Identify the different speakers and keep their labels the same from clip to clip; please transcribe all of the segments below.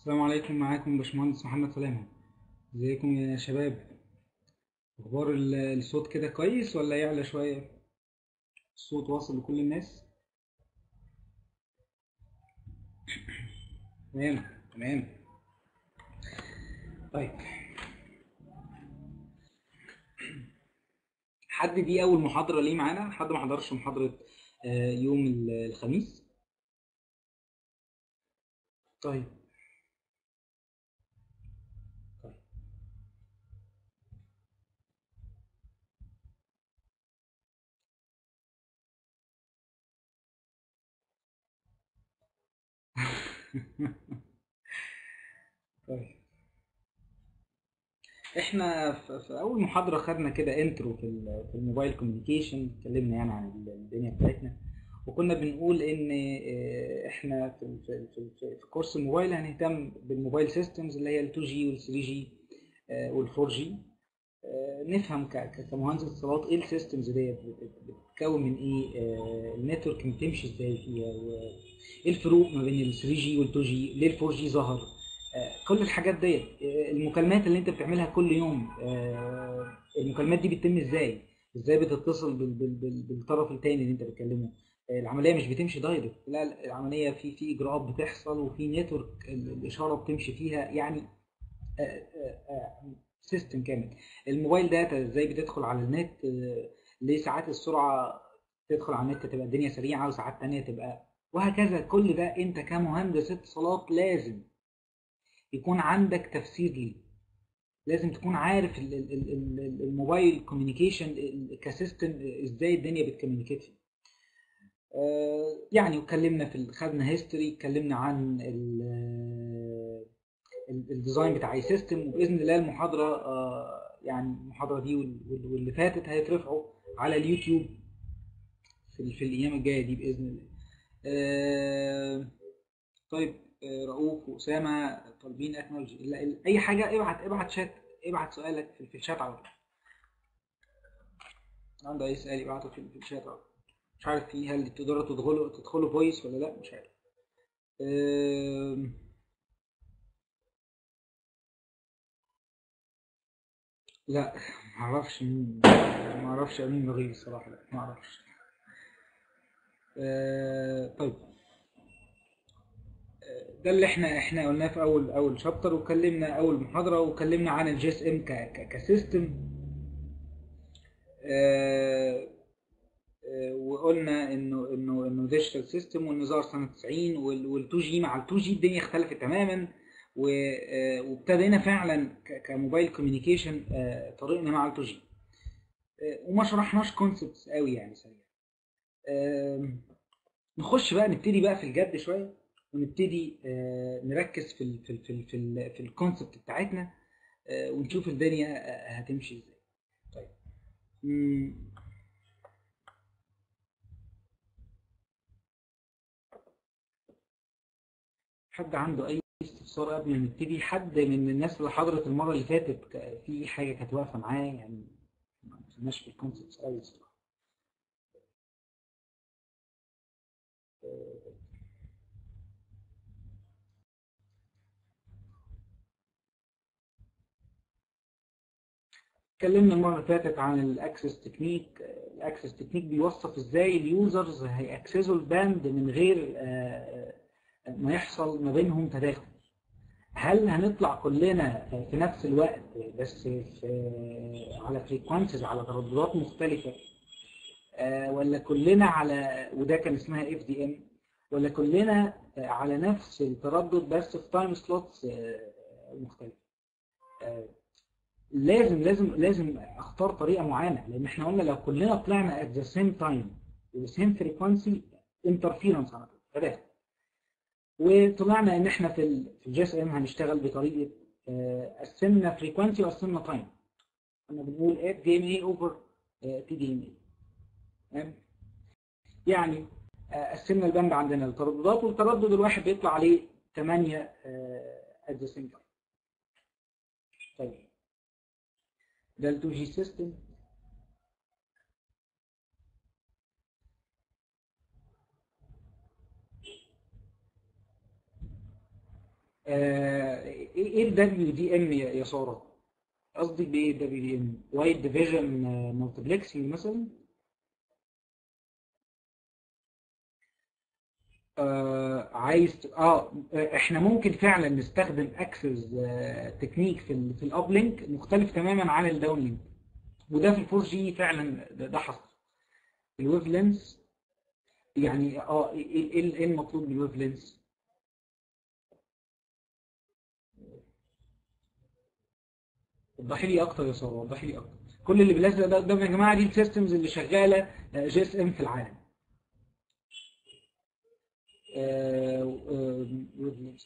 Speaker 1: السلام عليكم معاكم باشمهندس محمد سلامة ازيكم يا شباب اخبار ال- الصوت كده كويس ولا يعلى شوية الصوت واصل لكل الناس تمام تمام طيب حد دي اول محاضرة ليه معانا حد ما حضرش محاضرة آه، يوم ال- الخميس طيب طيب طيب احنا في في اول محاضره خدنا كده انترو في ال- في الموبايل كوميونيكيشن اتكلمنا يعني عن ال- الدنيا بتاعتنا وكنا بنقول ان اه، احنا في في في, في في كورس الموبايل هنهتم بالموبايل سيستمز اللي هي ال 2 جي وال 3 جي وال 4 جي نفهم ك- ك- كمهندس اتصالات ايه السيستمز ديت بت- بت- بتتكون من ايه اه، النتورك بتمشي ازاي فيها وايه الفروق ما بين ال 3 جي وال 2 جي ليه ال 4 جي ظهر آه، كل الحاجات ديت آه، المكالمات اللي انت بتعملها كل يوم آه، المكالمات دي بتتم ازاي ازاي بتتصل بال- بال- بال- بالطرف التاني اللي انت بتكلمه آه، العمليه مش بتمشي دايركت لا لا، العمليه في في اجراءات بتحصل وفي نتورك ال- الاشاره بتمشي فيها يعني سيستم كامل الموبايل داتا ازاي بتدخل على النت آه، ليه ساعات السرعه تدخل على النت تبقى الدنيا سريعه وساعات تانية تبقى وهكذا كل ده انت كمهندس اتصالات لازم يكون عندك تفسير ليه لازم تكون عارف ال- ال- ال- ال- الموبايل كوميونيكيشن كسيستم ازاي الدنيا بتكوميونيكيت فيه آه، يعني اتكلمنا في ال- خدنا هيستوري اتكلمنا عن ال- ال- الديزاين بتاع اي سيستم وباذن الله المحاضره آه، يعني المحاضره دي وال- وال- واللي فاتت هيترفعوا على اليوتيوب في, ال- في الايام الجايه دي باذن الله آه، طيب آه، رؤوف واسامه طالبين اكنولوجي لا، ال- اي حاجه ابعت ابعت شات ابعت سؤالك في, في الشات على طول عنده اي سؤال يبعته في, في الشات على طول مش عارف فيه هل تقدروا تدخلوا تدخلوا فويس ولا لا مش عارف آم، لا معرفش مين معرفش امين رغيف الصراحه لا معرفش آه، طيب ده اللي احنا احنا قلناه في اول اول شابتر وكلمنا اول محاضره وكلمنا عن الجي اس ام كسيستم آه، آه، وقلنا انه انه انه ديجيتال سيستم وانه ظهر سنه 90 وال 2 جي مع ال 2 جي الدنيا اختلفت تماما و- آه، وابتدينا فعلا ك- كموبايل كوميونيكيشن طريقنا مع ال 2 جي وما شرحناش كونسبتس قوي يعني سريع آم، نخش بقى نبتدي بقى في الجد شويه ونبتدي آه، نركز في ال في ال في ال في, ال في الكونسبت بتاعتنا آه، ونشوف الدنيا آه، هتمشي ازاي طيب مم، حد عنده اي استفسار قبل ما نبتدي حد من الناس اللي حضرت المره اللي فاتت ك- في حاجه كانت واقفه معاه يعني ما دخلناش في الكونسبتس قوي الصراحه اتكلمنا المره اللي فاتت عن الاكسس تكنيك الاكسس تكنيك بيوصف ازاي اليوزرز هيأكسسوا الباند من غير آه، آه، ما يحصل ما بينهم تداخل هل هنطلع كلنا في نفس الوقت بس في على فريكوانسيز على ترددات مختلفة آه، ولا كلنا على وده كان اسمها اف دي ام ولا كلنا آه، على نفس التردد بس في تايم سلوتس مختلفة آه، لازم لازم لازم اختار طريقة معينة لان احنا قلنا لو كلنا طلعنا at the same time with the same frequency interference على طول تداخل وطلعنا ان احنا في ال في الجي اس ام هنشتغل بطريقه آه، قسمنا فريكوانسي وقسمنا تايم كنا بنقول اف دي ام اي اوفر تي دي ام اي تمام يعني آه، قسمنا البند عندنا الترددات والتردد الواحد بيطلع عليه 8 ات ذا سيم تايم طيب ده ال 2 جي سيستم آه، ايه الدبليو دي ام يا ساره قصدي بايه الدبليو دي ام وايد ديفيجن مالتيبلكسنج مثلا آه عايز اه احنا ممكن فعلا نستخدم اكسس آه تكنيك في ال في الاب لينك مختلف تماما عن الداون لينك وده في الفور جي فعلا ده, ده حصل الويف لينس يعني اه ايه ايه إيه المطلوب من الويف لينس وضحي لي اكتر يا ساره وضحي لي اكتر كل اللي بيلزق ده ده يا جماعه دي السيستمز اللي شغاله جي اس ام في العالم آه، آه، ويف لينس.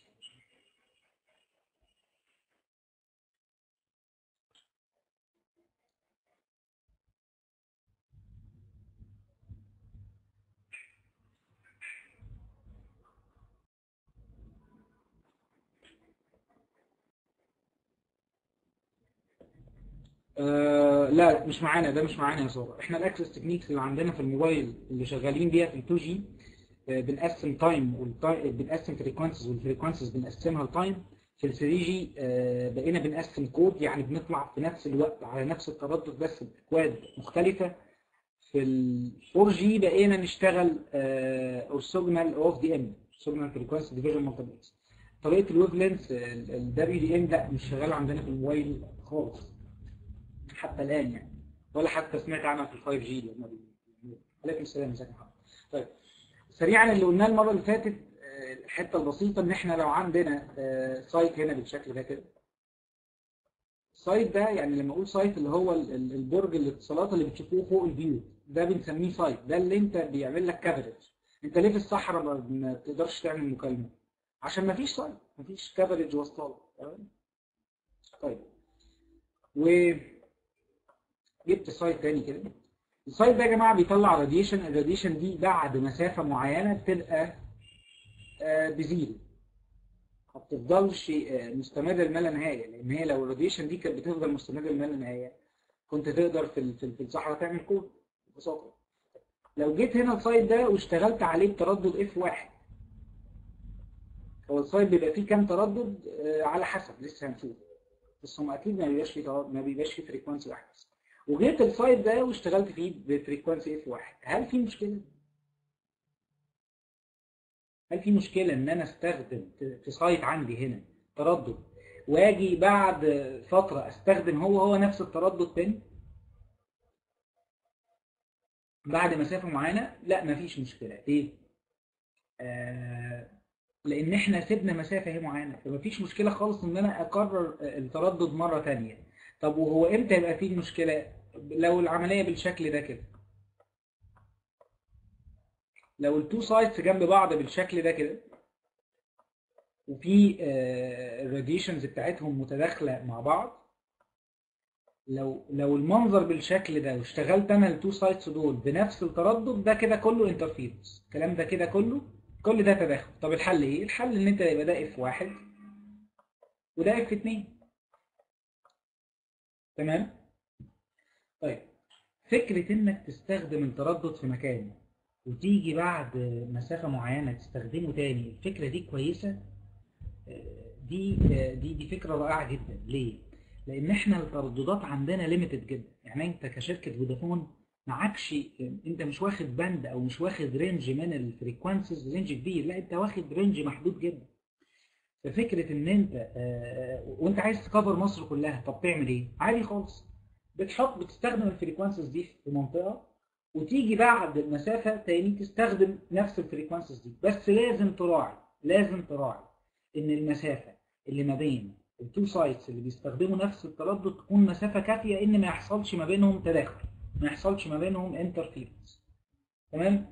Speaker 1: آه لا مش معانا ده مش معانا يا ساره احنا الاكسس تكنيكس اللي عندنا في الموبايل اللي شغالين بيها في ال 2 جي آه بنقسم تايم بنقسم فريكوانسيز والفريكوانسيز بنقسمها لتايم في ال 3 جي آه بقينا بنقسم كود يعني بنطلع في نفس الوقت على نفس التردد بس باكواد مختلفه في ال 4 جي بقينا نشتغل اورثوجونال اوف دي ام اورثوجونال فريكوانسي ديفيجن مالتيبلكس طريقه الويف لينث الدبليو دي ام لا مش شغاله عندنا في الموبايل خالص حتى الآن يعني ولا حتى سمعت عنها في ال 5 جي لما بي- عليكم السلام ازيك يا محمد طيب سريعا اللي قلناه المره اللي فاتت آه، الحته البسيطه ان احنا لو عندنا آه، سايت هنا بالشكل ده كده سايت ده يعني لما اقول سايت اللي هو ال- ال- البرج الاتصالات اللي بتشوفوه فوق البيوت ده بنسميه سايت ده اللي انت بيعمل لك كفرج انت ليه في الصحراء ما ما بتقدرش تعمل مكالمه عشان ما فيش سايت ما فيش كفرج واصله تمام طيب و جبت سايت تاني كده السايت ده يا جماعه بيطلع راديشن الراديشن دي بعد مسافه معينه بتبقى آه، بزيرو ما بتفضلش آه، مستمره لما لا نهايه لان هي لو الراديشن دي كانت بتفضل مستمره لما لا نهايه كنت تقدر في ال- في ال- في الصحراء تعمل كود ببساطه لو جيت هنا السايت ده واشتغلت عليه بتردد اف واحد هو السايت بيبقى فيه كام تردد آه، على حسب لسه هنشوف بس هم اكيد ما بيبقاش فيه تردد- ما بيبقاش فيه فريكوانسي واحد بس وجيت السايت ده واشتغلت فيه بفريكوانسي اف واحد هل في مشكله؟ هل في مشكله ان انا استخدم في سايت عندي هنا تردد واجي بعد فتره استخدم هو هو نفس التردد تاني؟ بعد مسافه معينه لا مفيش مشكله ليه؟ آه لان احنا سيبنا مسافه هي معينه فمفيش مشكله خالص ان انا اكرر التردد مره تانية طب وهو امتى يبقى فيه مشكله لو العمليه بالشكل ده كده لو التو سايتس جنب بعض بالشكل ده كده وفي الراديشنز بتاعتهم متداخله مع بعض لو لو المنظر بالشكل ده واشتغلت انا التو سايتس دول بنفس التردد ده كده كله انترفيرنس الكلام ده كده كله كل ده تداخل طب الحل ايه الحل ان انت يبقى ده اف واحد وده اف اتنين تمام طيب فكرة انك تستخدم التردد في مكان وتيجي بعد مسافة معينة تستخدمه تاني الفكرة دي كويسة آه، دي آه، دي دي فكرة رائعة جدا ليه؟ لأن احنا الترددات عندنا ليميتد جدا يعني انت كشركة فودافون معكش انت مش واخد بند او مش واخد رينج من الفريكوانسيز رينج كبير لا انت واخد رينج محدود جدا ففكرة ان انت آه، وانت عايز تكفر مصر كلها طب تعمل ايه؟ عادي خالص بتحط بتستخدم الفريكوانسيز دي في منطقة وتيجي بعد مسافة تاني تستخدم نفس الفريكوانسيز دي بس لازم تراعي لازم تراعي ان المسافة اللي ما بين التو سايتس اللي بيستخدموا نفس التردد تكون مسافة كافية ان ما يحصلش ما بينهم تداخل ما يحصلش ما بينهم انترفيرنس تمام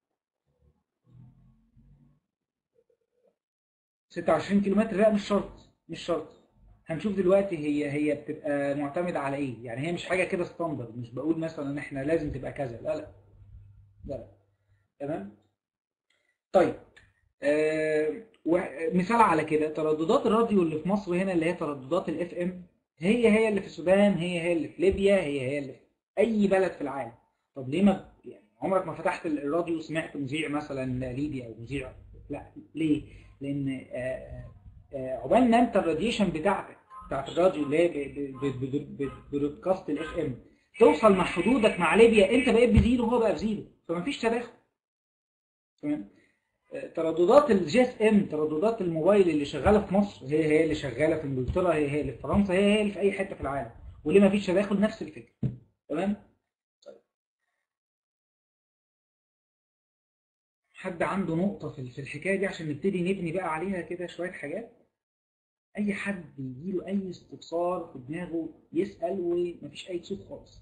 Speaker 1: 26 كيلومتر لا مش شرط مش شرط هنشوف دلوقتي هي هي بتبقى معتمدة على ايه يعني هي مش حاجة كده ستاندرد مش بقول مثلا ان احنا لازم تبقى كذا لا لا لا لا تمام طيب آه مثال على كده ترددات الراديو اللي في مصر هنا اللي هي ترددات الاف ام هي هي اللي في السودان هي هي اللي في ليبيا هي هي اللي في اي بلد في العالم طب ليه ما يعني عمرك ما فتحت الراديو وسمعت مذيع مثلا ليبي او مذيع لا ليه لان آه آه، عقبال ما انت الراديشن بتاعتك بتاعت الراديو اللي هي برودكاست الاف ام توصل مع حدودك مع ليبيا انت بقيت بزيرو وهو بقى بزيرو فمفيش تداخل تمام آه، ترددات الجي اس ام ترددات الموبايل اللي شغاله في مصر هي هي اللي شغاله في انجلترا هي هي اللي في فرنسا هي هي اللي في اي حته في العالم وليه مفيش تداخل نفس الفكره تمام طيب. حد عنده نقطة في في الحكاية دي عشان نبتدي نبني بقى عليها كده شوية حاجات أي حد يجيله أي استفسار في دماغه يسأل ومفيش أي صوت خالص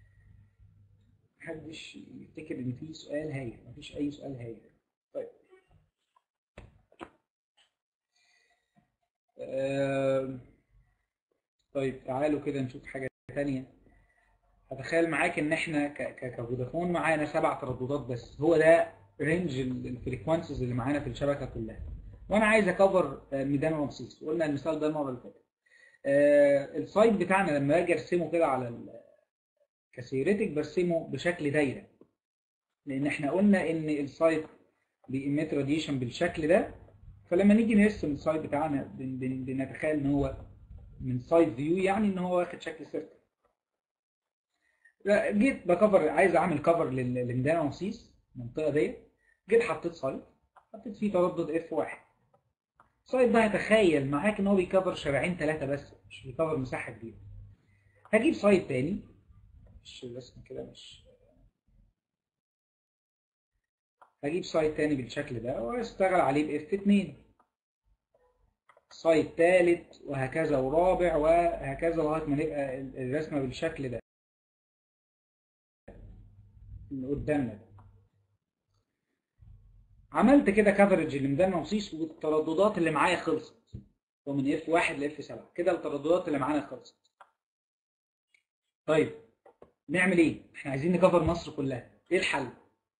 Speaker 1: محدش يفتكر إن في سؤال هايل مفيش أي سؤال هايل طيب آم، طيب تعالوا كده نشوف حاجة تانية هتخيل معاك ان احنا ك- ك- كفودافون معانا سبع ترددات بس هو ده رينج الفريكوانسيز اللي معانا في الشبكه كلها وانا عايز اكفر آه، ميدان رمسيس وقلنا المثال ده المره اللي فاتت آه، السايت بتاعنا لما اجي ارسمه كده على ال- كسيرتك برسمه بشكل دايره لان احنا قلنا ان السايت بيميت راديشن بالشكل ده فلما نيجي نرسم السايت بتاعنا بن- بن- بنتخيل ان هو من سايد فيو يعني ان هو واخد شكل سيركل لا، جيت بكفر عايز اعمل كفر لل- لميدان رمسيس المنطقه ديت جيت حطيت سايت حطيت فيه تردد اف واحد السايت ده هيتخيل معاك ان هو بيكفر شارعين ثلاثه بس مش بيكفر مساحه كبيره هجيب سايت تاني مش الرسم كده مش هجيب سايت تاني بالشكل ده واشتغل عليه باف 2 سايت ثالث وهكذا ورابع وهكذا لغايه ما نبقى الرسمه بالشكل ده اللي قدامنا ده عملت كده كفرج لميدان رمسيس والترددات اللي معايا خلصت ومن اف 1 لاف 7 كده الترددات اللي معانا خلصت طيب نعمل ايه احنا عايزين نكفر مصر كلها ايه الحل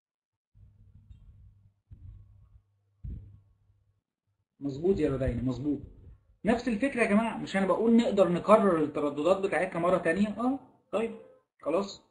Speaker 1: مظبوط يا رودينا مظبوط نفس الفكره يا جماعه مش انا بقول نقدر نكرر الترددات بتاعتنا مره تانية اه طيب خلاص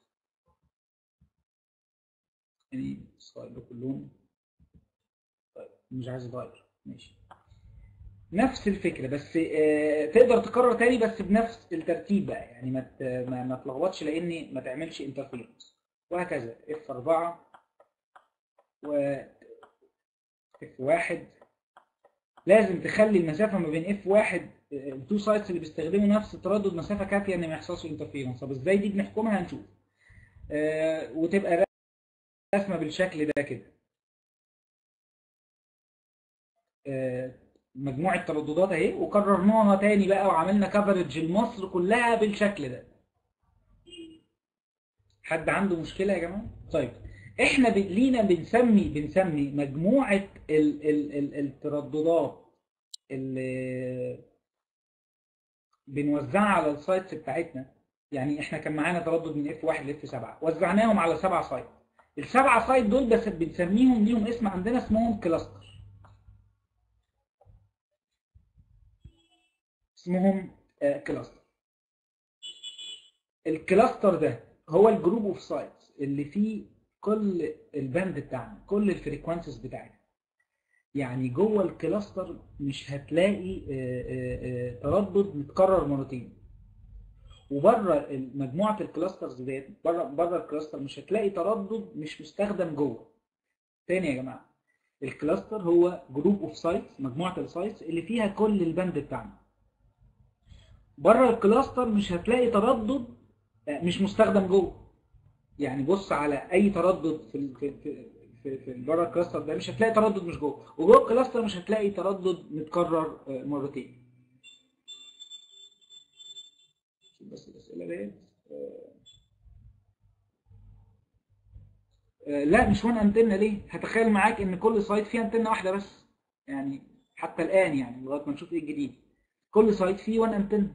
Speaker 1: يعني السلايد كلهم طيب مش عايز اغير ماشي نفس الفكره بس آه، تقدر تكرر تاني بس بنفس الترتيب بقى يعني ما ت- ما ما تلخبطش لان ما تعملش انترفيرنس وهكذا اف 4 و اف 1 لازم تخلي المسافه ما بين اف 1 التو سايتس اللي بيستخدموا نفس التردد مسافه كافيه ان ما يحصلش انترفيرنس طب ازاي دي بنحكمها هنشوف آه، وتبقى رسمه بالشكل ده كده آه، مجموعه ترددات اهي وكررناها تاني بقى وعملنا كفرج لمصر كلها بالشكل ده حد عنده مشكله يا جماعه طيب احنا ب- لينا بنسمي بنسمي مجموعه ال ال ال الترددات اللي بنوزعها على السايتس بتاعتنا يعني احنا كان معانا تردد من اف 1 ل اف 7 وزعناهم على سبع سايت السبعه سايت دول بس بنسميهم ليهم اسم عندنا اسمهم كلاستر اسمهم آه، كلاستر الكلاستر ده هو الجروب اوف سايتس اللي فيه كل الباند بتاعنا كل الفريكوانسيز بتاعتنا يعني جوه الكلاستر مش هتلاقي آه، آه، آه، تردد متكرر مرتين وبره مجموعه الكلاسترز ديت بره بره الكلاستر مش هتلاقي تردد مش مستخدم جوه تاني يا جماعه الكلاستر هو جروب اوف سايتس مجموعه السايتس اللي فيها كل الباند بتاعنا بره الكلاستر مش هتلاقي تردد آه، مش مستخدم جوه يعني بص على اي تردد في ال- في في في, في بره الكلاستر ده مش هتلاقي تردد مش جوه وجوه الكلاستر مش هتلاقي تردد متكرر آه، مرتين شوف بس الاسئله ديت آه، آه، لا مش وان انتنه ليه هتخيل معاك ان كل سايت فيه انتنه واحده بس يعني حتى الان يعني لغايه ما نشوف ايه الجديد كل سايت فيه وان انتنه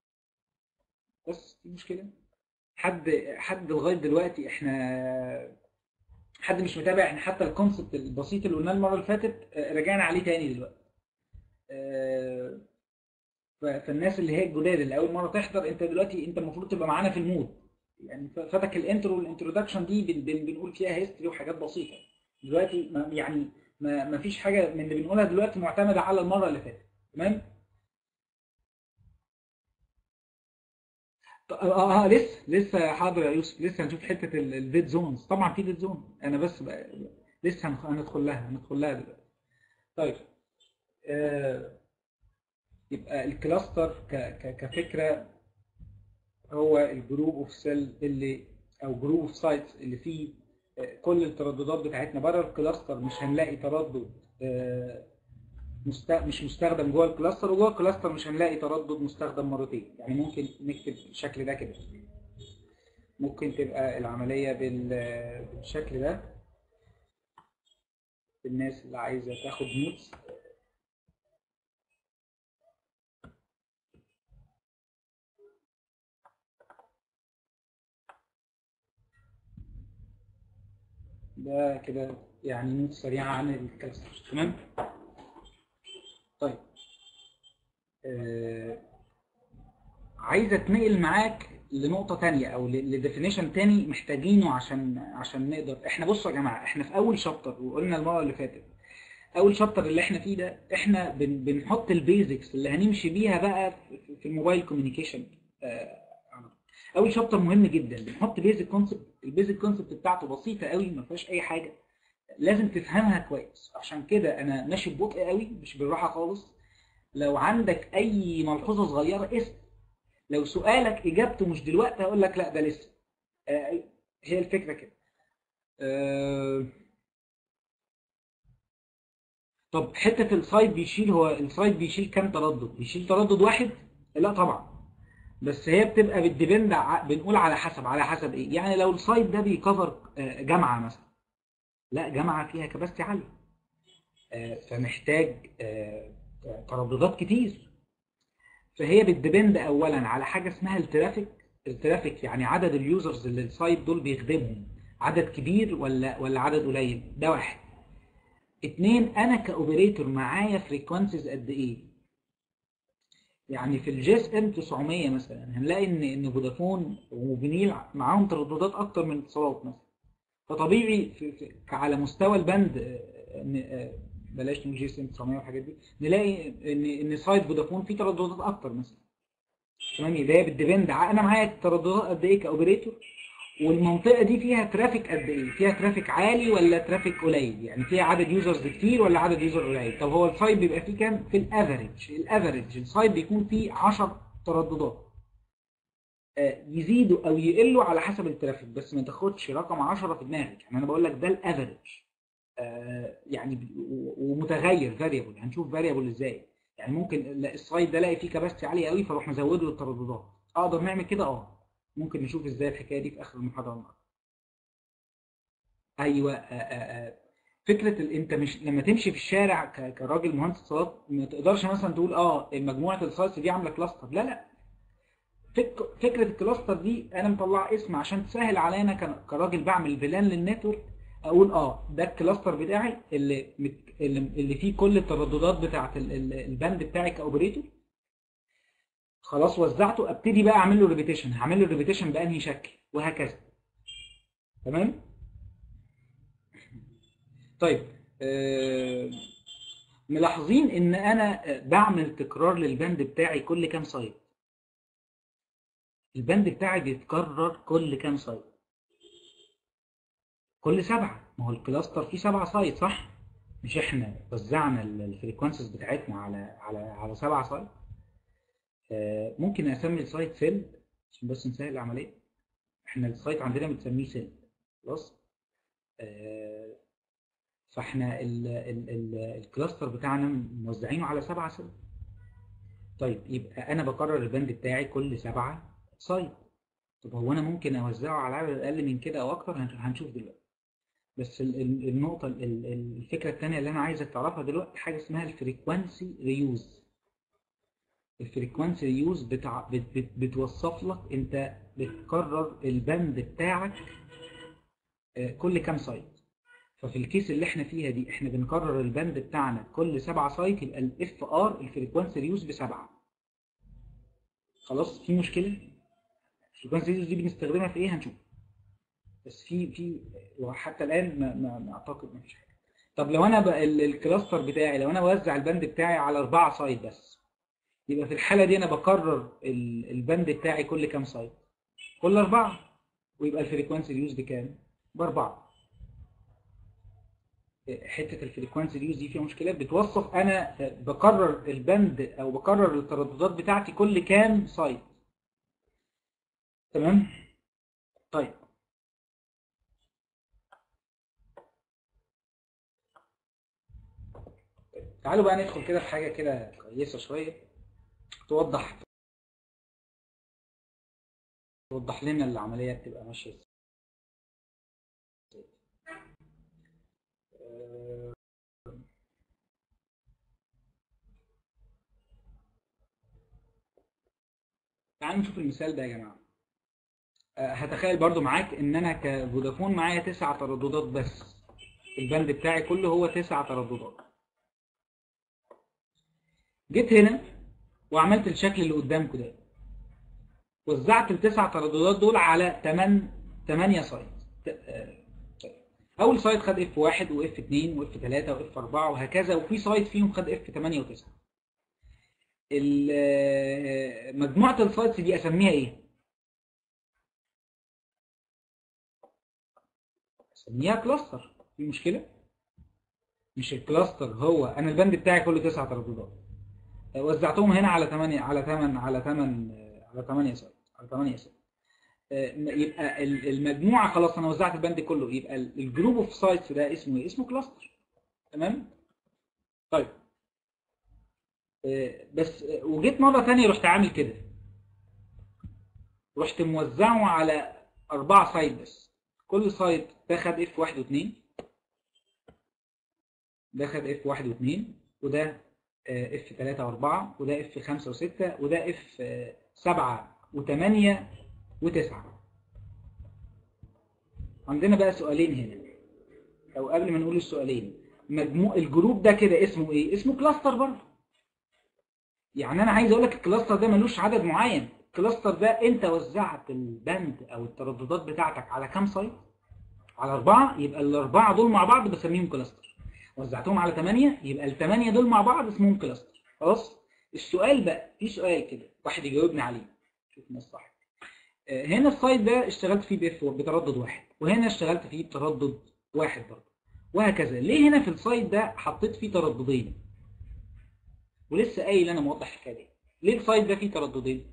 Speaker 1: بس في مشكله حد حد لغايه دلوقتي احنا حد مش متابع احنا حتى الكونسبت البسيط اللي قلناه المره اللي فاتت آه، رجعنا عليه تاني دلوقتي آه، ف- فالناس اللي هي الجداد اللي اول مره تحضر انت دلوقتي انت المفروض تبقى معانا في المود يعني ف- فاتك الانترو والانترودكشن دي بن- بن- بنقول فيها هيستوري وحاجات بسيطه دلوقتي ما يعني ما ما فيش حاجه من اللي بنقولها دلوقتي معتمده على المره اللي فاتت تمام اه اه لسه لسه حاضر يا يوسف لسه هنشوف حته الديد زونز طبعا في ديد زون انا بس بقى لسه هندخل لها هندخل لها دلوقتي طيب آه يبقى الكلاستر ك ك كفكره هو الجروب اوف سيل اللي او جروب اوف سايتس اللي فيه كل الترددات بتاعتنا بره الكلاستر مش هنلاقي تردد مست... مش مستخدم جوه الكلاستر وجوه الكلاستر مش هنلاقي تردد مستخدم مرتين يعني ممكن نكتب الشكل ده كده ممكن تبقى العملية بال... بالشكل ده الناس اللي عايزة تاخد نوتس ده كده يعني نوت سريعة عن الكلاستر تمام طيب آه عايز اتنقل معاك لنقطة تانية او لديفينيشن تاني محتاجينه عشان عشان نقدر احنا بصوا يا جماعة احنا في اول شابتر وقلنا المرة اللي فاتت اول شابتر اللي احنا فيه ده احنا بن بنحط البيزكس اللي هنمشي بيها بقى في الموبايل كوميونيكيشن آه اول شابتر مهم جدا بنحط بيزك كونسبت البيزك كونسبت بتاعته بسيطه قوي ما فيهاش اي حاجه لازم تفهمها كويس عشان كده انا ماشي ببطء قوي مش بالراحه خالص لو عندك اي ملحوظه صغيره اسال لو سؤالك اجابته مش دلوقتي هقول لك لا ده لسه آه هي الفكره كده آه طب حته السايد بيشيل هو السايد بيشيل كام تردد بيشيل تردد واحد لا طبعا بس هي بتبقى بتديبند بنقول على حسب على حسب ايه يعني لو السايت ده بيكفر جامعه مثلا لا جامعه فيها كباستي عاليه فمحتاج ترددات كتير فهي بتديبند اولا على حاجه اسمها الترافيك الترافيك يعني عدد اليوزرز اللي السايت دول بيخدمهم عدد كبير ولا ولا عدد قليل ده واحد اتنين انا كاوبريتور معايا فريكوانسيز قد ايه يعني في الجي اس ام 900 مثلا هنلاقي ان ان فودافون وفينيل معاهم ترددات اكتر من اتصالات مثلا فطبيعي في في على مستوى البند بلاش نقول جي اس ام 900 والحاجات دي نلاقي ان ان سايت فودافون فيه ترددات اكتر مثلا تمام اللي هي بتديبند انا معايا ترددات قد ايه كاوبريتور والمنطقه دي فيها ترافيك قد ايه فيها ترافيك عالي ولا ترافيك قليل يعني فيها عدد يوزرز كتير ولا عدد يوزر قليل طب هو السايت بيبقى فيه كام في الافريج الافريج السايت بيكون فيه 10 ترددات آه يزيدوا او يقلوا على حسب الترافيك بس ما تاخدش رقم 10 في دماغك يعني انا بقول لك ده الافريج آه يعني ومتغير فاريبل هنشوف فاريبل ازاي يعني ممكن السايت ده الاقي فيه كباستي عاليه قوي فاروح مزود له الترددات اقدر نعمل كده اه ممكن نشوف ازاي الحكايه دي في اخر المحاضره النهارده ايوه آآ آآ فكره ال... انت مش لما تمشي في الشارع ك... كراجل مهندس اتصالات ما تقدرش مثلا تقول اه مجموعه السايتس دي عامله كلاستر لا لا فك... فكره الكلاستر دي انا مطلع اسم عشان تسهل علينا ك... كراجل بعمل فيلان للنتورك اقول اه ده الكلاستر بتاعي اللي مت... اللي... اللي فيه كل الترددات بتاعه ال... الباند بتاعي كاوبريتور خلاص وزعته ابتدي بقى اعمل له ريبيتيشن هعمل له ريبيتيشن بانهي شكل وهكذا تمام طيب آه ملاحظين ان انا بعمل تكرار للبند بتاعي كل كام سايت البند بتاعي بيتكرر كل كام سايت كل سبعة ما هو الكلاستر فيه سبعة سايت صح مش احنا وزعنا الفريكونسيز بتاعتنا على على على سبعة سايت ممكن اسمي السايت سيل عشان بس نسهل العمليه احنا السايت عندنا بنسميه سيل خلاص آه فاحنا ال ال ال الكلاستر بتاعنا موزعينه على سبعة سيل طيب يبقى انا بكرر البند بتاعي كل سبعة سايت طب هو انا ممكن اوزعه على عدد اقل من كده او اكتر هنشوف دلوقتي بس النقطه الفكره الثانيه اللي انا عايزك تعرفها دلوقتي حاجه اسمها الفريكوانسي ريوز الفريكوانسي ريوز بتع... بت... بت... بتوصف لك انت بتكرر البند بتاعك كل كام سايت ففي الكيس اللي احنا فيها دي احنا بنكرر البند بتاعنا كل سبعة سايت يبقى الاف ار الفريكوانسي ريوز بسبعة خلاص في مشكلة الفريكوانسي ريوز دي بنستخدمها في ايه هنشوف بس في في وحتى الان ما, ما, ما اعتقد ما فيش حاجة طب لو انا بقى الكلاستر بتاعي لو انا بوزع البند بتاعي على اربعة سايت بس يبقى في الحالة دي أنا بكرر ال- البند بتاعي كل كام سايت كل أربعة ويبقى الفريكوانسي ريوز بكام؟ بأربعة حتة الفريكوانسي ريوز دي فيها مشكلات بتوصف أنا بكرر البند أو بكرر الترددات بتاعتي كل كام سايت تمام؟ طيب تعالوا بقى ندخل كده في حاجة كده كويسة شوية توضح توضح لنا العملية بتبقى ماشية ازاي آه، تعالوا نشوف المثال ده يا جماعة آه، هتخيل برضو معاك ان انا كفودافون معايا تسع ترددات بس البند بتاعي كله هو تسع ترددات جيت هنا وعملت الشكل اللي قدامكم ده وزعت التسع ترددات دول على 8 8 سايت ت- آه، طيب. اول سايت خد اف 1 واف 2 واف 3 واف 4 وهكذا وفي سايت فيهم خد اف 8 و9 مجموعه السايتس دي اسميها ايه اسميها كلاستر في مشكله مش الكلاستر هو انا البند بتاعي كله تسع ترددات وزعتهم هنا على 8 على 8 على 8 على 8 سايت على 8 سايت يبقى ال- المجموعه خلاص انا وزعت البند كله يبقى ال- الجروب اوف سايتس ده اسمه ايه؟ اسمه كلاستر تمام؟ طيب آه، بس آه، وجيت مره ثانيه رحت عامل كده رحت موزعه على اربعه سايت بس كل سايت ده خد اف 1 و2 ده خد اف 1 و2 وده اف 3 و4 وده اف 5 و6 وده اف 7 و8 و9 عندنا بقى سؤالين هنا او قبل ما نقول السؤالين مجموع الجروب ده كده اسمه ايه اسمه كلاستر برضه يعني انا عايز اقول لك الكلاستر ده ملوش عدد معين الكلاستر ده انت وزعت البند او الترددات بتاعتك على كام سايت على أربعة يبقى الأربعة دول مع بعض بسميهم كلاستر وزعتهم على ثمانية يبقى الثمانية دول مع بعض اسمهم كلاستر خلاص السؤال بقى في سؤال كده واحد يجاوبني عليه شوف الناس صح آه، هنا السايت ده اشتغلت فيه باف بتردد واحد وهنا اشتغلت فيه بتردد واحد برضه وهكذا ليه هنا في السايت ده حطيت فيه ترددين ولسه قايل انا موضح الحكايه دي ليه السايت ده فيه ترددين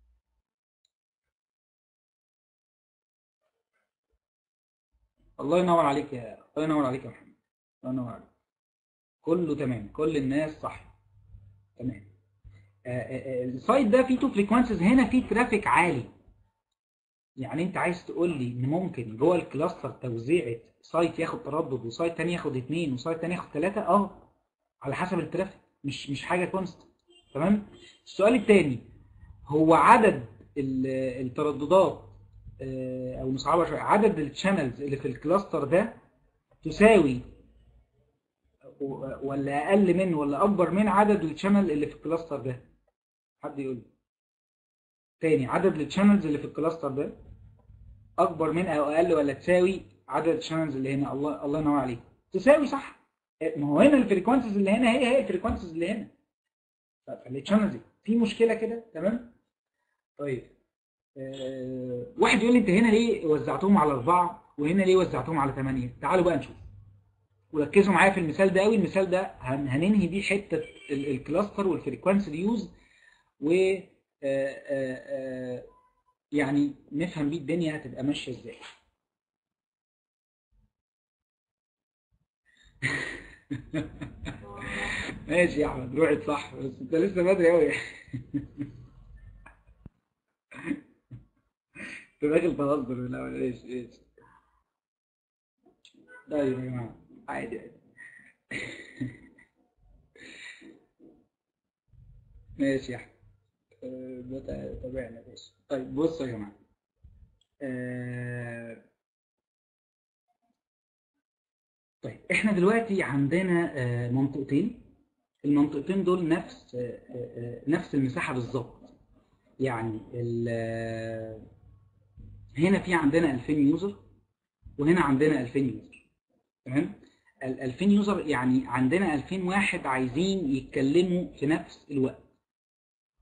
Speaker 1: الله ينور عليك يا الله ينور عليك يا محمد الله ينور عليك كله تمام كل الناس صح تمام آه، آه، آه، السايت ده فيه تو فريكوانسيز هنا فيه ترافيك عالي يعني انت عايز تقول لي ان ممكن جوه الكلاستر توزيعة سايت ياخد تردد وسايت تاني ياخد اتنين وسايت تاني ياخد تلاتة اه على حسب الترافيك مش مش حاجة كونست تمام السؤال التاني هو عدد ال- الترددات آه، او نصعبها شوية عدد الشانلز اللي في الكلاستر ده تساوي و- ولا اقل من ولا اكبر من عدد الشانل اللي في الكلاستر ده حد يقول لي تاني عدد الشانلز اللي في الكلاستر ده اكبر من او اقل ولا تساوي عدد الشانلز اللي هنا الله الله ينور عليك تساوي صح ما هو هنا الفريكوانسيز اللي هنا هي هي الفريكوانسيز اللي هنا فالشانلز في مشكله كده تمام طيب أه واحد يقول لي انت هنا ليه وزعتهم على اربعه وهنا ليه وزعتهم على ثمانيه تعالوا بقى نشوف وركزوا معايا في المثال ده قوي المثال ده هن- هننهي بيه حته ال- الكلاستر والفريكوانسي ريوز و آه، آه، آه، يعني نفهم بيه الدنيا هتبقى ماشيه ازاي ماشي يا احمد روحت صح بس انت لسه بدري قوي انت داخل تهزر من الاول ايش ايش طيب يا جماعه عادي عادي ماشي يا احمد آه، ده تابعنا ماشي طيب بصوا يا جماعه آه، طيب احنا دلوقتي عندنا آه، منطقتين المنطقتين دول نفس آه، آه، نفس المساحة بالظبط يعني ال- آه، هنا في عندنا 2000 يوزر وهنا عندنا 2000 يوزر تمام ال 2000 يوزر يعني عندنا 2000 واحد عايزين يتكلموا في نفس الوقت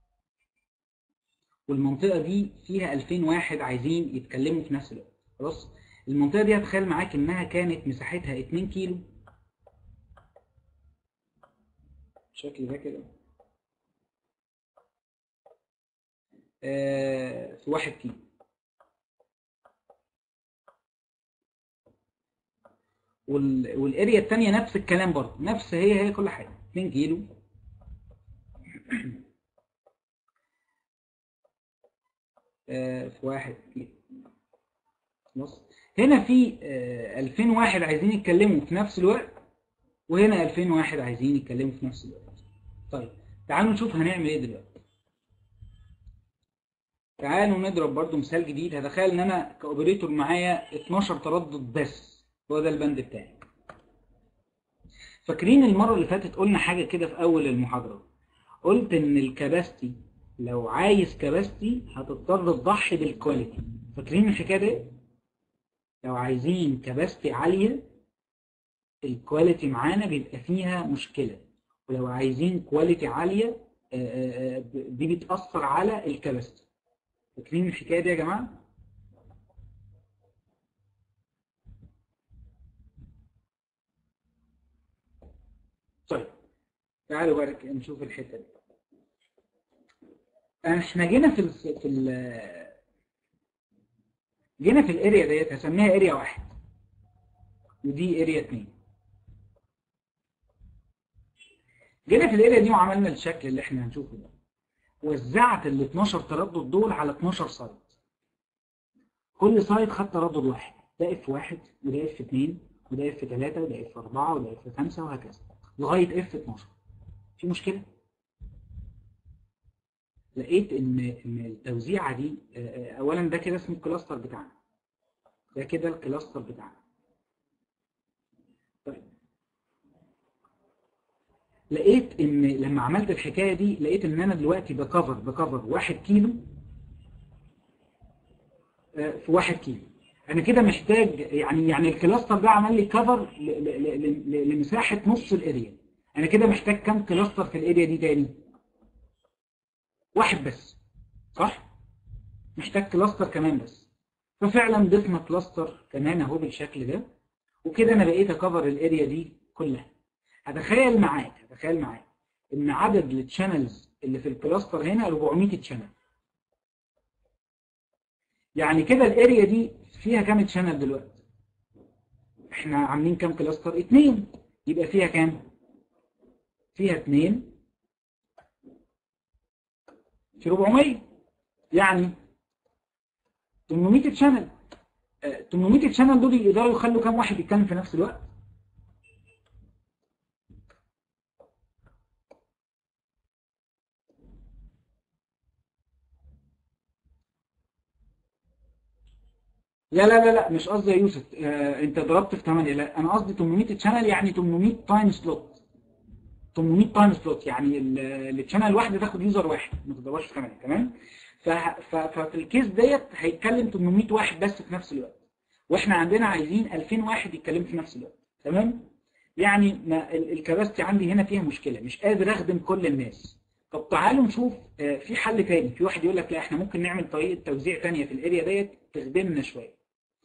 Speaker 1: والمنطقة دي فيها 2000 واحد عايزين يتكلموا في نفس الوقت خلاص المنطقة دي هتخيل معاك انها كانت مساحتها 2 كيلو بالشكل ده كده آه، في 1 كيلو وال... والاريا التانية نفس الكلام برضه نفس هي هي كل حاجة 2 كيلو آه، في 1 كيلو خلاص هنا في آه، 2000 واحد عايزين يتكلموا في نفس الوقت وهنا 2000 واحد عايزين يتكلموا في نفس الوقت طيب تعالوا نشوف هنعمل ايه دلوقتي تعالوا نضرب برضو مثال جديد هتخيل ان انا كاوبريتور معايا 12 تردد بس هو ده البند بتاعي فاكرين المره اللي فاتت قلنا حاجه كده في اول المحاضره قلت ان الكباستي لو عايز كباستي هتضطر تضحي بالكواليتي فاكرين الحكايه دي لو عايزين كباستي عاليه الكواليتي معانا بيبقى فيها مشكله ولو عايزين كواليتي عاليه آه، آه، آه، دي بتاثر على الكباستي فاكرين الحكايه دي يا جماعه طيب تعالوا بقى كده نشوف الحته دي احنا جينا في ال في ال جينا في الاريا ديت هسميها اريا واحد ودي اريا اتنين جينا في الاريا دي وعملنا الشكل اللي احنا هنشوفه ده وزعت ال 12 تردد دول على 12 سايت كل سايت خد تردد واحد ده اف واحد وده اف اتنين وده اف تلاته وده اف اربعه وده اف خمسه وهكذا لغايه اف 12 في مشكله؟ لقيت ان ان التوزيعه دي آه، آه، اولا ده كده اسمه الكلاستر بتاعنا ده كده الكلاستر بتاعنا طيب لقيت ان لما عملت الحكايه دي لقيت ان انا دلوقتي بكفر بكفر واحد كيلو آه، في واحد كيلو انا كده محتاج يعني يعني الكلاستر ده عمل لي كفر ل- ل- ل- ل- لمساحه نص الاريا انا كده محتاج كام كلاستر في الاريا دي تاني واحد بس صح محتاج كلاستر كمان بس ففعلا ضفنا كلاستر كمان اهو بالشكل ده وكده انا بقيت اكفر الاريا دي كلها هتخيل معاك هتخيل معاك ان عدد التشانلز اللي في الكلاستر هنا 400 تشانل يعني كده الاريا دي فيها كام تشانل دلوقتي احنا عاملين كام كلاستر اتنين يبقى فيها كام فيها اتنين في 400 يعني 800 تشانل آه، 800 تشانل دول يقدروا يخلوا كام واحد يتكلم في نفس الوقت لا لا لا لا مش قصدي يا يوسف آه انت ضربت في 8 لا انا قصدي 800 تشانل يعني 800 تايم سلوت 800 تايم سلوت يعني التشانل الواحده تاخد يوزر واحد ما تضربهاش في 8 تمام ف- ف- ففي الكيس ديت هيتكلم 800 واحد بس في نفس الوقت واحنا عندنا عايزين 2000 واحد يتكلموا في نفس الوقت تمام يعني ما ال- الكباستي عندي هنا فيها مشكله مش قادر اخدم كل الناس طب تعالوا نشوف آه، في حل تاني في واحد يقول لك لا احنا ممكن نعمل طريقه توزيع تانية في الاريا ديت تخدمنا شويه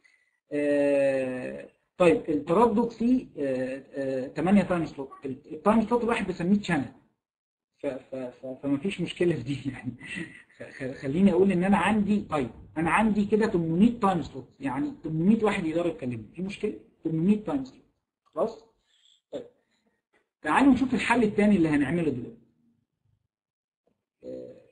Speaker 1: آه، طيب التردد فيه آه، آه، 8 تايم سلوت التايم سلوت الواحد بسميه تشانل فما فيش مشكله في دي يعني خ- خ- خليني اقول ان انا عندي طيب انا عندي كده 800 تايم سلوت يعني 800 واحد يقدروا يتكلموا في مشكله 800 تايم سلوت خلاص طيب تعالوا نشوف الحل الثاني اللي هنعمله دلوقتي آه،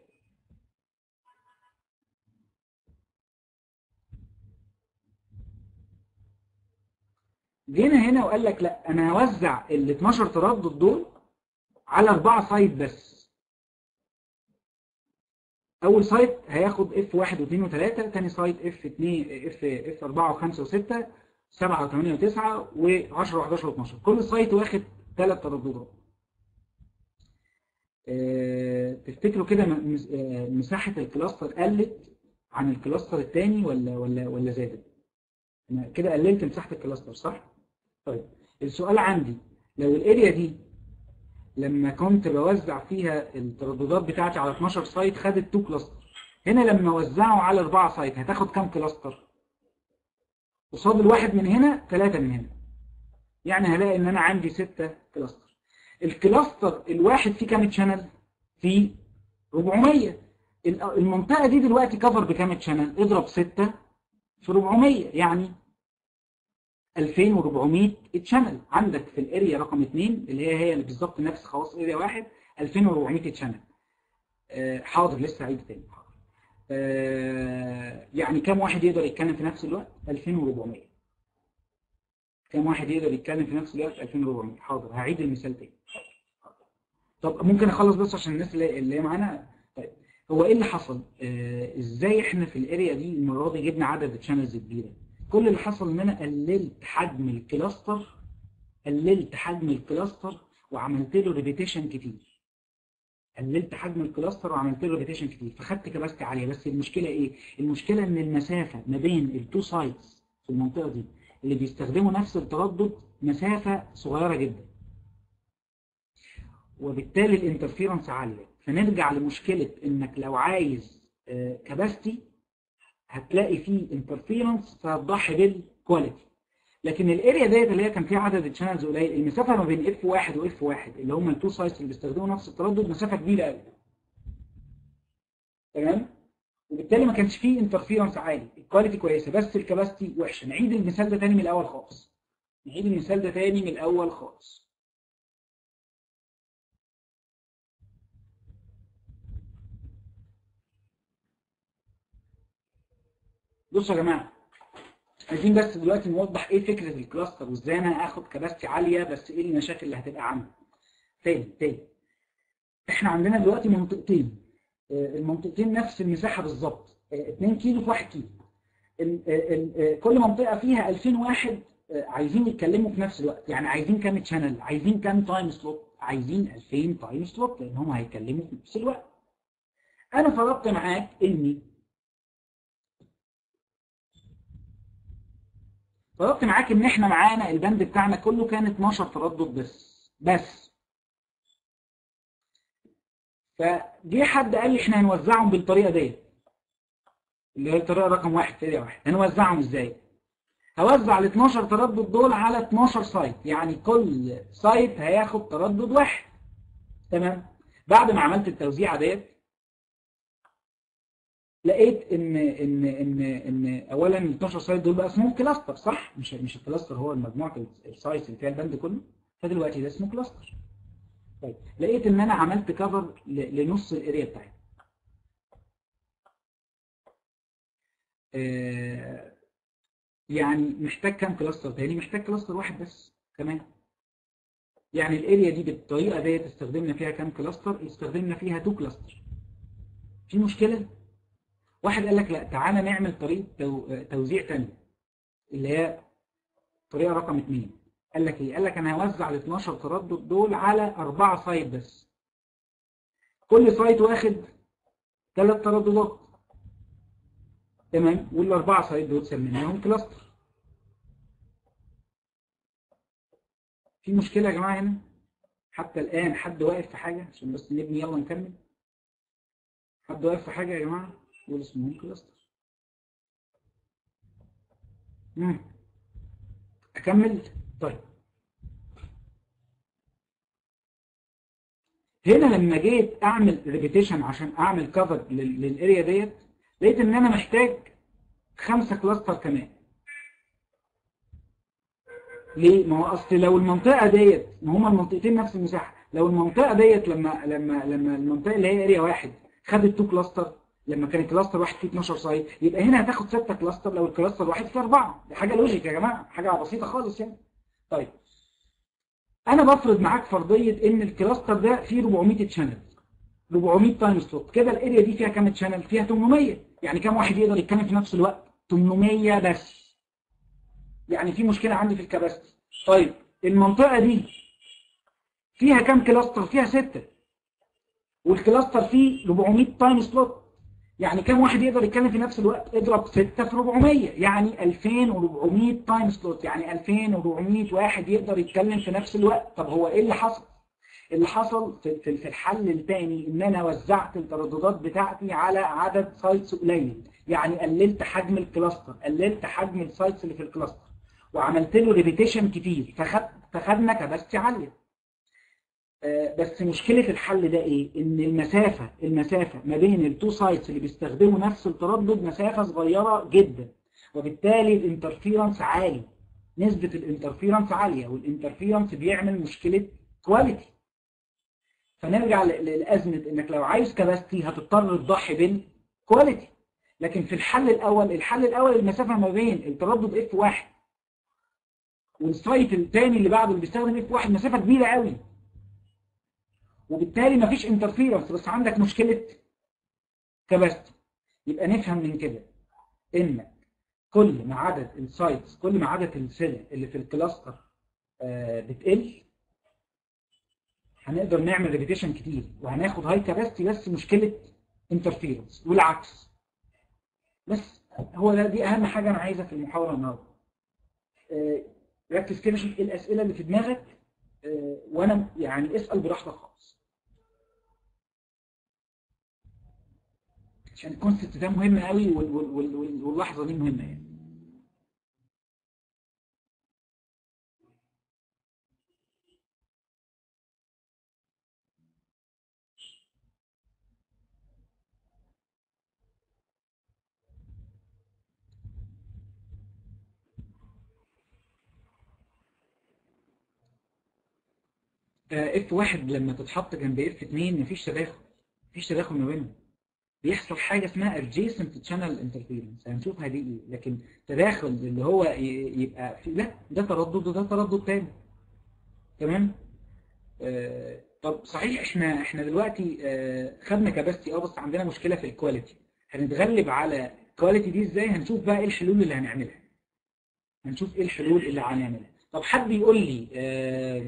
Speaker 1: جينا هنا وقال لك لا انا هوزع ال 12 تردد دول على اربعه سايت بس اول سايت هياخد اف 1 و2 و3 ثاني سايت اف 2 اف اف 4 و5 و6 7 و8 و9 و10 و11 و12 كل سايت واخد ثلاث ترددات آه، تفتكروا كده م- مس- آه، مساحة الكلاستر قلت عن الكلاستر الثاني ولا ولا ولا زادت؟ أنا كده قللت مساحة الكلاستر صح؟ طيب السؤال عندي لو الاريا دي لما كنت بوزع فيها الترددات بتاعتي على 12 سايت خدت 2 كلاستر هنا لما اوزعه على اربعة سايت هتاخد كام كلاستر قصاد الواحد من هنا ثلاثة من هنا يعني هلاقي ان انا عندي ستة كلاستر الكلاستر الواحد فيه كام تشانل فيه 400 المنطقة دي دلوقتي كفر بكام تشانل اضرب 6 في 400 يعني 2400 تشانل عندك في الاريا رقم 2 اللي هي هي اللي بالظبط نفس خواص اريا واحد 2400 تشانل آه حاضر لسه عيد تاني حاضر آه يعني كم واحد يقدر يتكلم في نفس الوقت 2400 كم واحد يقدر يتكلم في نفس الوقت 2400 حاضر هعيد المثال تاني طب ممكن اخلص بس عشان الناس اللي هي معانا طيب هو ايه اللي حصل آه ازاي احنا في الاريا دي المره دي جبنا عدد تشانلز كبيره كل اللي حصل ان انا قللت حجم الكلاستر قللت حجم الكلاستر وعملت له ريبيتيشن كتير قللت حجم الكلاستر وعملت له ريبيتيشن كتير فخدت كباستي عاليه بس المشكله ايه المشكله ان المسافه ما بين التو سايتس في المنطقه دي اللي بيستخدموا نفس التردد مسافه صغيره جدا وبالتالي الانترفيرنس عاليه فنرجع لمشكله انك لو عايز كباستي هتلاقي فيه انترفيرنس فهتضحي بالكواليتي لكن الاريا ديت اللي هي كان فيها عدد الشانلز قليل المسافه ما بين اف 1 واف 1 اللي هم التو سايتس اللي بيستخدموا نفس التردد مسافه كبيره قوي تمام وبالتالي ما كانش فيه انترفيرنس عالي الكواليتي كويسه بس الكباستي وحشه نعيد المثال ده تاني من الاول خالص نعيد المثال ده تاني من الاول خالص بصوا يا جماعه عايزين بس دلوقتي نوضح ايه فكره الكلاستر وازاي انا اخد كباستي عاليه بس ايه المشاكل اللي هتبقى عندي تاني تاني احنا عندنا دلوقتي منطقتين المنطقتين نفس المساحه بالظبط 2 كيلو في 1 كيلو كل منطقه فيها 2000 واحد عايزين يتكلموا في نفس الوقت يعني عايزين كام تشانل عايزين كام تايم سلوت عايزين 2000 تايم سلوت لان هم هيتكلموا في نفس الوقت انا فرضت معاك اني فرضت معاك ان احنا معانا البند بتاعنا كله كان 12 تردد بس بس فجه حد قال لي احنا هنوزعهم بالطريقه ديت اللي هي الطريقه رقم واحد سيريا واحد هنوزعهم ازاي؟ هوزع ال 12 تردد دول على 12 سايت يعني كل سايت هياخد تردد واحد تمام بعد ما عملت التوزيعه ديت لقيت ان ان ان ان اولا ال 12 سايت دول بقى اسمهم كلاستر صح مش مش الكلاستر هو مجموعه السايتس اللي فيها البند كله فدلوقتي ده اسمه كلاستر طيب لقيت ان انا عملت كفر لنص الاريا بتاعتي آه يعني محتاج كام كلاستر تاني محتاج كلاستر واحد بس كمان يعني الاريا دي بالطريقه ديت استخدمنا فيها كام كلاستر استخدمنا فيها تو كلاستر في مشكله واحد قال لك لا تعالى نعمل طريقه تو... توزيع ثانيه اللي هي طريقه رقم 2 قال لك ايه قال لك انا هوزع ال 12 تردد دول على اربعه سايت بس كل سايت واخد ثلاث ترددات تمام والاربعه سايت دول سميناهم كلاستر في مشكله يا جماعه هنا حتى الان حد واقف في حاجه عشان بس نبني يلا نكمل حد واقف في حاجه يا جماعه دول اسمهم كلاستر امم اكمل طيب هنا لما جيت اعمل ريبيتيشن عشان اعمل كفر للاريا ديت لقيت ان انا محتاج خمسة كلاستر كمان ليه؟ ما هو اصل لو المنطقة ديت ما هما المنطقتين نفس المساحة لو المنطقة ديت لما لما لما المنطقة اللي هي اريا واحد خدت تو كلاستر لما كان الكلاستر واحد فيه 12 سايت يبقى هنا هتاخد 6 كلاستر لو الكلاستر واحد فيه 4 دي حاجة لوجيك يا جماعة حاجة بسيطة خالص يعني طيب انا بفرض معاك فرضية ان الكلاستر ده فيه 400 تشانل 400 تايم سلوت كده الاريا دي فيها كام تشانل فيها 800 يعني كام واحد يقدر يتكلم في نفس الوقت 800 بس يعني في مشكلة عندي في الكباستي طيب المنطقة دي فيها كام كلاستر فيها 6 والكلاستر فيه 400 تايم سلوت يعني كام واحد يقدر يتكلم في نفس الوقت اضرب 6 في 400 يعني 2400 تايم سلوت يعني 2400 واحد يقدر يتكلم في نفس الوقت طب هو ايه اللي حصل اللي حصل في في في الحل الثاني ان انا وزعت الترددات بتاعتي على عدد سايتس قليل يعني قللت حجم الكلاستر قللت حجم السايتس اللي في الكلاستر وعملت له ريبيتيشن كتير فخد فخدنا كباستي عاليه آه، بس مشكله الحل ده ايه ان المسافه المسافه ما بين التو سايتس اللي بيستخدموا نفس التردد مسافه صغيره جدا وبالتالي الانترفيرنس عالي نسبه الانترفيرنس عاليه والانترفيرنس بيعمل مشكله كواليتي فنرجع ل- ل- لازمه انك لو عايز كباستي هتضطر تضحي بالكواليتي لكن في الحل الاول الحل الاول المسافه ما بين التردد اف واحد والسايت الثاني اللي بعده اللي بيستخدم اف واحد مسافه كبيره قوي وبالتالي مفيش انترفيرنس بس عندك مشكله كباستي يبقى نفهم من كده ان كل ما عدد السايتس كل ما عدد السلع اللي في الكلاستر آه، بتقل هنقدر نعمل ريبيتيشن كتير وهناخد هاي كاباستي بس مشكله انترفيرنس والعكس بس هو ده دي اهم حاجه انا عايزها في المحاضره النهارده آه، ركز كده شوف ايه الاسئله اللي في دماغك آه، وانا يعني اسال براحتك خالص عشان الكونسبت ده مهم قوي وال- وال- وال- وال- واللحظه دي مهمه يعني اف واحد لما تتحط جنب اف 2 مفيش تداخل مفيش تداخل ما بينهم بيحصل حاجه اسمها adjacent channel interference هنشوفها دي ايه لكن تداخل اللي هو ي- يبقى في لا ده تردد وده تردد تاني تمام آه طب صحيح احنا احنا دلوقتي آه خدنا كباستي اه بس عندنا مشكله في الكواليتي هنتغلب على الكواليتي دي ازاي هنشوف بقى ايه الحلول اللي هنعملها هنشوف ايه الحلول اللي هنعملها طب حد يقول لي آه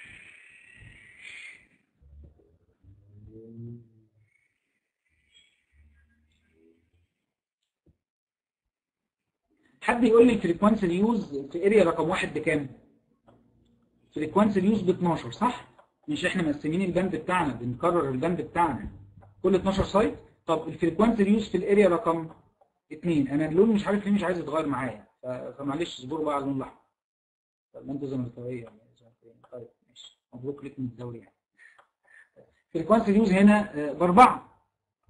Speaker 1: حد يقول لي الفريكوانسي اليوز في اريا رقم واحد بكام؟ فريكوانسي اليوز ب 12 صح؟ مش احنا مقسمين البند بتاعنا بنكرر البند بتاعنا كل 12 سايت طب الفريكوانسي اليوز في الاريا رقم 2 انا اللون مش عارف ليه مش عايز يتغير معايا ف- فمعلش اصبروا بقى على اللون الاحمر طب ما انتوا زملكاويه ولا مش عارف ايه. طيب ماشي مبروك ليك من الدوري يعني فريكوانسي اليوز هنا آه، باربعه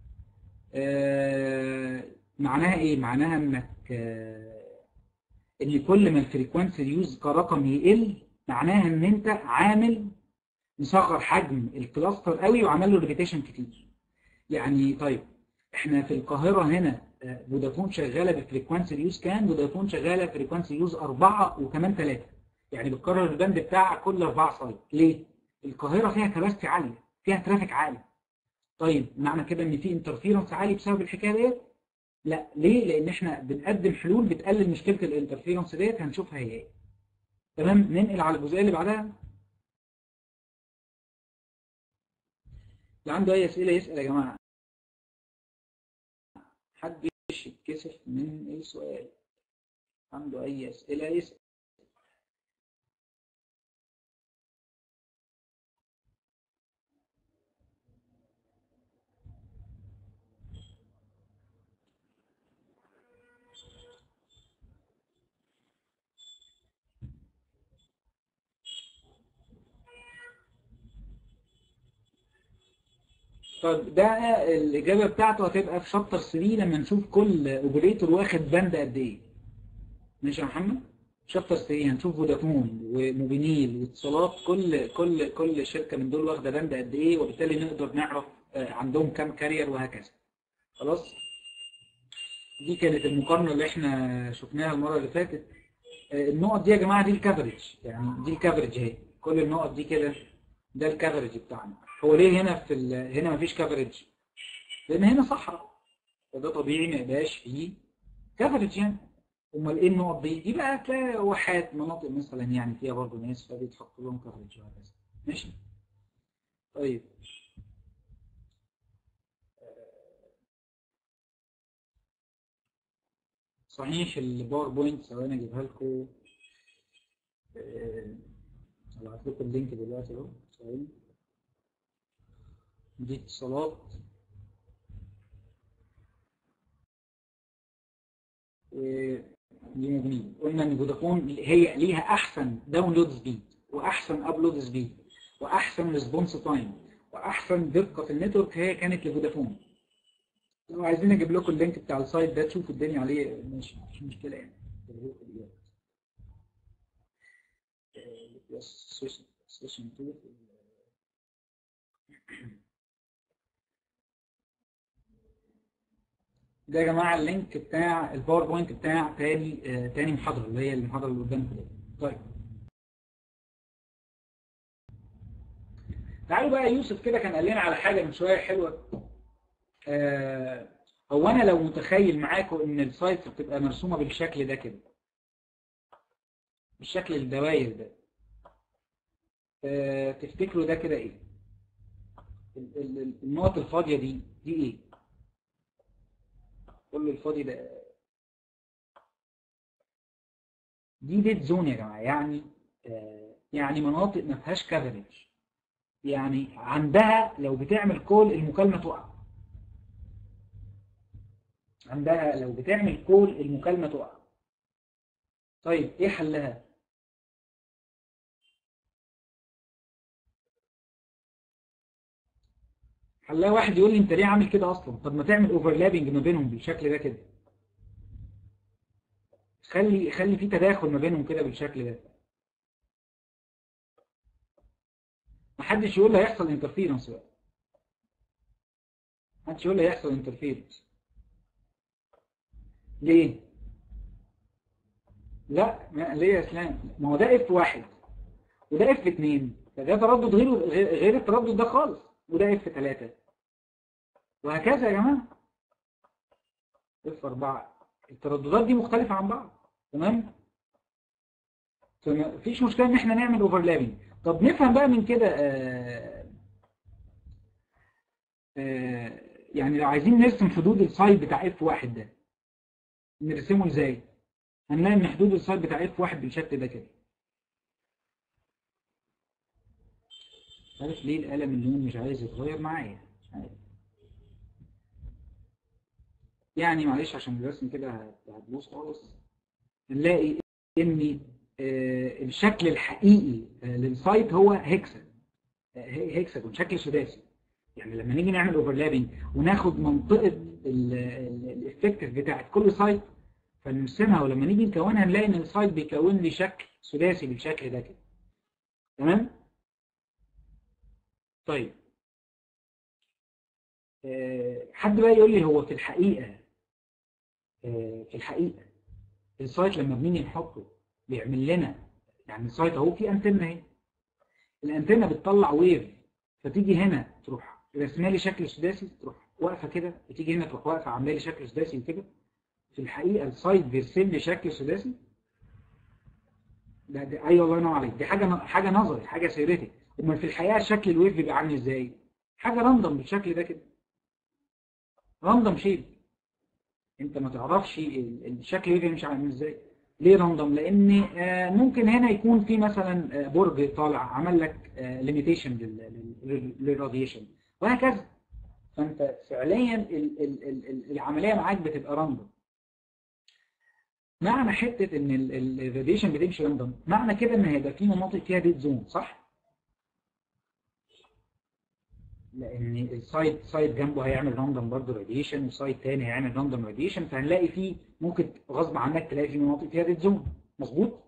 Speaker 1: آه، معناها ايه؟ معناها انك آه، ان كل ما الفريكوانسي اليوز كرقم يقل معناها ان انت عامل مصغر حجم الكلاستر قوي وعمل له ريبيتيشن كتير يعني طيب احنا في القاهره هنا آه، فودافون شغاله بفريكوانسي اليوز كام فودافون شغاله فريكوانسي اليوز أربعة وكمان ثلاثة يعني بتكرر البند بتاعها كل أربعة سايت ليه القاهره فيها كباستي عاليه فيها ترافيك عالي طيب معنى كده ان في انترفيرنس عالي بسبب الحكايه ديت لا ليه لان احنا بنقدم حلول بتقلل مشكله الانترفيرنس ديت هنشوفها هي ايه تمام ننقل على الجزئيه اللي بعدها اللي عنده اي اسئله يسال يا جماعه حد يتكسف من اي سؤال عنده اي اسئله يسال طب ده الإجابة بتاعته هتبقى في شابتر 3 لما نشوف كل اوبريتور واخد بند قد إيه. ماشي يا محمد؟ شابتر 3 هنشوف فودافون وموبينيل واتصالات كل كل كل شركة من دول واخدة بند قد إيه وبالتالي نقدر نعرف آه، عندهم كام كارير وهكذا. خلاص؟ دي كانت المقارنة اللي احنا شفناها المرة اللي فاتت. آه، النقط دي يا جماعة دي الكفرج يعني دي الكفرج اهي كل النقط دي كده ده الكفرج بتاعنا هو ليه هنا في ال... هنا مفيش كفرج لان هنا صحراء فده طبيعي ما يبقاش فيه كفرج يعني امال ايه النقط دي دي بقى تلاقي واحات مناطق مثلا يعني فيها برضه ناس فبيتحط لهم كفرج وهكذا ماشي طيب صحيح الباوربوينت ثواني اجيبها لكم آه، هبعت لكم اللينك دلوقتي اهو ثواني دي اتصالات دي موجودين قلنا ان فودافون هي ليها احسن داونلود سبيد واحسن ابلود سبيد واحسن ريسبونس تايم واحسن دقه في النتورك هي كانت لفودافون لو عايزين اجيب لكم اللينك بتاع السايت ده تشوفوا الدنيا عليه ماشي مش مشكله يعني سيشن 2 ده يا جماعه اللينك بتاع الباوربوينت بتاع تاني آه تاني محاضره اللي هي المحاضره اللي قدامكم دي طيب تعالوا بقى يوسف كده كان قال لنا على حاجه من شويه حلوه آه هو انا لو متخيل معاكم ان السايت بتبقى مرسومه بالشكل ده كده بالشكل الدواير ده آه تفتكروا ده كده ايه النقط الفاضيه دي دي ايه كل الفاضي ده دي ديد زون يا جماعه يعني آه يعني مناطق ما فيهاش كفرج يعني عندها لو بتعمل كول المكالمه تقع عندها لو بتعمل كول المكالمه تقع طيب ايه حلها حلها واحد يقول لي انت ليه عامل كده اصلا طب ما تعمل اوفرلابنج ما بينهم بالشكل ده كده خلي خلي في تداخل ما بينهم كده بالشكل ده محدش يقول لي هيحصل انترفيرنس بقى محدش يقول لي هيحصل انترفيرنس ليه لا ما ليه يا اسلام ما هو ده اف واحد وده اف اتنين فده تردد غير غير التردد ده خالص وده اف 3 وهكذا يا جماعه اف 4 الترددات دي مختلفه عن بعض تمام مفيش مشكله ان احنا نعمل اوفرلابنج طب نفهم بقى من كده آآ آآ يعني لو عايزين نرسم حدود السايد بتاع اف 1 ده نرسمه ازاي هنلاقي ان حدود السايد بتاع اف 1 بالشكل ده كده عارف ليه القلم اللون مش عايز يتغير معايا مش عارف يعني معلش عشان الرسم كده هتبوظ خالص نلاقي ان آه الشكل الحقيقي آه للسايت هو هيكسا آه هيكساجون شكل سداسي يعني لما نيجي نعمل اوفرلابنج وناخد منطقه الافكتيف بتاعت كل سايت فنرسمها ولما نيجي نكونها نلاقي ان السايت بيكون لي شكل سداسي بالشكل ده كده تمام طيب حد بقى يقول لي هو في الحقيقة في الحقيقة السايت لما بنيجي نحطه بيعمل لنا يعني السايت اهو في انتنة اهي الانتنة بتطلع ويف فتيجي هنا تروح رسمه لي شكل سداسي تروح واقفة كده وتيجي هنا تروح واقفة عامله لي شكل سداسي وكده في الحقيقة السايت بيرسم لي شكل سداسي ده, ده ايوه الله ينور عليك دي حاجة حاجة نظري حاجة سيرتك امال في الحقيقة شكل الويف بيبقى عامل ازاي حاجة راندوم بالشكل ده كده راندوم شيب انت ما تعرفش الشكل الويف مش عامل ازاي ليه راندوم لان ممكن هنا يكون في مثلا برج طالع عمل لك ليميتيشن للراديشن وهكذا فانت فعليا العملية معاك بتبقى راندوم معنى حتة ان الراديشن بتمشي راندوم معنى كده ان هيبقى في مناطق فيها ديد زون صح؟ لان السايد سايد جنبه هيعمل راندوم برضه راديشن وسايد تاني هيعمل راندوم راديشن فهنلاقي فيه ممكن غصب عنك تلاقي في مناطق فيها ديد زون مظبوط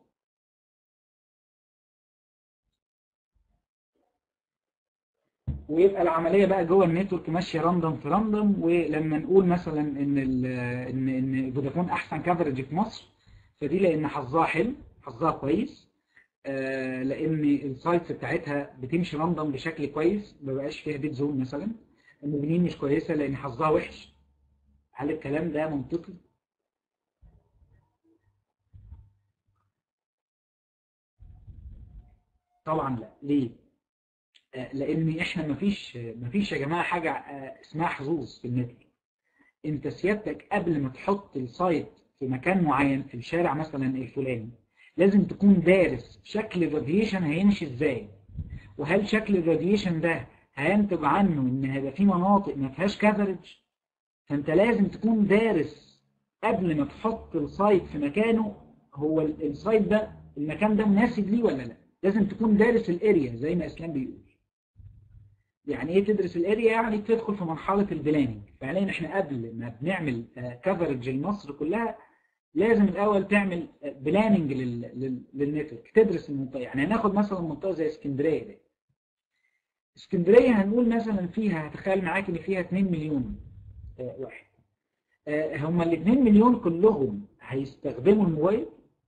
Speaker 1: ويبقى العمليه بقى جوه النتورك ماشيه راندوم في راندوم ولما نقول مثلا ان ان ان فودافون احسن كفرج في مصر فدي لان حظها حلو حظها كويس آه لان السايتس بتاعتها بتمشي راندوم بشكل كويس ما بقاش فيها ديد زون مثلا المبنيين مش كويسه لان حظها وحش هل الكلام ده منطقي طبعا لا ليه آه لان احنا مفيش مفيش يا جماعه حاجه آه اسمها حظوظ في النت انت سيادتك قبل ما تحط السايت في مكان معين في الشارع مثلا الفلاني لازم تكون دارس شكل الراديشن هيمشي ازاي وهل شكل الراديشن ده هينتج عنه ان هيبقى في مناطق ما فيهاش كفرج فانت لازم تكون دارس قبل ما تحط السايت في مكانه هو السايت ده المكان ده مناسب ليه ولا لا لازم تكون دارس الاريا زي ما اسلام بيقول يعني ايه تدرس الاريا يعني تدخل في مرحله البلاننج فعليا احنا قبل ما بنعمل كفرج لمصر كلها لازم الاول تعمل بلاننج للنتورك تدرس المنطقه يعني هناخد مثلا منطقه زي اسكندريه دي اسكندريه هنقول مثلا فيها هتخيل معاك ان فيها 2 مليون واحد هم ال 2 مليون كلهم هيستخدموا الموبايل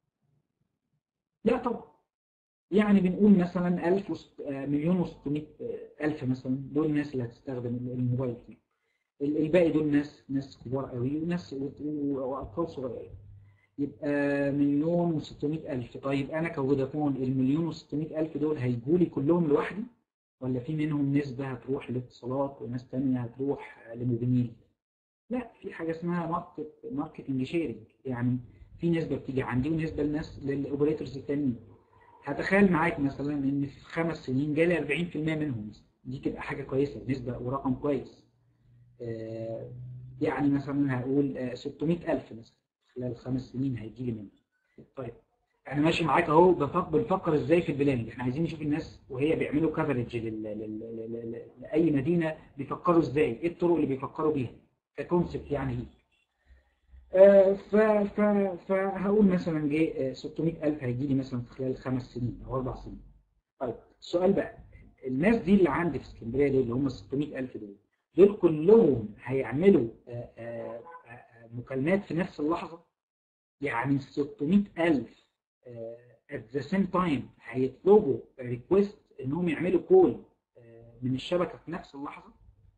Speaker 1: لا طبعا يعني بنقول مثلا 1000 وست... مليون و600 ألف مثلا دول الناس اللي هتستخدم الموبايل فيه الباقي دول ناس ناس كبار قوي وناس واطفال صغيرين يبقى مليون و600 ألف طيب أنا كفودافون المليون و600 ألف دول هيجوا لي كلهم لوحدي ولا في منهم نسبة هتروح لاتصالات وناس تانية هتروح لموبينيل لا في حاجة اسمها ماركت ماركتنج شيرنج يعني في نسبة بتيجي عندي ونسبة للناس للأوبريتورز التانيين هتخيل معاك مثلا ان في خمس سنين جالي 40% منهم دي تبقى حاجة كويسة نسبة ورقم كويس آه يعني مثلا هقول آه 600000 مثلا خلال خمس سنين هيجي لي منهم طيب انا ماشي معاك اهو بنفكر ازاي في البلاننج احنا عايزين نشوف الناس وهي بيعملوا كفرج لاي مدينه بيفكروا ازاي ايه الطرق اللي بيفكروا بيها ككونسبت يعني ليه آه ف ف فهقول مثلا جه 600000 هيجي لي مثلا في خلال خمس سنين او اربع سنين طيب السؤال بقى الناس دي اللي عندي في اسكندريه دول اللي هم 600000 دول دول كلهم هيعملوا آآ آآ مكالمات في نفس اللحظه يعني 600000 at the same time هيطلبوا ريكويست انهم يعملوا كول من الشبكه في نفس اللحظه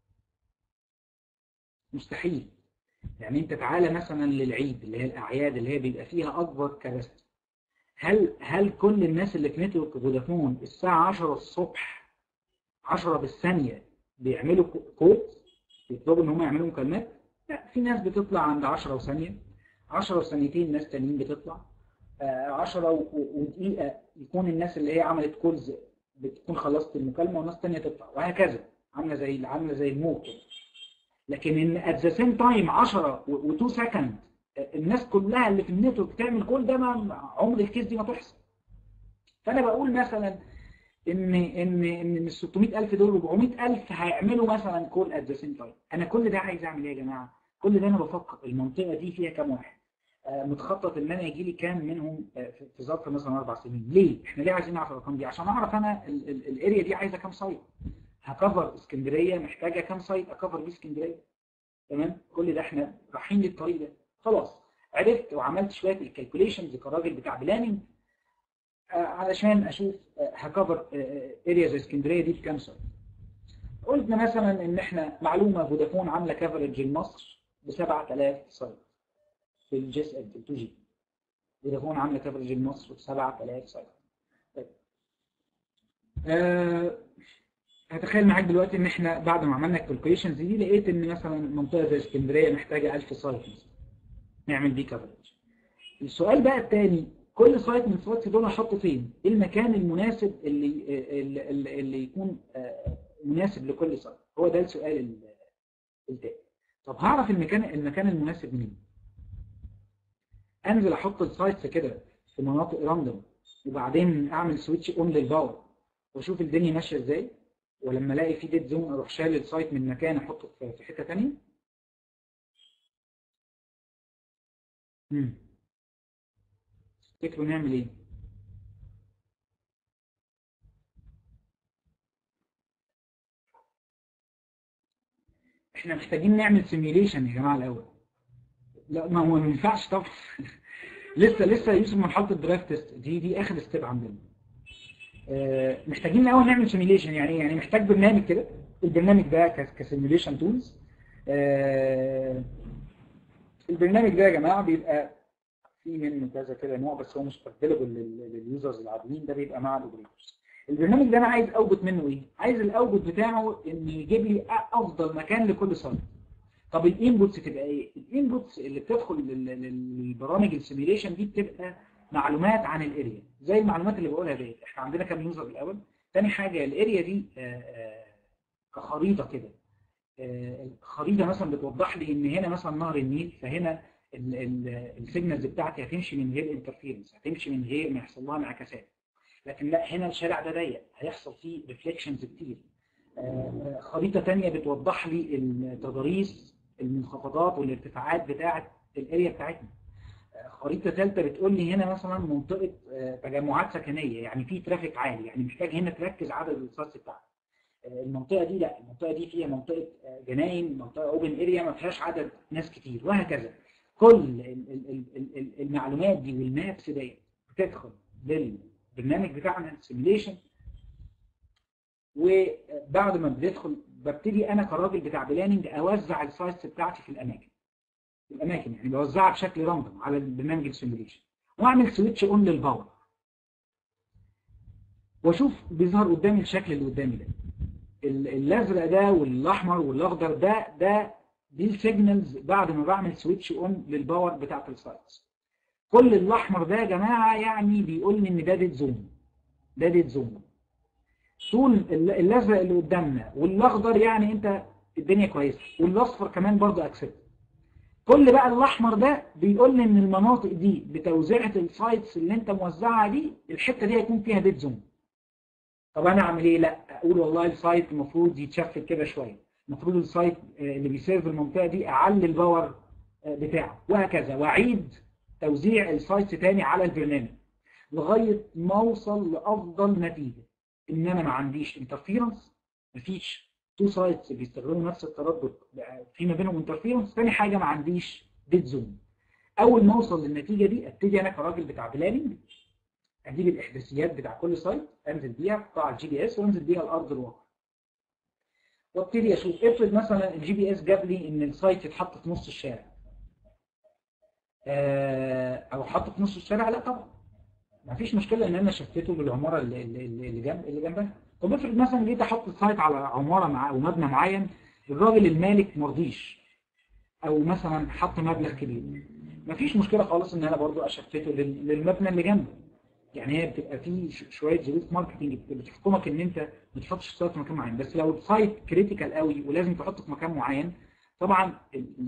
Speaker 1: مستحيل يعني انت تعالى مثلا للعيد اللي هي الاعياد اللي هي بيبقى فيها اكبر كباستي هل هل كل الناس اللي في نتورك فودافون الساعه 10 الصبح 10 بالثانيه بيعملوا كود بيطلبوا ان هم يعملوا مكالمات لا في ناس بتطلع عند 10 وثانيه 10 وثانيتين ناس تانيين بتطلع 10 ودقيقه يكون الناس اللي هي عملت كولز بتكون خلصت المكالمه وناس تانيه تطلع وهكذا عامله زي عامله زي الموت كده لكن ان ات ذا سيم تايم 10 و2 سكند الناس كلها اللي في النتورك تعمل كل ده ما عمر الكيس دي ما تحصل فانا بقول مثلا ان ان ان من 600000 دول 400000 هيعملوا مثلا كول ات ذا سيم تايم انا كل ده عايز اعمل ايه يا جماعه كل ده انا بفكر المنطقه دي فيها كام واحد آه متخطط ان انا يجي لي كام منهم آه في ظرف مثلا اربع سنين ليه احنا ليه عايزين نعرف الارقام دي عشان اعرف انا الاريا دي عايزه كام سايت هكفر اسكندريه محتاجه كام سايت اكفر بيه اسكندريه تمام كل ده احنا رايحين للطريق ده خلاص عرفت وعملت شويه الكالكوليشنز كراجل بتاع بلاننج آه علشان اشوف آه هكفر اريا زي اسكندريه دي بكام سايت قلنا مثلا ان احنا معلومه فودافون عامله كفرج لمصر ب 7000 سايت في الجيس ال 2 جي فودافون عامله كفرج لمصر ب 7000 سايت طيب آه هتخيل معاك دلوقتي ان احنا بعد ما عملنا الكالكوليشنز دي لقيت ان مثلا منطقه زي اسكندريه محتاجه 1000 سايت نعمل بيه كفرج السؤال بقى الثاني كل سايت من السايتس دول احطه فين ايه المكان المناسب اللي اللي, اللي, اللي يكون مناسب لكل سايت هو ده السؤال الثاني طب هعرف المكان المكان المناسب منين انزل احط السايتس كده في مناطق راندوم وبعدين اعمل سويتش اون للباور واشوف الدنيا ماشيه ازاي ولما الاقي في ديد زون اروح شايل السايت من مكان احطه في حته ثانيه امم تفتكروا نعمل ايه احنا محتاجين نعمل سيميوليشن يا جماعه الاول لا ما هو ما ينفعش طبعا لسه لسه يوسف مرحله الدرايف تيست دي دي اخر ستيب عندنا آه محتاجين الاول نعمل سيميوليشن يعني يعني محتاج برنامج كده البرنامج ده كسيميوليشن تولز آه البرنامج ده يا جماعه بيبقى في منه كذا كده نوع بس هو مش افيلبل لليوزرز العاديين ده بيبقى مع الاوبريتورز البرنامج ده انا عايز اوجد منه ايه عايز الاوجد بتاعه ان يجيب لي افضل مكان لكل سايت طب الانبوتس تبقى ايه الانبوتس اللي بتدخل للبرامج السيميوليشن دي بتبقى معلومات عن الاريا زي المعلومات اللي بقولها ديت احنا عندنا كام يوزر الاول تاني حاجه الاريا دي كخريطه كده الخريطه مثلا بتوضح لي ان هنا مثلا نهر النيل فهنا السيجنالز بتاعتي هتمشي من غير انترفيرنس هتمشي من غير ما يحصل لها انعكاسات لكن لا هنا الشارع ده ضيق هيحصل فيه ريفليكشنز كتير خريطه ثانيه بتوضح لي التضاريس المنخفضات والارتفاعات بتاعه الاريا بتاعتنا خريطه ثالثه بتقول لي هنا مثلا منطقه تجمعات سكنيه يعني في ترافيك عالي يعني محتاج هنا تركز عدد الرصاص بتاعك المنطقه دي لا المنطقه دي فيها منطقه جناين منطقه اوبن اريا ما فيهاش عدد ناس كتير وهكذا كل المعلومات دي والمابس دي بتدخل للبرنامج بتاعنا السيميليشن وبعد ما بتدخل ببتدي انا كراجل بتاع بلاننج اوزع السايتس بتاعتي في الاماكن في الاماكن يعني بوزعها بشكل راندوم على البرنامج السيميليشن واعمل سويتش اون للباور واشوف بيظهر قدامي الشكل اللي قدامي ده الازرق ده والاحمر والاخضر ده ده دي السيجنالز بعد ما بعمل سويتش اون للباور بتاعت السايتس كل الاحمر ده يا جماعه يعني بيقول لي ان ده ديد زون ده ديد زون طول الازرق اللي قدامنا والاخضر يعني انت الدنيا كويسه والاصفر كمان برضه اكسبت كل بقى الاحمر ده بيقول لي ان المناطق دي بتوزيعه السايتس اللي انت موزعها دي الحته دي هيكون فيها ديد زون طب انا اعمل ايه لا اقول والله السايت المفروض يتشفت كده شويه المفروض السايت اللي بيسيرف المنطقه دي اعلي الباور بتاعه وهكذا واعيد توزيع السايتس تاني على البرنامج لغايه ما اوصل لافضل نتيجه ان انا ما عنديش انترفيرنس مفيش تو سايتس بيستخدموا نفس التردد في ما بينهم انترفيرنس ثاني حاجه ما عنديش ديد زون اول ما اوصل للنتيجه دي ابتدي انا كراجل بتاع بلاننج اجيب الاحداثيات بتاع كل سايت انزل بيها قطاع الجي بي اس وانزل بيها الارض الواقع وابتدي اشوف افرض مثلا الجي بي اس جاب لي ان السايت يتحط في نص الشارع او حطه في نص الشارع لا طبعا ما فيش مشكله ان انا شفته للعماره اللي اللي جنب اللي جنبها طب افرض مثلا جيت احط السايت على عماره مع او مبنى معين الراجل المالك مرضيش او مثلا حط مبلغ كبير ما فيش مشكله خالص ان انا برضو اشفته للمبنى اللي جنبه يعني هي بتبقى في شويه ظروف ماركتنج بتحكمك ان انت ما تحطش السايت في مكان معين بس لو السايت كريتيكال قوي ولازم تحطه في مكان معين طبعا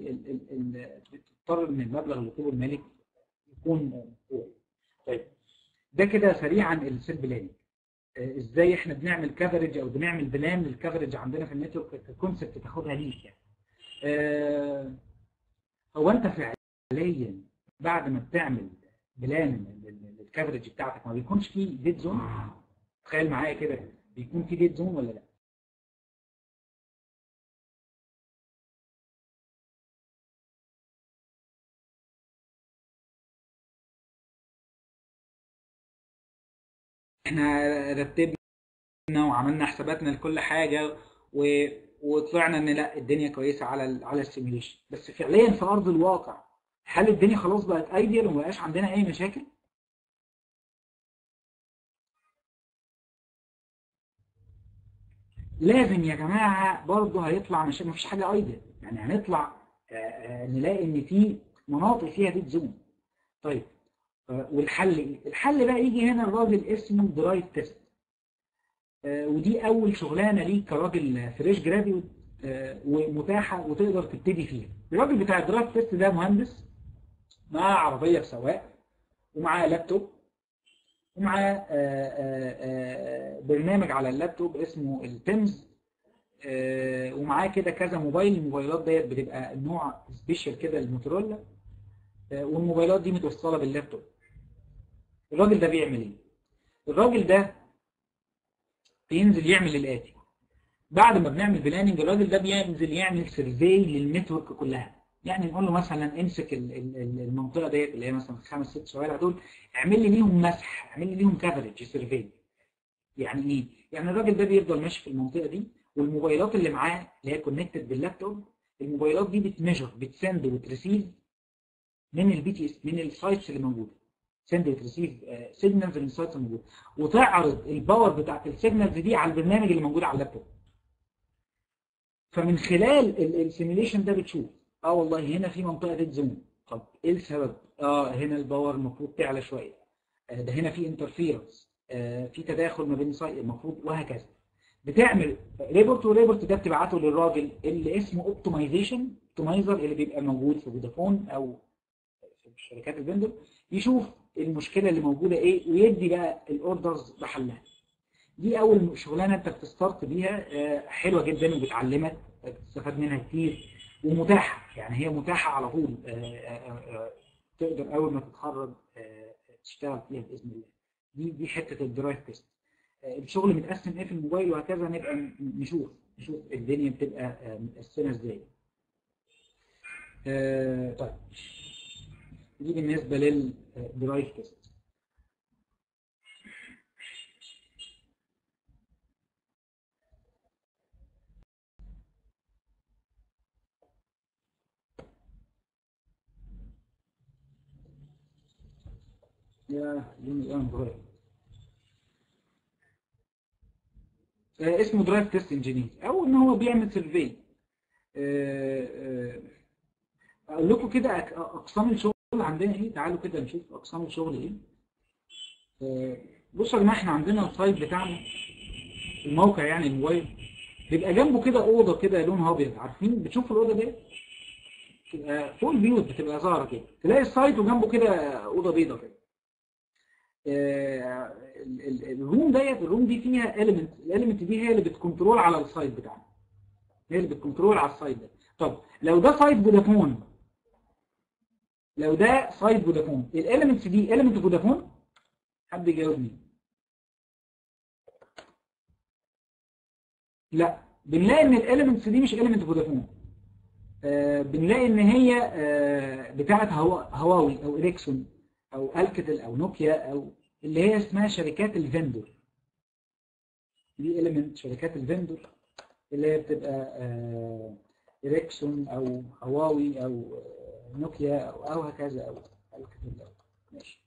Speaker 1: بتضطر ان المبلغ اللي يطلبه المالك يكون قوي طيب ده كده سريعا السيل بلاننج ازاي احنا بنعمل كفرج او بنعمل بلان للكفرج عندنا في النتورك ككونسبت تاخدها ليك يعني اه هو انت فعليا بعد ما بتعمل بلان الكفرج بتاعتك ما بيكونش فيه ديد زون تخيل معايا كده بيكون فيه ديد زون ولا لا احنا رتبنا وعملنا حساباتنا لكل حاجه و... وطلعنا ان لا الدنيا كويسه على ال على السيميليشن بس فعليا في ارض الواقع هل الدنيا خلاص بقت ايديال وما بقاش عندنا اي مشاكل؟ لازم يا جماعه برضه هيطلع مش مفيش حاجه ايديال يعني هنطلع نلاقي ان في مناطق فيها ديد زون طيب والحل ايه؟ الحل بقى يجي هنا الراجل اسمه درايف تيست ودي اول شغلانه ليك كراجل فريش جراديوت ومتاحه وتقدر تبتدي فيها الراجل بتاع الدرايف تيست ده مهندس معاه عربيه بسواق ومعاه لابتوب ومعاه برنامج على اللابتوب اسمه التيمز ومعاه كده كذا موبايل الموبايلات ديت بتبقى نوع سبيشال كده الموتورولا والموبايلات دي متوصله باللابتوب الراجل ده بيعمل ايه الراجل ده بينزل يعمل الاتي بعد ما بنعمل بلاننج الراجل ده بينزل يعمل سيرفي للنتورك كلها يعني نقول له مثلا امسك المنطقه ديت اللي هي مثلا خمس ست شوارع دول اعمل لي ليهم مسح اعمل لي ليهم كفرج سيرفي يعني ايه يعني الراجل ده بيفضل ماشي في المنطقه دي والموبايلات اللي معاه اللي هي كونكتد باللابتوب الموبايلات دي بتميجر بتسند وتريسيف من البي تي اس من السايتس اللي موجوده سند وتريسيف سيجنالز من السايتس الموجوده وتعرض الباور بتاعت السيجنالز دي على البرنامج اللي موجود على اللابتوب فمن خلال السيميليشن ده بتشوف اه والله هنا في منطقه ديد زون طب ايه السبب اه هنا الباور المفروض تعلى شويه آه ده هنا في انترفيرنس آه في تداخل ما بين سايت المفروض وهكذا بتعمل ريبورت وريبورت ده بتبعته للراجل اللي اسمه اوبتمايزيشن اوبتمايزر اللي بيبقى موجود في فودافون او في شركات الفندر يشوف المشكله اللي موجوده ايه ويدي بقى الاوردرز بحلها دي اول شغلانه انت بتستارت بيها آه، حلوه جدا وبتعلمك بتستفاد منها كتير ومتاحه يعني هي متاحه على طول آه، آه، آه، تقدر اول ما تتخرج آه، تشتغل فيها باذن الله دي دي حته الدرايف تيست آه، الشغل متقسم ايه في الموبايل وهكذا نبقى ن- نشوف نشوف الدنيا بتبقى آه، متقسمه ازاي آه، طيب دي بالنسبه للدرايف تيست يا يوم الان درايف آه، اسمه درايف تيست انجينير او ان هو بيعمل سيرفي اقول لكم كده أك- اقسام الشغل عندنا ايه تعالوا كده نشوف اقسام الشغل ايه آه، بصوا يا جماعه احنا عندنا السايت بتاعنا الموقع يعني الموبايل بيبقى جنبه كده اوضه كده لونها ابيض عارفين بتشوفوا الاوضه دي تبقى فوق البيوت بتبقى ظاهره كده تلاقي السايت وجنبه كده اوضه بيضه كده آه، ال- ال- الروم ديت الروم دي فيها اليمنت الاليمنت دي هي اللي بتكنترول على السايت بتاعنا هي اللي بتكنترول على السايت ده طب لو ده سايت فودافون لو ده سايت فودافون الاليمنتس دي اليمنت فودافون حد يجاوبني لا بنلاقي ان الاليمنتس دي مش اليمنت فودافون آه بنلاقي ان هي آه بتاعه هوا- هواوي او اريكسون او الكتل او نوكيا او اللي هي اسمها شركات الفندور دي اليمنت شركات الفندور اللي هي بتبقى آه اريكسون او هواوي او آه، نوكيا او او هكذا او الكتل او ماشي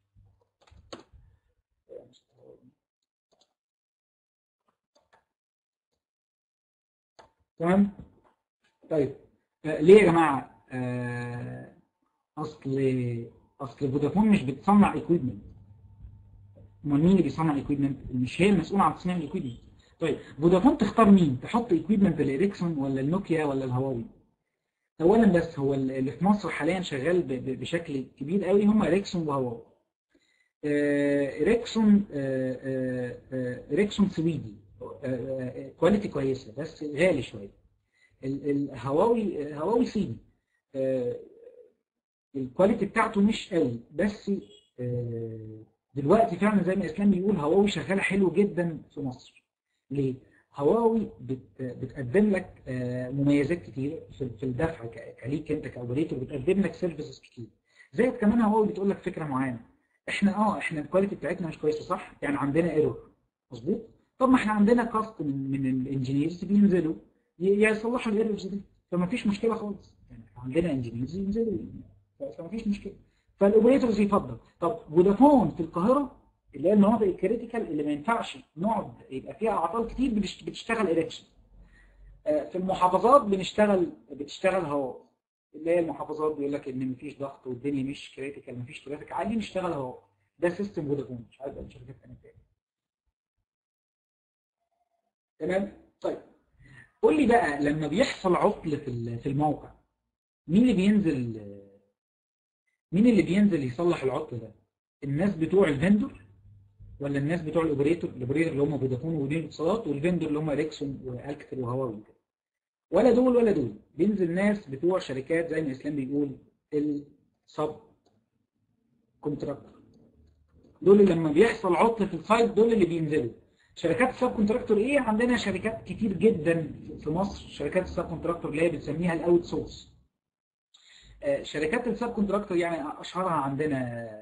Speaker 1: تمام طيب آه، ليه يا جماعه آه، اصل اصل فودافون مش بتصنع ايكويبمنت امال مين اللي بيصنع ايكويبمنت مش هي المسؤوله عن تصنيع الايكويبمنت طيب فودافون تختار مين تحط ايكويبمنت الاريكسون ولا النوكيا ولا الهواوي اولا بس هو اللي في مصر حاليا شغال ب- ب- بشكل كبير قوي هم اريكسون وهواوي آه، اريكسون آه، آه، آه، اريكسون سويدي آه، آه، كواليتي كويسه بس غالي شويه ال- الهواوي هواوي صيني آه، الكواليتي بتاعته مش قوي بس آه، دلوقتي فعلا زي ما اسلام بيقول هواوي شغاله حلو جدا في مصر ليه؟ هواوي بت- بتقدم لك آه، مميزات كتير في في الدفع ك- كليك انت كاوبريتور بتقدم لك سيرفيسز كتير زائد كمان هواوي بتقول لك فكره معينه احنا اه احنا الكواليتي بتاعتنا مش كويسه صح؟ يعني عندنا ايرور مظبوط؟ طب ما احنا عندنا كاست من من الانجينيرز بينزلوا ي- يصلحوا الايرورز دي فما فيش مشكله خالص يعني إحنا عندنا انجينيرز ينزلوا فما فيش مشكله فالاوبريتورز يفضل طب فودافون في القاهره اللي هي المناطق الكريتيكال اللي ما ينفعش نقعد يبقى فيها اعطال كتير بتش- بتشتغل اريكشن في المحافظات بنشتغل بتشتغل هواء اللي هي المحافظات بيقول لك ان مفيش ضغط والدنيا مش كريتيكال مفيش ترافيك عالي نشتغل هواء ده سيستم فودافون مش عارف بقى شركات ثانيه تاني تمام طيب قول لي بقى لما بيحصل عطل في ال- في الموقع مين اللي بينزل مين اللي بينزل يصلح العطل ده الناس بتوع الفندور ولا الناس بتوع الاوبريتور الاوبريتور اللي هم فودافون ودين الاتصالات والفندور اللي هم اريكسون والكتل وهواوي وكده ولا دول ولا دول بينزل ناس بتوع شركات زي ما اسلام بيقول السب كونتراكتور دول اللي لما بيحصل عطل في السايت دول اللي بينزلوا شركات السب كونتراكتور ايه عندنا شركات كتير جدا في مصر شركات السب كونتراكتور اللي هي بنسميها الاوت سورس شركات السب كونتراكتور يعني اشهرها عندنا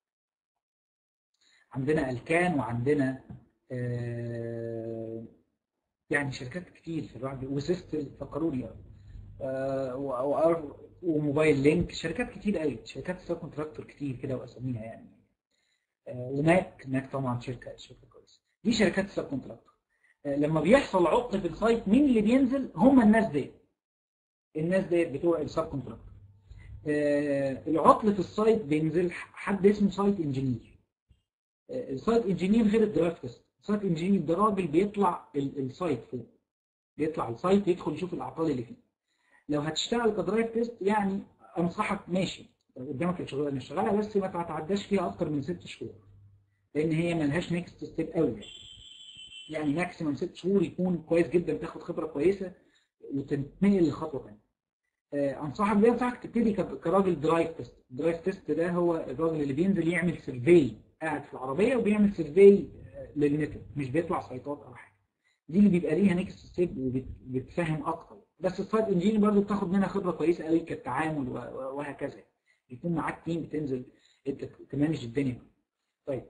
Speaker 1: عندنا الكان وعندنا آه، يعني شركات كتير في الواحد وسيستل فكروني آه، و- و- وموبايل لينك شركات كتير قوي شركات السب كونتراكتور كتير كده واساميها يعني آه، وماك ماك طبعا شركه شركه كويسه دي شركات السب كونتراكتور آه، لما بيحصل عطل في السايت مين اللي بينزل هم الناس ديت الناس ديت بتوع السب كونتراكتور آه، العطل في السايت بينزل حد اسمه سايت انجينير السايت انجينير غير الدرايف تيست سايت انجينير ده راجل بيطلع ال- السايت فوق بيطلع السايت يدخل يشوف الاعطال اللي فيه لو هتشتغل كدرايف تيست يعني انصحك ماشي لو قدامك الشغلانه اللي شغالها بس ما تتعداش فيها اكتر من ست شهور لان هي ملهاش نيكست ستيب قوي يعني ماكسيمم ست شهور يكون كويس جدا تاخد خبره كويسه وتنتقل لخطوه ثانيه آه، انصحك بيه انصحك تبتدي ك- كراجل درايف تيست الدرايف تيست ده هو الراجل اللي بينزل يعمل سيرفي قاعد في العربيه وبيعمل سيرفي للنتورك مش بيطلع سايتات او حاجه دي اللي بيبقى ليها نيكست ستيب وبتفهم اكتر بس السايت انجينير برضه بتاخد منها خبره كويسه قوي كالتعامل و- و- وهكذا يكون معاك تيم بتنزل انت تمانج الدنيا طيب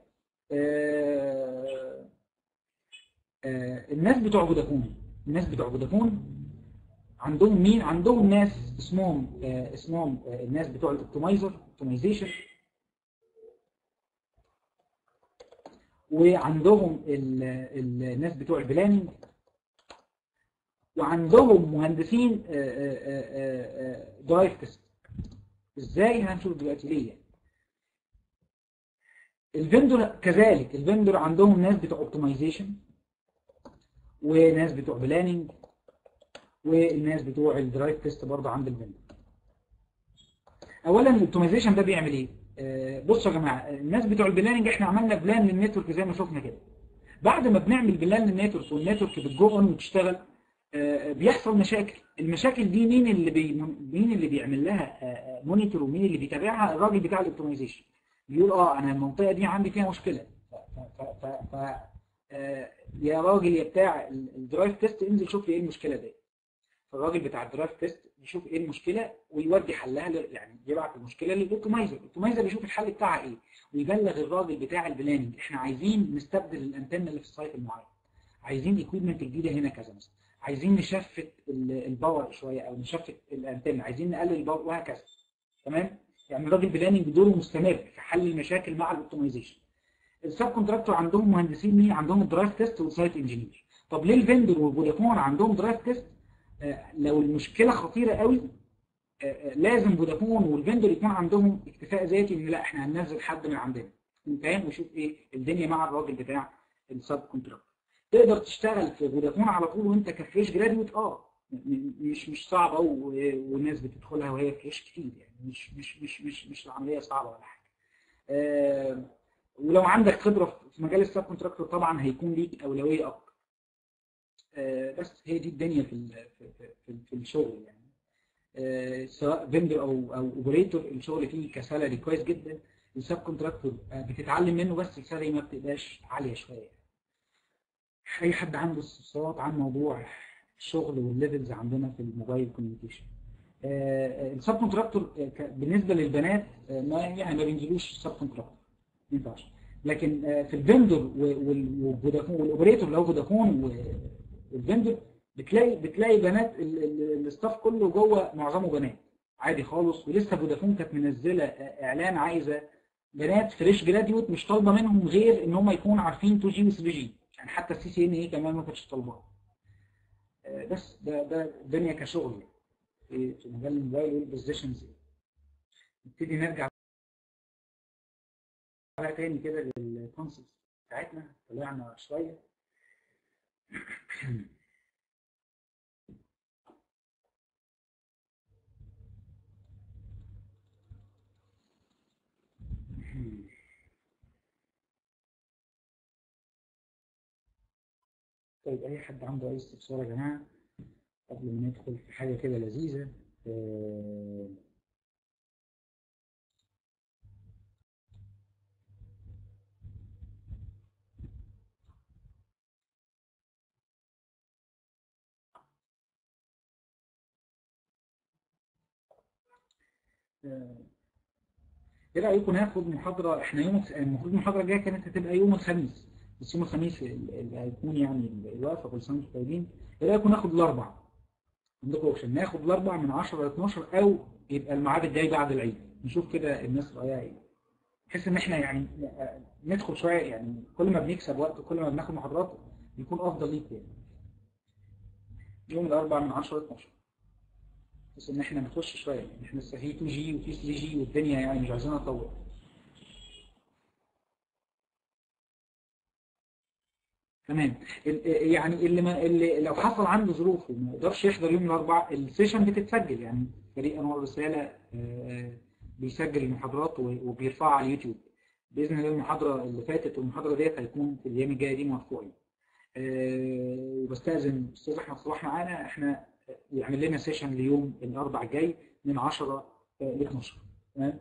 Speaker 1: آه آه الناس بتوع فودافون الناس بتوع فودافون عندهم مين عندهم ناس اسمهم آه اسمهم آه الناس بتوع الاوبتمايزر اوبتمايزيشن وعندهم ال- ال- الناس بتوع البلاننج وعندهم مهندسين درايف تيست ازاي هنشوف دلوقتي ليه يعني. الفندور كذلك الفندور عندهم ناس بتوع اوبتمايزيشن وناس بتوع بلاننج والناس بتوع الدرايف تيست برضه عند الفندور اولا الاوبتمايزيشن ده بيعمل ايه آه، بصوا يا جماعه الناس بتوع البلاننج احنا عملنا بلان للنتورك زي ما شفنا كده بعد ما بنعمل بلان للنتورك والنتورك بتجو اون وتشتغل آه، بيحصل مشاكل المشاكل دي مين اللي بي مين اللي بيعمل لها مونيتور ومين اللي بيتابعها الراجل بتاع الاوبتمايزيشن بيقول اه انا المنطقه دي عندي فيها مشكله ف ف ف ف آه، يا راجل يا بتاع ال- الدرايف تيست انزل شوف لي ايه المشكله دي فالراجل بتاع الدرايف تيست يشوف ايه المشكله ويودي حلها ل- يعني يبعت المشكله للاوبتمايزر الاوبتمايزر يشوف الحل بتاعها ايه ويبلغ الراجل بتاع البلاننج احنا عايزين نستبدل الانتنه اللي في السايت المعين عايزين اكويبمنت جديده هنا كذا مثلا عايزين نشفت ال- الباور شويه او نشفت الانتنه عايزين نقلل الباور وهكذا تمام يعني الراجل بلاننج دوره مستمر في حل المشاكل مع الاوبتمايزيشن السب كونتراكتور عندهم مهندسين مين عندهم الدرايف تيست والسايت انجينير طب ليه الفندور وفودافون عندهم درايف تيست آه، لو المشكله خطيره قوي آه، آه، لازم فودافون والفندور يكون عندهم اكتفاء ذاتي ان لا احنا هننزل حد من عندنا فاهم وشوف ايه الدنيا مع الراجل بتاع السب كونتراكتور تقدر تشتغل في فودافون على طول وانت كفريش جراديوت اه م- م- مش مش صعبه و- والناس بتدخلها وهي فريش كتير يعني مش مش مش مش مش العمليه صعبه ولا حاجه آه، ولو عندك خبره في مجال السب كونتراكتور طبعا هيكون ليك اولويه اكتر آه، بس هي دي الدنيا في ال- في في, في الشغل يعني آه، سواء فيندر او او اوبريتور الشغل فيه كسالري كويس جدا السب كونتراكتور آه، بتتعلم منه بس السالري ما بتبقاش عاليه شويه اي حد عنده استفسارات عن موضوع الشغل والليفلز عندنا في الموبايل كوميونيكيشن السب كونتراكتور بالنسبه للبنات آه، ما يعني ما بينزلوش سب كونتراكتور ما ينفعش لكن آه، في الفندور والفودافون والاوبريتور لو فودافون و- والفندور بتلاقي بتلاقي بنات ال- ال- الاستاف كله جوه معظمه بنات عادي خالص ولسه فودافون كانت منزله آه، اعلان عايزه بنات فريش جراديوت مش طالبه منهم غير ان هم يكونوا عارفين 2 جي و 3 جي يعني حتى السي سي ان اي كمان ما كانتش طالباها آه، بس ده ده الدنيا كشغل يعني في في مجال الموبايل والبوزيشنز نبتدي نرجع بقى تاني كده للكونسبت بتاعتنا طلعنا شويه طيب اي حد عنده اي استفسار يا جماعه قبل ما ندخل في حاجه كده لذيذه آه، آه، ايه رايكم ناخد محاضره احنا يوم الخ- المفروض المحاضره الجايه كانت هتبقى يوم الخميس بس يوم الخميس ال- اللي هيكون يعني الوقفه كل سنه وانتم طيبين ايه رايكم ناخد الاربع عندكم اوبشن ناخد الاربع من 10 ل 12 او يبقى الميعاد الجاي بعد العيد نشوف كده الناس رايها ايه بحيث ان احنا يعني آه، ندخل شويه يعني كل ما بنكسب وقت وكل ما بناخد محاضرات بيكون افضل ليك يعني يوم الاربع من 10 ل 12 بس ان احنا نخش شويه يعني احنا لسه في 2 جي وفي 3 جي والدنيا يعني مش عايزين نطول تمام ال- يعني اللي, ما اللي لو حصل عنده ظروف وما يقدرش يحضر يوم الاربعاء السيشن بتتسجل يعني فريق انوار الرساله آه، بيسجل المحاضرات و- وبيرفعها على اليوتيوب باذن الله المحاضره اللي فاتت والمحاضره ديت هيكون في الايام الجايه دي مرفوعين آه، وبستاذن الاستاذ احمد صلاح معانا احنا يعمل لنا سيشن ليوم الاربع الجاي من 10 ل 12 تمام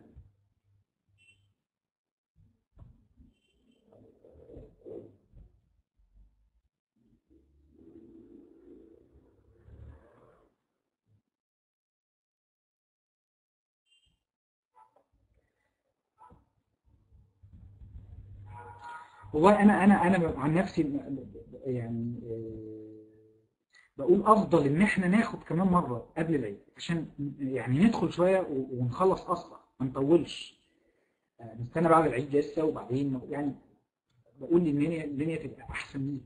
Speaker 1: والله انا انا انا عن نفسي يعني آه، بقول افضل ان احنا ناخد كمان مره قبل العيد عشان يعني ندخل شويه و- ونخلص اسرع ما نطولش آه، نستنى بعد العيد لسه وبعدين يعني بقول ان الدنيا الدنيا تبقى احسن مني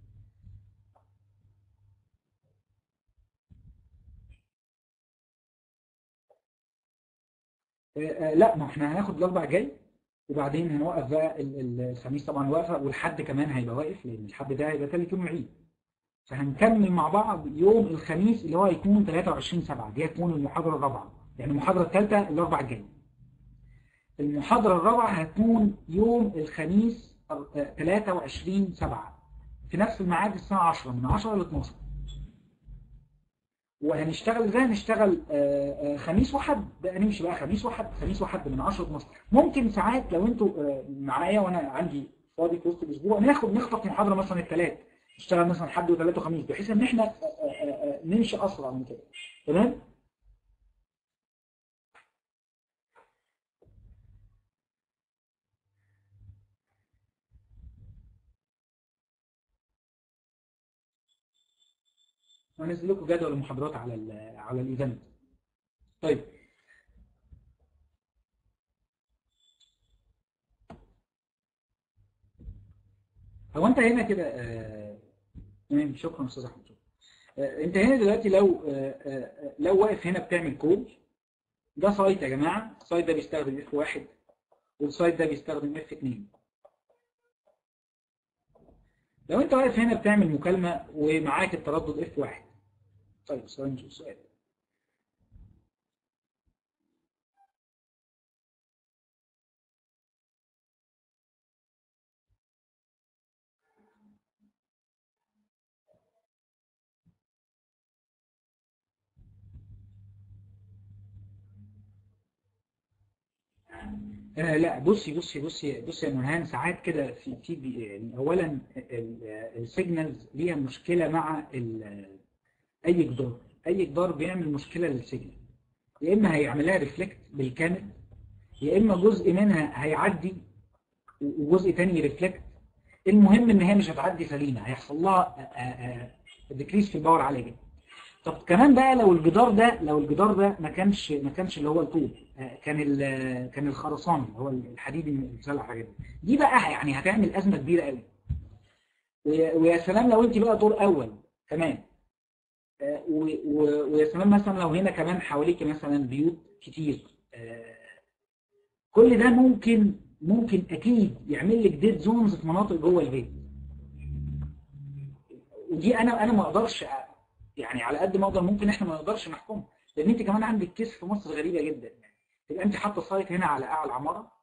Speaker 1: آه، آه، لا ما احنا هناخد الاربع جاي وبعدين هنوقف بقى ال- ال- الخميس طبعا واقفه والحد كمان هيبقى واقف لان الحد ده هيبقى ثالث يوم العيد فهنكمل مع بعض يوم الخميس اللي هو هيكون 23 7 دي هتكون المحاضره الرابعه يعني المحاضره الثالثه الاربع الجاي المحاضره الرابعه هتكون يوم الخميس آه، 23 7 في نفس الميعاد الساعه 10 من 10 ل 12 وهنشتغل ازاي هنشتغل آه، آه، خميس وحد بقى نمشي بقى خميس وحد خميس وحد من 10 ل 12 ممكن ساعات لو انتوا آه، معايا وانا عندي فاضي في وسط الاسبوع ناخد نخطف محاضره مثلا الثلاث نشتغل مثلا حد وثلاث وخميس بحيث ان احنا آه، آه، آه، نمشي اسرع من كده تمام هنزل لكم جدول المحاضرات على ال على الايفنت طيب هو انت هنا كده آه، تمام شكرا استاذ احمد شكرا آه، انت هنا دلوقتي لو آه، آه، لو واقف هنا بتعمل كود ده سايت يا جماعه السايت ده بيستخدم اف 1 والسايت ده بيستخدم اف 2 لو انت واقف هنا بتعمل مكالمه ومعاك التردد اف 1 طيب ثواني نشوف سؤال آه لا بصي بصي بصي بصي يا نورهان ساعات كده في في بي- يعني اولا السيجنالز ليها مشكله مع ال- اي جدار اي جدار بيعمل مشكله للسيجنال يا اما هيعملها ريفلكت بالكامل يا اما جزء منها هيعدي وجزء تاني ريفلكت المهم ان هي مش هتعدي سليمه هيحصل لها ديكريس في الباور عاليه جدا طب كمان بقى لو الجدار ده لو الجدار ده ما كانش ما كانش اللي هو الطوب آه، كان ال- كان الخرساني اللي هو الحديد المسلح حاجات دي دي بقى يعني هتعمل ازمه كبيره قوي ويا ويا سلام لو انت بقى دور اول كمان آه، و- و- ويا سلام مثلا لو هنا كمان حواليك مثلا بيوت كتير آه، كل ده ممكن ممكن اكيد يعمل لك ديد زونز في مناطق جوه البيت ودي انا انا ما اقدرش أ- يعني على قد ما اقدر ممكن احنا ما نقدرش نحكم لان انت كمان عندك كيس في مصر غريبه جدا يعني تبقى انت حاطه سايت هنا على اعلى عماره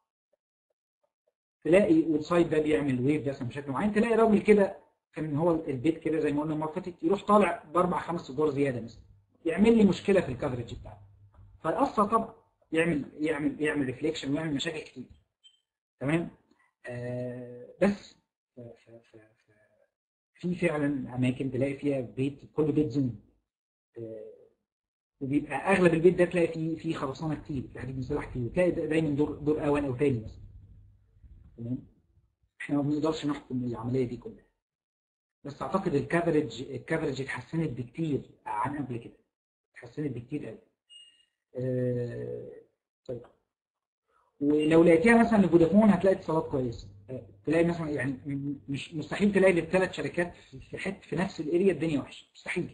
Speaker 1: تلاقي والسايت ده بيعمل ويف ده بشكل معين تلاقي راجل كده كان هو البيت كده زي ما قلنا المره اللي فاتت يروح طالع باربع خمس ادوار زياده مثلا يعمل لي مشكله في الكفرج بتاعه فيأثر طبعا يعمل يعمل يعمل ريفليكشن ويعمل مشاكل كتير تمام آه بس ف- ف- ف- ف- في فعلا اماكن تلاقي فيها بيت كل بيت زوم آه، وبيبقى اغلب البيت ده تلاقي فيه فيه خرسانه كتير في حديد مسلح كتير تلاقي دا- دايما دور دور اول او تاني مثلا تمام احنا ما بنقدرش نحكم العمليه دي كلها بس اعتقد الكفرج الكفرج اتحسنت بكتير عن قبل كده اتحسنت بكتير قوي آه، طيب ولو لقيتيها مثلا لفودافون هتلاقي اتصالات كويسه آه، تلاقي مثلا يعني م- مش مستحيل تلاقي للثلاث شركات في في حته في نفس الاريا الدنيا وحشه مستحيل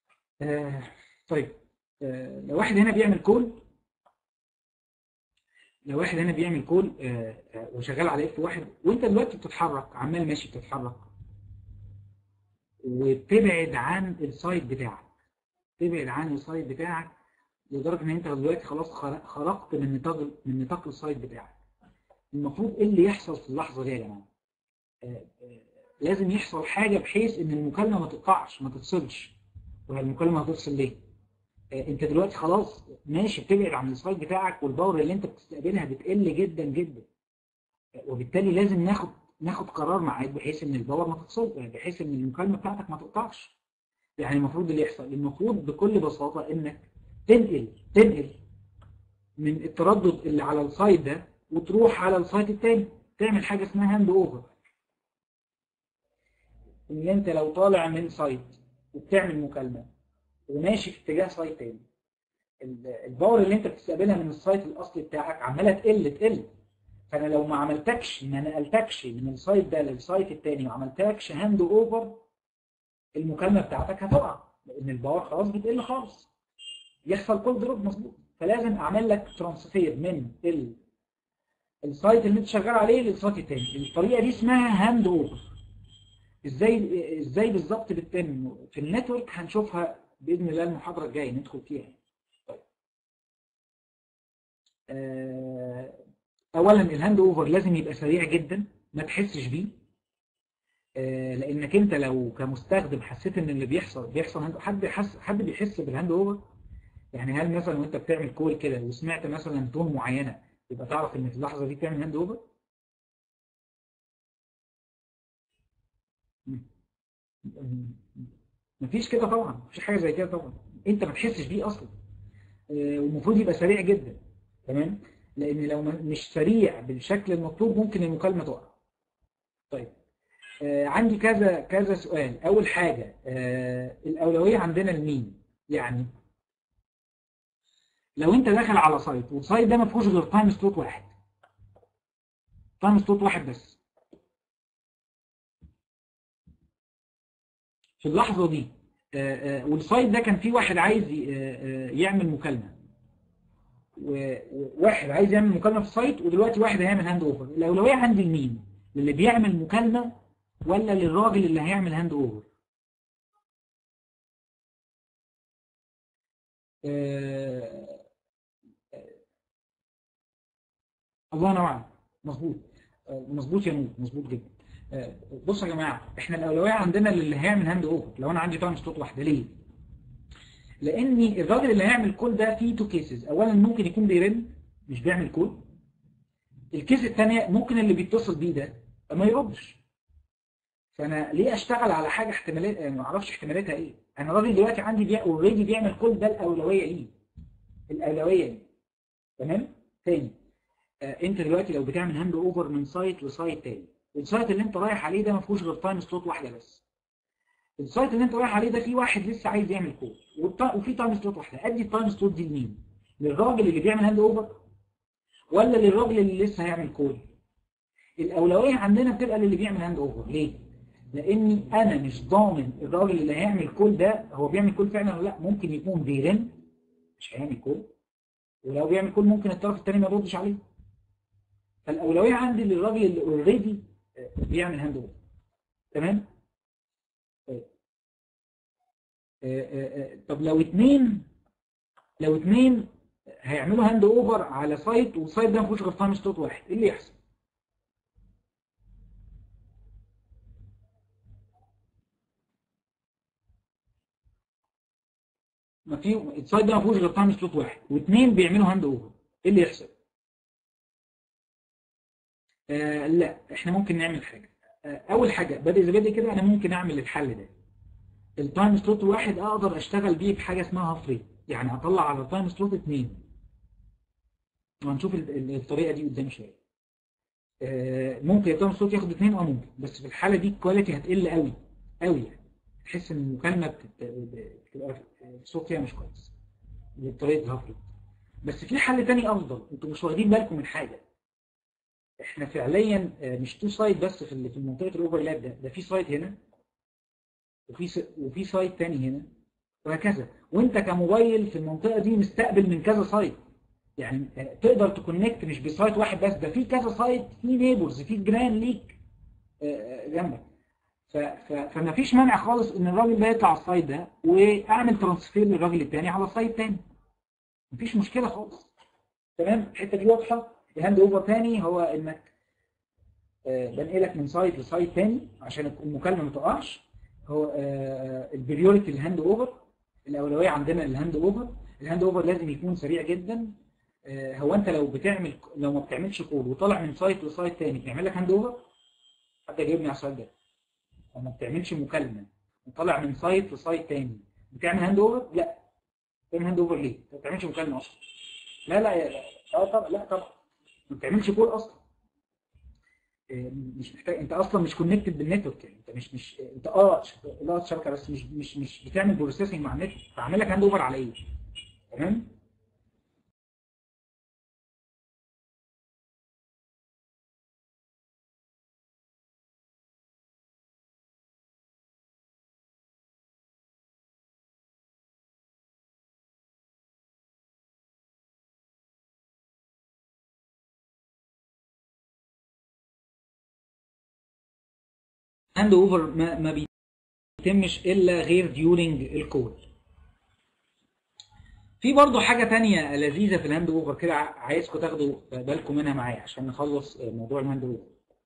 Speaker 1: آه، طيب آه، لو واحد هنا بيعمل كول لو واحد هنا بيعمل كول آه، آه، وشغال على اف واحد وانت دلوقتي بتتحرك عمال ماشي بتتحرك وتبعد عن السايت بتاعك تبعد عن السايت بتاعك لدرجه ان انت دلوقتي خلاص خر- خرجت من نطاق من نطاق السايت بتاعك المفروض ايه اللي يحصل في اللحظه دي يا جماعه آه، آه، لازم يحصل حاجه بحيث ان المكالمه ما تقطعش ما تفصلش وهي المكالمه هتفصل ليه آه، انت دلوقتي خلاص ماشي بتبعد عن السايت بتاعك والباور اللي انت بتستقبلها بتقل جدا جدا آه، وبالتالي لازم ناخد ناخد قرار معاك بحيث ان الباور ما تفصلش بحيث ان المكالمه بتاعتك ما تقطعش يعني المفروض اللي يحصل المفروض بكل بساطه انك تنقل تنقل من التردد اللي على السايت ده وتروح على السايت التاني تعمل حاجه اسمها هاند اوفر ان انت لو طالع من سايت وبتعمل مكالمه وماشي في اتجاه سايت تاني ال- الباور اللي انت بتستقبلها من السايت الاصلي بتاعك عماله تقل تقل فانا لو ما عملتكش ما نقلتكش من السايت ده للسايت التاني وما عملتكش هاند اوفر المكالمه بتاعتك هتقع لان الباور خلاص بتقل خالص يحصل كل دروب مظبوط فلازم اعمل لك ترانسفير من ال السايت اللي انت شغال عليه للسايت التاني الطريقه دي اسمها هاند اوفر ازاي ازاي بالظبط بتتم في النتورك هنشوفها باذن الله المحاضره الجايه ندخل فيها طيب آه، اولا الهاند اوفر لازم يبقى سريع جدا ما تحسش بيه آه، لانك انت لو كمستخدم حسيت ان اللي بيحصل بيحصل هاند- حد حس حد بيحس بالهاند اوفر يعني هل مثلا وانت بتعمل كول كده وسمعت مثلا تون معينه يبقى تعرف ان في اللحظه دي بتعمل هاند اوفر مفيش كده طبعا مفيش حاجه زي كده طبعا انت ما تحسش بيه اصلا آه، والمفروض يبقى سريع جدا تمام لان لو ما- مش سريع بالشكل المطلوب ممكن المكالمه تقع طيب آه، عندي كذا كذا سؤال اول حاجه آه، الاولويه عندنا لمين يعني لو انت داخل على سايت والسايت ده ما فيهوش غير تايم سلوت واحد تايم سلوت واحد بس في اللحظه دي آه، آه، والسايت ده كان فيه واحد عايز ي- آه، آه، يعمل مكالمه و- وواحد عايز يعمل مكالمه في السايت ودلوقتي واحد هيعمل هاند اوفر الاولويه عندي لمين للي بيعمل مكالمه ولا للراجل اللي هيعمل هاند اوفر آه، الله ينور عليك مظبوط آه، مظبوط يا نور مظبوط جدا آه، بصوا يا جماعه احنا الاولويه عندنا للي هيعمل هاند اوفر لو انا عندي تايم سلوت واحده ليه؟ لان الراجل اللي هيعمل كول ده فيه تو كيسز اولا ممكن يكون بيرن مش بيعمل كول الكيس الثانيه ممكن اللي بيتصل بيه ده ما يردش فانا ليه اشتغل على حاجه احتمالات آه، ما اعرفش احتمالاتها ايه انا راجل دلوقتي عندي بيع اوريدي بيعمل كول ده الاولويه ليه الاولويه ليه تمام تاني آه، انت دلوقتي لو بتعمل هاند اوفر من سايت لسايت تاني السايت اللي انت رايح عليه ده ما فيهوش غير تايم سلوت واحده بس السايت اللي انت رايح عليه ده فيه واحد لسه عايز يعمل كود والت- وفي تايم سلوت واحده ادي التايم سلوت دي لمين للراجل اللي بيعمل هاند اوفر ولا للراجل اللي لسه هيعمل كود الاولويه عندنا بتبقى للي بيعمل هاند اوفر ليه لاني انا مش ضامن الراجل اللي هيعمل كول ده هو بيعمل كول فعلا ولا لا ممكن يكون بيرن مش هيعمل كول ولو بيعمل كول ممكن الطرف الثاني ما يردش عليه فالاولويه عندي للراجل اللي اوريدي بيعمل هاند اوفر تمام طيب. آه، آه، آه، طب لو اتنين لو اتنين هيعملوا هاند اوفر على سايت والسايت ده ما فيهوش غير تايم سلوت واحد ايه اللي يحصل؟ ما في السايت ده ما فيهوش غير تايم سلوت واحد واثنين بيعملوا هاند اوفر ايه اللي يحصل؟ آه لا احنا ممكن نعمل حاجه آه اول حاجه بادئ زي بادئ كده انا ممكن اعمل الحل ده التايم سلوت واحد اقدر اشتغل بيه بحاجه اسمها هاف ريت يعني اطلع على التايم سلوت اثنين وهنشوف ال- ال- الطريقه دي قدام شويه آه، ممكن التايم سلوت ياخد اثنين اه ممكن بس في الحاله دي الكواليتي هتقل قوي قوي يعني تحس ان المكالمه بتت- بتبقى الصوت فيها مش كويس بطريقه الهاف ريت بس في حل تاني افضل انتوا مش واخدين بالكم من حاجه احنا فعليا آه، مش تو سايت بس في ال- في منطقه الاوفرلاب ده ده في سايت هنا وفي س- وفي سايت تاني هنا وهكذا وانت كموبايل في المنطقه دي مستقبل من كذا سايت يعني تقدر تكونكت مش بسايت واحد بس ده في كذا سايت في نيبرز في جيران ليك جنبك فما فيش مانع خالص ان الراجل ده يطلع على السايت ده واعمل ترانسفير للراجل الثاني على السايت الثاني مفيش مشكله خالص تمام الحته دي واضحه الهاند اوفر ثاني هو انك بنقلك من سايت لسايت ثاني عشان المكالمه ما تقعش هو البريوريتي الهاند اوفر الاولويه عندنا الهاند اوفر الهاند اوفر لازم يكون سريع جدا هو انت لو بتعمل لو ما بتعملش كود وطالع من سايت لسايت ثاني بتعمل لك هاند اوفر حد يجاوبني على السؤال ده لو ما بتعملش مكالمه وطالع من سايت لسايت ثاني بتعمل هاند اوفر لا بتعمل هاند اوفر ليه ما بتعملش مكالمه اصلا لا لا لا اه طبعا لا طبعا ما بتعملش كود اصلا مش محتاج انت اصلا مش كونكتد بالنتورك يعني انت مش مش انت اه لا شبكه بس مش مش مش بتعمل بروسيسنج مع النت فاعمل لك هاند اوفر على ايه تمام هاند اوفر ما, ما بيتمش الا غير ديورنج الكول في برضه حاجه تانية لذيذه في الهاند اوفر كده عايزكم تاخدوا بالكم منها معايا عشان نخلص موضوع الهاند اوفر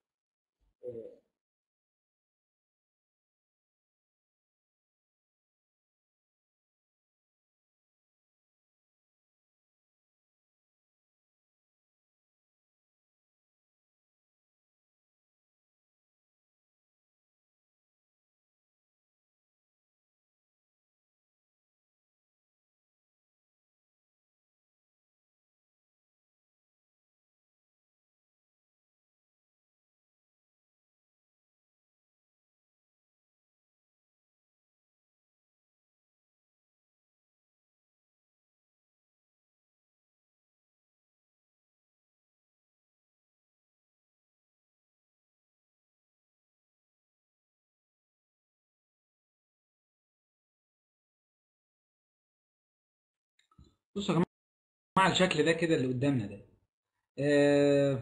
Speaker 1: بصوا يا جماعه الشكل ده كده اللي قدامنا ده آه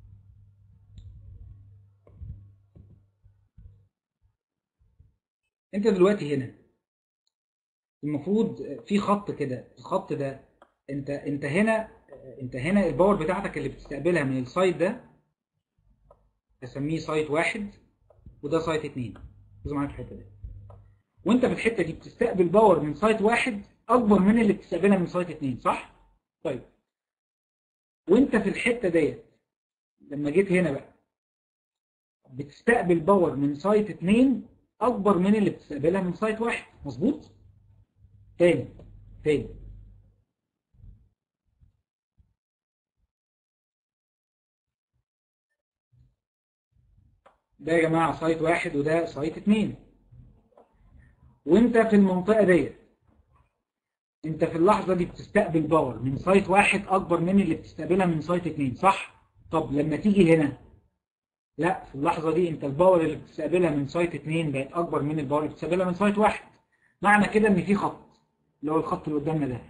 Speaker 1: انت دلوقتي هنا المفروض في خط كده الخط ده انت انت هنا انت هنا الباور بتاعتك اللي بتستقبلها من السايت ده هسميه سايت واحد وده سايت اتنين ركزوا معايا في الحته دي وانت في الحته دي بتستقبل باور من سايت واحد اكبر من اللي بتستقبلها من سايت اتنين صح؟ طيب وانت في الحته ديت لما جيت هنا بقى بتستقبل باور من سايت اتنين اكبر من اللي بتستقبلها من سايت واحد مظبوط؟ تاني تاني ده يا جماعه سايت واحد وده سايت اتنين وانت في المنطقه ديت انت في اللحظة دي بتستقبل باور من سايت واحد اكبر من اللي بتستقبلها من سايت اتنين صح؟ طب لما تيجي هنا لا في اللحظة دي انت الباور اللي بتستقبلها من سايت اتنين بقت اكبر من الباور اللي بتستقبلها من سايت واحد معنى كده ان في خط اللي هو الخط اللي قدامنا ده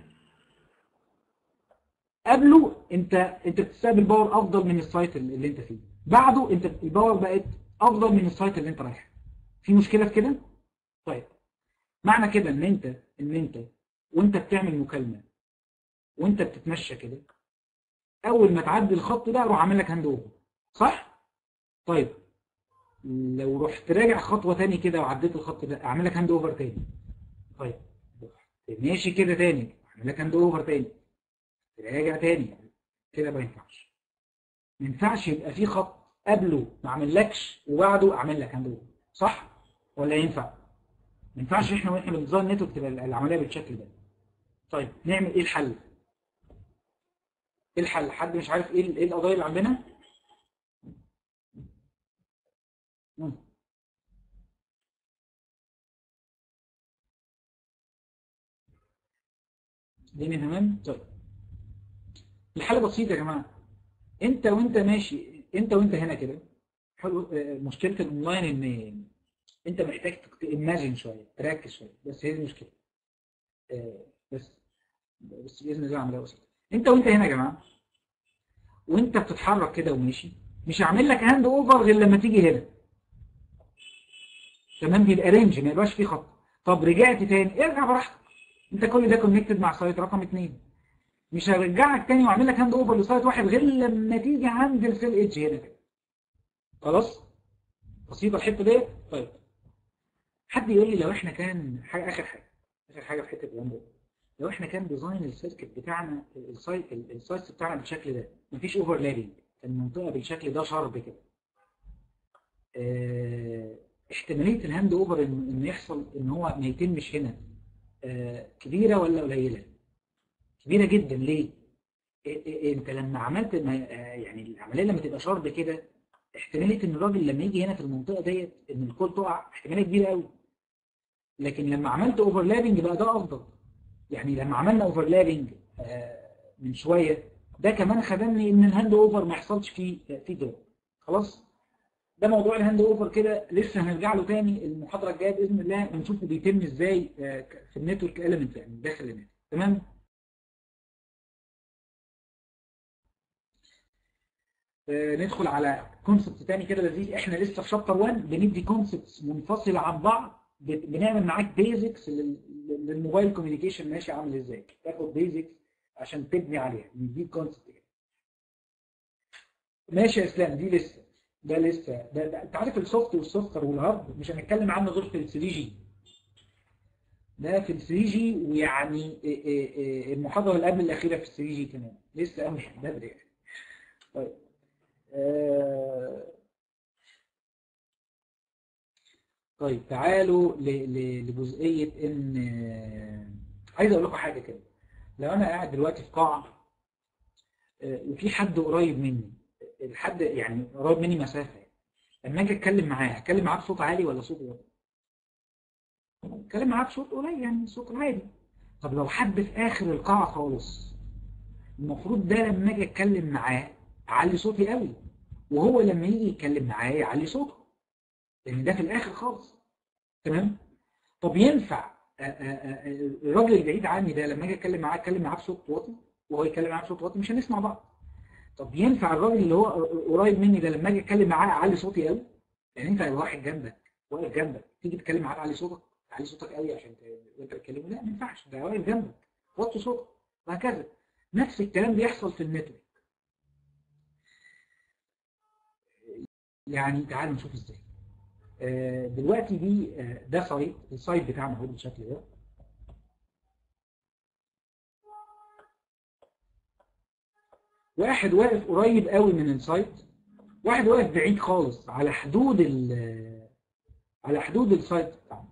Speaker 1: قبله انت انت بتستقبل باور افضل من السايت اللي انت فيه بعده انت الباور بقت افضل من السايت اللي انت رايح في مشكلة في كده؟ طيب معنى كده ان انت ان انت وانت بتعمل مكالمة وانت بتتمشى كده اول ما تعدي الخط ده اروح عامل لك هاند اوفر صح طيب لو رحت راجع خطوة تاني كده وعديت الخط ده اعمل لك هاند اوفر تاني طيب ماشي كده تاني اعمل لك هاند اوفر تاني راجع تاني كده ما ينفعش ما ينفعش يبقى في خط قبله ما عملكش وبعده اعمل لك هاند اوفر صح ولا ينفع ما ينفعش احنا واحنا بنظام نتورك تبقى العمليه بالشكل ده طيب نعمل ايه الحل ايه الحل حد مش عارف ايه ايه القضايا اللي عندنا مم. الدنيا تمام طيب الحل بسيط يا جماعه انت وانت ماشي انت وانت هنا كده مشكله الاونلاين ان انت محتاج تيماجن شويه تركز شويه بس هي دي المشكله آه بس بس باذن الله عمليه بسيطه انت وانت هنا يا جماعه وانت بتتحرك كده وماشي مش هعمل لك هاند اوفر غير لما تيجي هنا تمام بيبقى رينج ما يبقاش فيه خط طب رجعت تاني ارجع براحتك انت كل ده كونكتد مع سايت رقم اثنين مش هرجعك تاني واعمل لك هاند اوفر لسايت واحد غير لما تيجي عند الفيل ايدج هنا كده خلاص بسيطه الحته ديت طيب حد يقول لي لو احنا كان حاجه اخر حاجه اخر حاجه في حته الهاند اوفر لو احنا كان ديزاين السيركت بتاعنا السايت السايت بتاعنا بالشكل ده مفيش اوفرلابنج المنطقه بالشكل ده شرب كده اه احتماليه الهاند اوفر انه يحصل ان هو ما يتمش هنا اه كبيره ولا قليله كبيره جدا ليه اه انت لما عملت يعني العمليه لما تبقى شرب كده احتماليه ان الراجل لما يجي هنا في المنطقه ديت ان الكول تقع احتماليه كبيره قوي لكن لما عملت اوفرلابنج بقى ده افضل يعني لما عملنا اوفرلابنج من شويه ده كمان خدمني ان الهاند اوفر ما يحصلش فيه فيه دروب خلاص ده موضوع الهاند اوفر كده لسه هنرجع له تاني المحاضره الجايه باذن الله ونشوفه بيتم ازاي في النتورك اليمنت يعني داخل النت تمام ندخل على كونسبت تاني كده لذيذ احنا لسه في شابتر 1 بندي كونسبتس منفصله عن بعض بنعمل معاك بيزكس للموبايل كوميونيكيشن ماشي عامل ازاي تاخد بيزكس عشان تبني عليها نديك كونسبت كده ماشي يا اسلام دي لسه ده لسه ده, ده انت عارف السوفت والسوفت والهارد مش هنتكلم عنه غير في ال 3 جي ده في ال 3 جي ويعني المحاضره اللي قبل الاخيره في ال 3 جي كمان لسه قوي بدري يعني طيب آه طيب تعالوا لجزئيه ان عايز اقول لكم حاجه كده لو انا قاعد دلوقتي في قاعه وفي حد قريب مني الحد يعني قريب مني مسافه لما اجي اتكلم معاه هتكلم معاه بصوت عالي ولا صوت واطي؟ اتكلم معاه بصوت قليل يعني صوت عالي طب لو حد في اخر القاعه خالص المفروض ده لما اجي اتكلم معاه اعلي صوتي قوي وهو لما يجي يتكلم معايا يعلي صوته لان ده في الاخر خالص تمام طب ينفع الراجل البعيد عني ده لما اجي اتكلم معاه اتكلم معاه بصوت واطي وهو يتكلم معاه بصوت واطي مش هنسمع بعض طب ينفع الراجل اللي هو قريب مني ده لما اجي اتكلم معاه اعلي صوتي قوي يعني انت واحد جنبك واقف جنبك تيجي تتكلم معاه تعلي صوتك تعلي صوتك قوي عشان وانت بتكلمه لا ما ينفعش ده واقف جنبك وطي صوتك وهكذا نفس الكلام بيحصل في النتورك يعني تعالوا نشوف ازاي دلوقتي دي ده سايت السايت بتاعنا هو بالشكل ده واحد واقف قريب قوي من السايت واحد واقف بعيد خالص على حدود ال على حدود السايت بتاعنا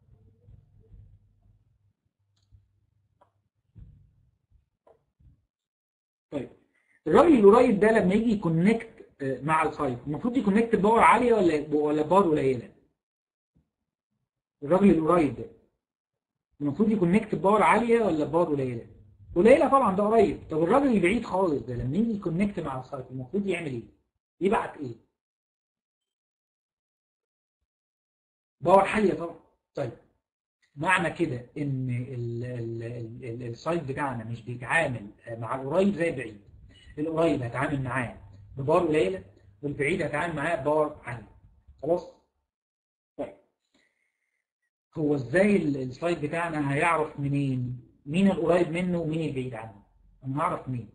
Speaker 1: طيب الراجل القريب ده لما يجي يكونكت مع السايت المفروض يكونكت باور عاليه ولا ولا باور قليله الراجل القريب ده المفروض يكونكت باور عاليه ولا باور قليله قليله طبعا ده قريب طب الراجل اللي بعيد خالص ده لما يجي يكونكت مع السايت المفروض يعمل ايه يبعت ايه باور عاليه طبعا طيب معنى كده ان السايت بتاعنا مش بيتعامل مع القريب زي البعيد القريب هتعامل معاه بباور قليله والبعيد هتعامل معاه بباور عاليه خلاص طيب هو ازاي السلايد بتاعنا هيعرف منين مين القريب منه ومين البعيد عنه انا هعرف مين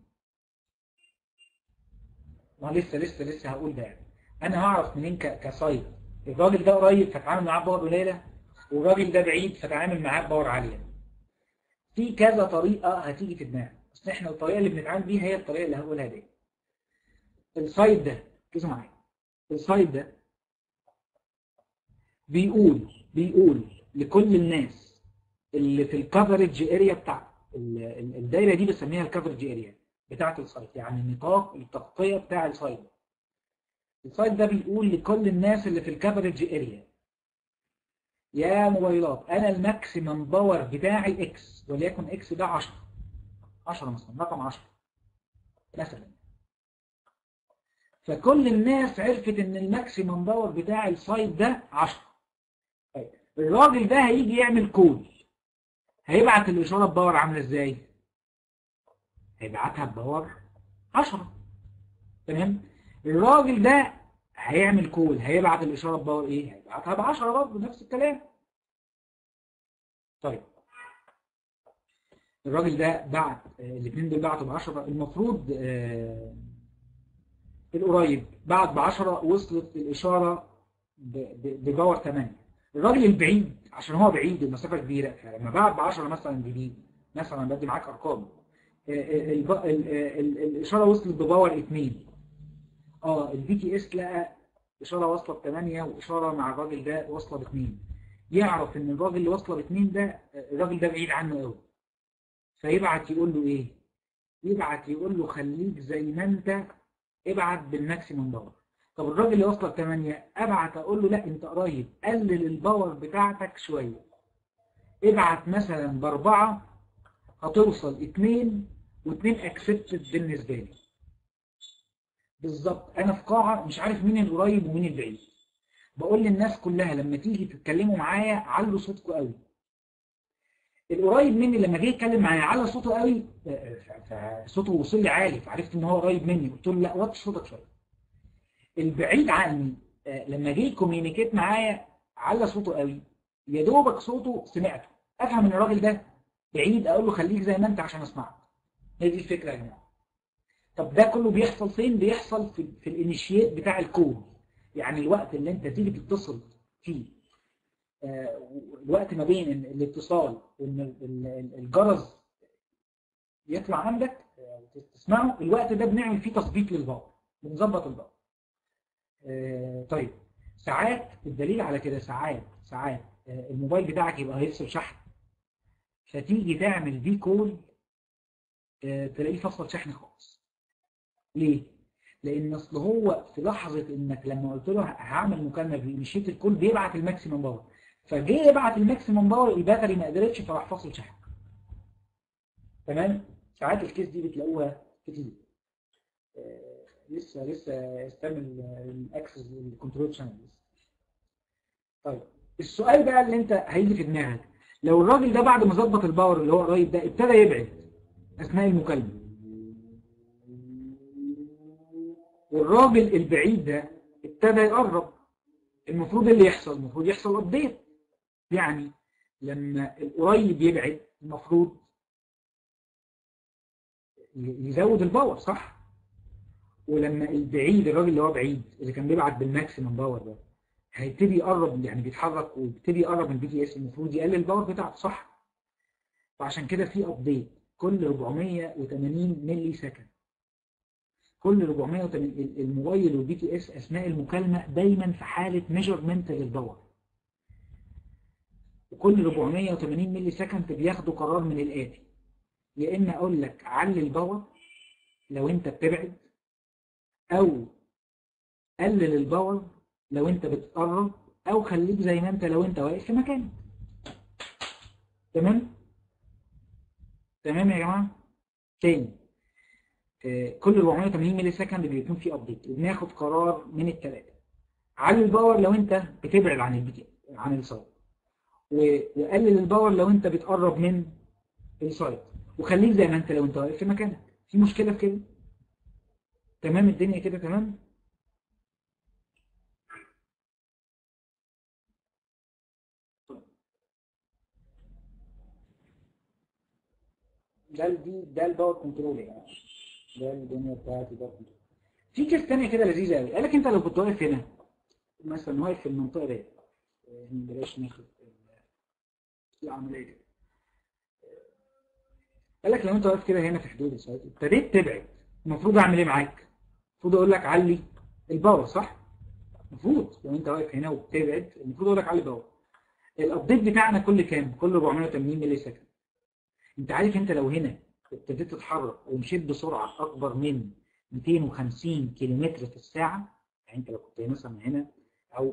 Speaker 1: ما لسه لسه لسه هقول ده يعني انا هعرف منين كسايت الراجل ده قريب فتعامل معاه بباور قليله والراجل ده بعيد فتعامل معاه بباور عاليه في كذا طريقه هتيجي في دماغك بس احنا الطريقه اللي بنتعامل بيها هي الطريقه اللي هقولها دي السايد ده ركزوا معايا السايد ده بيقول بيقول لكل الناس اللي في الكفرج اريا بتاع الدايره دي بسميها الكفرج اريا بتاعه السايت يعني نطاق التغطيه بتاع السايت السايت ده بيقول لكل الناس اللي في الكفرج اريا يا موبايلات انا الماكسيمم باور بتاعي اكس وليكن اكس ده 10 10 مثلا رقم 10 مثلا فكل الناس عرفت ان الماكسيمم باور بتاع السايت ده 10 طيب الراجل ده هيجي يعمل كول هيبعت الاشاره بباور عامله ازاي هيبعتها بباور 10 تمام الراجل ده هيعمل كول هيبعت الاشاره بباور ايه هيبعتها ب 10 برضه نفس الكلام طيب الراجل ده بعت الاثنين دول بعتوا ب 10 المفروض آه القريب بعت ب 10 وصلت الاشاره بباور 8 الراجل البعيد عشان هو بعيد المسافه كبيره فلما بعت ب 10 مثلا جديد مثلا بدي معاك ارقام الاشاره وصلت بباور 2 اه البي تي اس لقى اشاره واصله ب 8 واشاره مع الراجل ده واصله ب 2 يعرف ان الراجل اللي واصله ب 2 ده الراجل ده بعيد عنه قوي فيبعت يقول له ايه يبعت يقول له خليك زي ما انت ابعت بالماكسيموم باور طب الراجل اللي واصله ب 8 ابعت اقول له لا انت قريب قلل الباور بتاعتك شويه ابعت مثلا باربعه هتوصل 2 و2 اكسبتد بالنسبه لي بالظبط انا في قاعه مش عارف مين القريب ومين البعيد بقول للناس كلها لما تيجي تتكلموا معايا علوا صوتكم قوي القريب مني لما جه يتكلم معايا على صوته قوي فصوته وصل لي عالي فعرفت ان هو قريب مني قلت له لا وطي صوتك شويه البعيد عني لما جه يكوميونيكيت معايا على صوته قوي يا دوبك صوته سمعته افهم ان الراجل ده بعيد اقول له خليك زي ما انت عشان اسمعك هي دي الفكره يا جماعه طب ده كله بيحصل فين بيحصل في, في الانيشيت بتاع الكود يعني الوقت اللي انت تيجي تتصل فيه آه الوقت ما بين الاتصال وان الجرس يطلع عندك تسمعه الوقت ده بنعمل فيه تظبيط للباور بنظبط الباور آه طيب ساعات الدليل على كده ساعات ساعات آه الموبايل بتاعك يبقى هيفصل شحن فتيجي تعمل في كول تلاقيه فصل شحن خالص ليه؟ لان اصل هو في لحظه انك لما قلت له هعمل مكالمه مشيت الكول بيبعت الماكسيمم باور فجه يبعت الماكسيمم باور الباتري ما قدرتش فراح فاصل شحن تمام ساعات الكيس دي بتلاقوها كتير آه لسه لسه استعمل الاكسس الكنترول شانل طيب السؤال بقى اللي انت هيجي في دماغك لو الراجل ده بعد ما ظبط الباور اللي هو قريب ده ابتدى يبعد اثناء المكالمه والراجل البعيد ده ابتدى يقرب المفروض اللي يحصل المفروض يحصل ابديت يعني لما القريب يبعد المفروض يزود الباور صح ولما البعيد الراجل اللي هو بعيد اللي كان بيبعت بالماكسيمم باور ده هيبتدي يقرب يعني بيتحرك ويبتدي يقرب من البي تي اس المفروض يقلل الباور بتاعته صح فعشان كده في ابديت كل 480 ملي سكند كل 480 الموبايل والبي تي اس اثناء المكالمه دايما في حاله ميجرمنت للباور وكل 480 ملي سكند بياخدوا قرار من الاتي يا اما اقول لك علي الباور لو انت بتبعد او قلل الباور لو انت بتقرب او خليك زي ما انت لو انت واقف في مكانك تمام تمام يا جماعه تاني آه كل 480 ملي سكند بيكون في ابديت وبناخد قرار من الثلاثه علي الباور لو انت بتبعد عن البي عن السايت وقلل الباور لو انت بتقرب من السايت وخليك زي ما انت لو انت واقف في مكانك في مشكله في كده تمام الدنيا كده تمام ده دي ده الباور كنترول يا جماعه ده الدنيا بتاعتي ده كنترول في كيس ثانيه كده لذيذه قوي قال لك انت لو كنت واقف هنا مثلا واقف في المنطقه دي بلاش ناخد العمليه دي قال لك لو انت واقف كده هنا في حدود السايت ابتديت تبعد المفروض اعمل ايه معاك؟ المفروض اقول لك علي الباور صح؟ المفروض لو انت واقف هنا وبتبعد المفروض اقول لك علي الباور الابديت بتاعنا كل كام؟ كل 480 ملي سكند انت عارف انت لو هنا ابتديت تتحرك ومشيت بسرعه اكبر من 250 كيلومتر في الساعه يعني انت لو كنت مثلا هنا او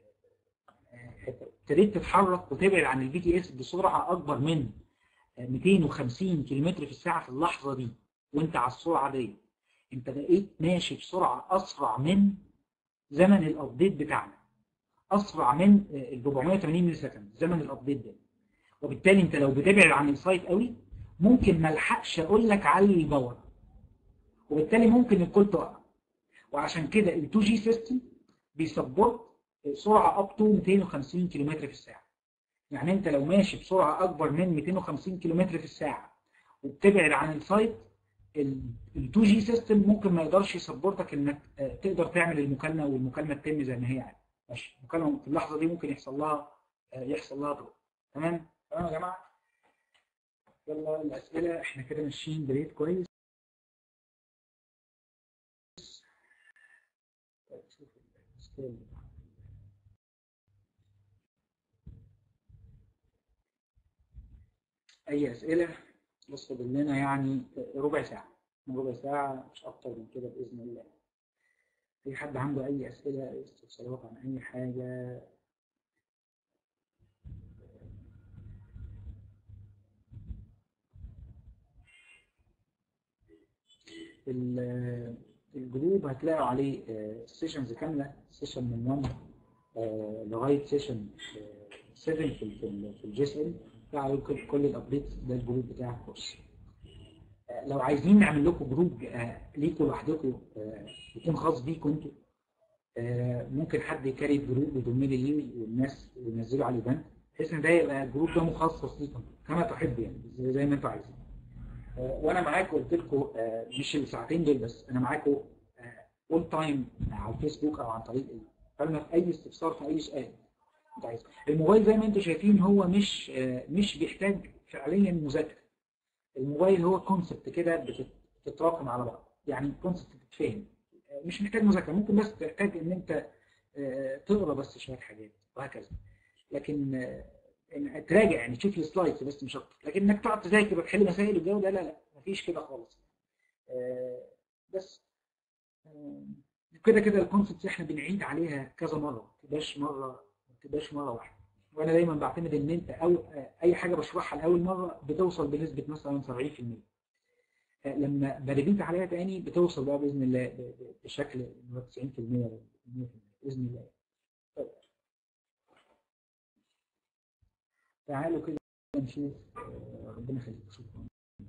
Speaker 1: ابتديت تتحرك وتبعد عن البي تي اس بسرعه اكبر من 250 كيلومتر في الساعه في اللحظه دي وانت على السرعه دي انت بقيت ماشي بسرعه اسرع من زمن الابديت بتاعنا اسرع من ال 480 ملي سكند زمن الابديت ده وبالتالي انت لو بتبعد عن السايت قوي ممكن ما الحقش اقول لك علي الباور وبالتالي ممكن الكل تقع وعشان كده ال 2 جي سيستم بيسبورت سرعه اب تو 250 كم في الساعه يعني انت لو ماشي بسرعه اكبر من 250 كم في الساعه وبتبعد عن السايت ال 2 جي سيستم ممكن ما يقدرش يسبورتك انك تقدر تعمل المكالمه والمكالمه تتم زي ما هي عايزه ماشي المكالمه في اللحظه دي ممكن يحصل لها يحصل لها ضغط تمام تمام يا جماعه يلا الاسئله احنا كده ماشيين بريت كويس طيب شوف السكيل اي اسئله بس فاضل لنا يعني ربع ساعه ربع ساعه مش اكتر من كده باذن الله في حد عنده اي اسئله استفسارات عن اي حاجه الجروب هتلاقوا عليه سيشنز كامله سيشن من 1 لغايه سيشن 7 في في الجي اس ال عليه كل الابديتس ده الجروب بتاع الكورس لو عايزين نعمل لكم جروب ليكم لوحدكم يكون خاص بيكم انتوا ممكن حد يكري الجروب ويضم لي ليه والناس ينزلوا على الايفنت بحيث ان ده يبقى الجروب ده مخصص ليكم كما تحب يعني زي ما انتوا عايزين وانا معاكم قلت لكم مش الساعتين دول بس انا معاكم اول تايم على الفيسبوك او عن طريق فلما في اي استفسار في اي سؤال انت عايزه الموبايل زي ما انتم شايفين هو مش مش بيحتاج فعليا مذاكره الموبايل هو كونسبت كده بتتراكم على بعض يعني كونسبت بتتفهم مش محتاج مذاكره ممكن بس تحتاج ان انت تقرا بس شويه حاجات وهكذا لكن إن تراجع يعني تشوف السلايدز بس مش اكتر لكن انك تقعد تذاكر وتحل مسائل والجو ده لا لا مفيش كده خالص بس كده كده الكونسبت احنا بنعيد عليها كذا مره ما تبقاش مره ما تبقاش مره واحده وانا دايما بعتمد ان انت او اي حاجه بشرحها لاول مره بتوصل بنسبه مثلا 70% لما بريبيت عليها تاني بتوصل بقى باذن الله بشكل 90% 100% باذن الله طيب. تعالوا كده نشوف ربنا يخليك شكرا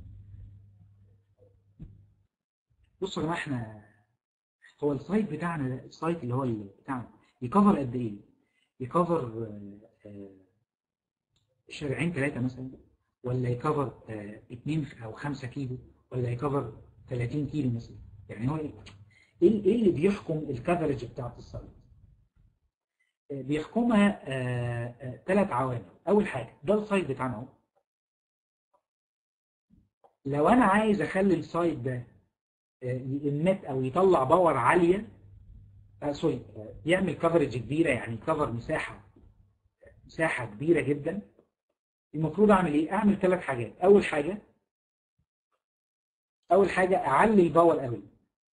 Speaker 1: بصوا يا جماعه احنا هو السايت بتاعنا ده السايت اللي هو بتاعنا يكفر قد ايه؟ يكفر شارعين ثلاثه مثلا ولا يكفر اثنين او خمسة كيلو ولا يكفر 30 كيلو مثلا يعني هو ايه ايه اللي بيحكم الكفرج بتاعت السايت؟ بيحكمها ثلاث عوامل اول حاجه ده السايت بتاعنا اهو لو انا عايز اخلي السايت ده يمت او يطلع باور عاليه آه سوري يعمل كفرج كبيره يعني كفر مساحه مساحه كبيره جدا المفروض اعمل ايه اعمل ثلاث حاجات اول حاجه اول حاجه اعلي الباور قوي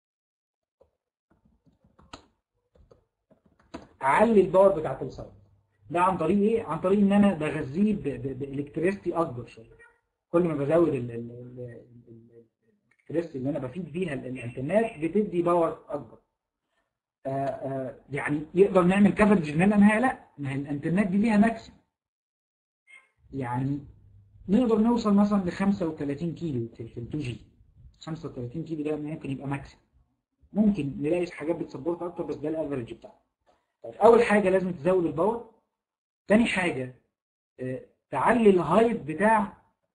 Speaker 1: اعلي الباور بتاعت السايت ده عن طريق ايه عن طريق ان انا بغذيه بالكتريستي اكبر شويه كل ما بزود الكتريستي اللي انا بفيد بيها الانترنت بتدي باور اكبر آآ آآ يعني يقدر نعمل كفرج انما نهايه لا ما هي الانترنت دي ليها ماكسيم يعني نقدر نوصل مثلا ل 35 كيلو في ال 2 جي 35 كيلو ده ممكن يبقى ماكسيم ممكن نلاقي حاجات بتسبورت اكتر بس ده الافرج بتاعها طيب اول حاجه لازم تزود الباور تاني حاجه تعلي الهايت بتاع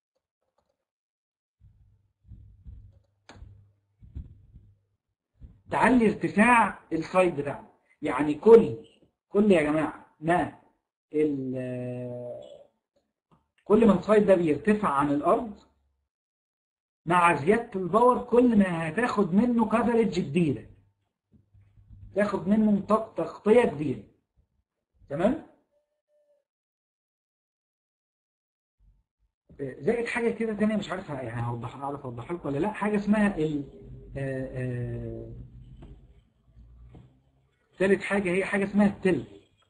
Speaker 1: تعلي ارتفاع السايد بتاعنا يعني كل كل يا جماعه ما كل ما السايد ده بيرتفع عن الارض مع زياده الباور كل ما هتاخد منه كفرج كبيره تاخد منه تغطيه كبيره تمام زائد حاجه كده ثانيه مش عارف يعني هوضح اعرف اوضحها لكم ولا لا حاجه اسمها ال ثالث حاجه هي حاجه اسمها التل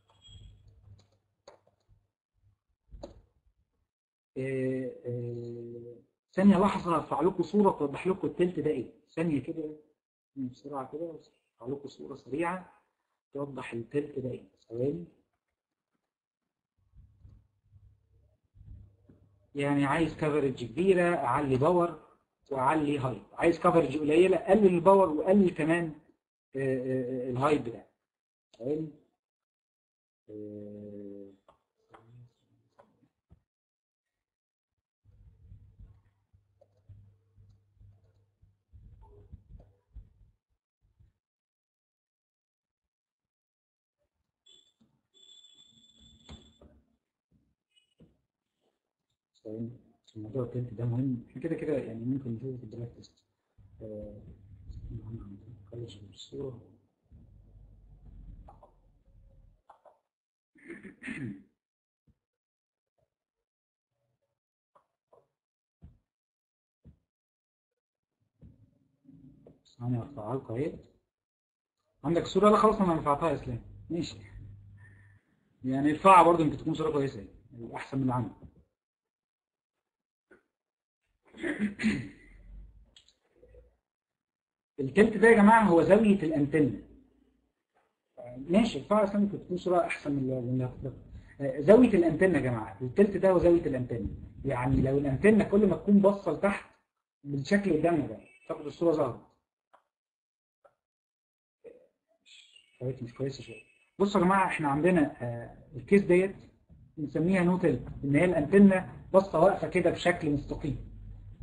Speaker 1: ثانيه لحظه ارفع لكم صوره توضح لكم التلت ده ايه ثانيه كده بسرعه كده ارفع لكم صوره سريعه توضح التلت ده ايه ثواني يعني عايز كفرج كبيرة اعلي باور واعلي هايت عايز كفرج قليلة قلل الباور وقلل كمان الهايت بتاعه حلو الموضوع التالت ده مهم احنا كده كده يعني ممكن نشوفه في الدراج تيست نخلص الصورة ثانية ارفعها لكم اهي عندك صورة لا خلاص انا رفعتها يا اسلام ماشي يعني ارفعها برضه يمكن تكون صورة كويسة يعني احسن من اللي عندك التلت ده يا جماعة هو زاوية الأنتنة ماشي الفار أصلا ممكن تكون صورة أحسن من اللي زاوية الأنتنة يا جماعة التلت ده هو زاوية الأنتنة يعني لو الأنتنة كل ما تكون باصة لتحت بالشكل قدامنا ده تاخد الصورة ظهرت شوية مش كويسة شوية بصوا يا جماعة احنا عندنا الكيس ديت بنسميها نو تلت ان هي الأنتنة باصة واقفة كده بشكل مستقيم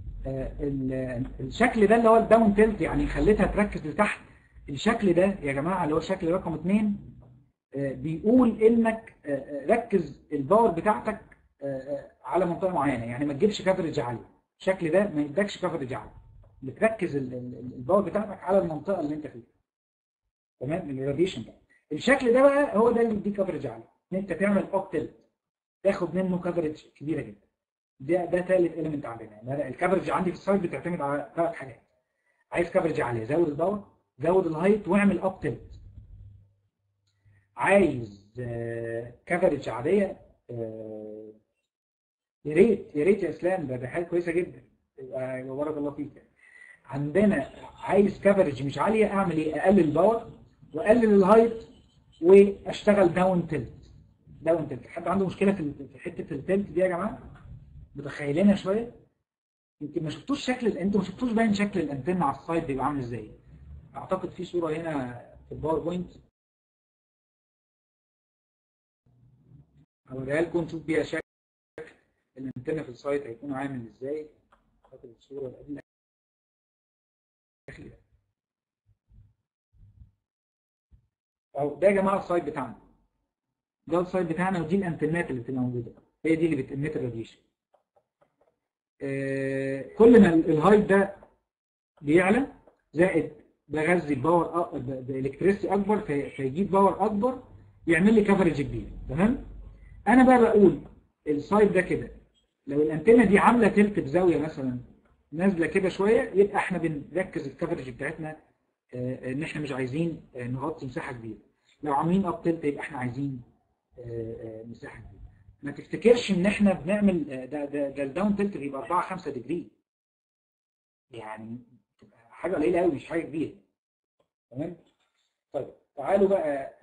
Speaker 1: الشكل ده اللي هو الداون تيلت يعني خليتها تركز لتحت الشكل ده يا جماعة اللي هو الشكل رقم اتنين بيقول انك ركز الباور بتاعتك على منطقة معينة يعني ما تجيبش كفرج عالية الشكل ده ما يدكش كفرج عالية بتركز الباور بتاعتك على المنطقة اللي انت فيها تمام الراديشن ده الشكل ده بقى هو ده اللي بيديك كفرج عالية ان انت تعمل اوب تيلت تاخد منه كفرج كبيرة جدا ده ده ثالث اليمنت عندنا يعني الكفرج عندي في السايد بتعتمد على ثلاث حاجات عايز كفرج عاليه زود الباور زود الهايت واعمل اب تلت عايز كفرج عاديه يا ريت يا ريت يا اسلام ده ده حاجه كويسه جدا بارك الله فيك عندنا عايز كفرج مش عاليه اعمل ايه اقلل الباور واقلل الهايت واشتغل داون تلت داون تلت حد عنده مشكله في حته التلت دي يا جماعه متخيلينها شويه يمكن ما شفتوش شكل انتوا ما شفتوش باين شكل الانتنه على السايد بيبقى عامل ازاي اعتقد في صوره هنا في الباوربوينت هوريها لكم نشوف بيها شكل الانتنه في السايد هيكون عامل ازاي اعتقد الصوره اللي قبل اهو ده يا جماعه السايد بتاعنا ده السايد بتاعنا ودي الانتنات اللي بتبقى موجوده هي دي اللي بتميت الراديشن كل ما الهايت ده بيعلى زائد بغذي باور بالكتريستي اكبر فيجيب باور اكبر يعمل لي كفرج كبير تمام انا بقى بقول السايد ده كده لو الانتنه دي عامله تلت بزاويه مثلا نازله كده شويه يبقى احنا بنركز الكفرج بتاعتنا ان احنا مش عايزين نغطي مساحه كبيره لو عاملين اب تلت يبقى احنا عايزين مساحه كبيره ما تفتكرش ان احنا بنعمل ده ده ده الداون تلت بيبقى 4 5 ديجري يعني حاجه قليله قوي مش حاجه كبيره تمام طيب تعالوا بقى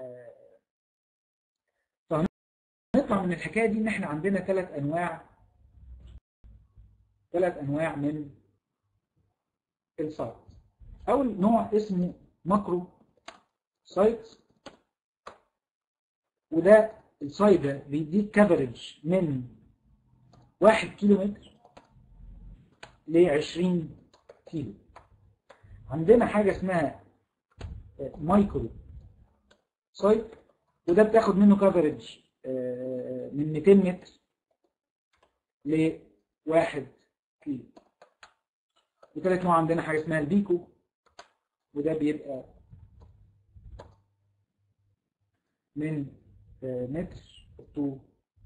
Speaker 1: نطلع من الحكايه دي ان احنا عندنا ثلاث انواع ثلاث انواع من السايت اول نوع اسمه ماكرو سايت وده السايد ده بيديك كفرج من 1 كيلو متر ل 20 كيلو عندنا حاجة اسمها مايكرو سايت وده بتاخد منه كفرج من 200 متر ل 1 كيلو وثالث نوع عندنا حاجة اسمها البيكو وده بيبقى من متر تو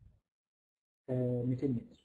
Speaker 1: 200 متر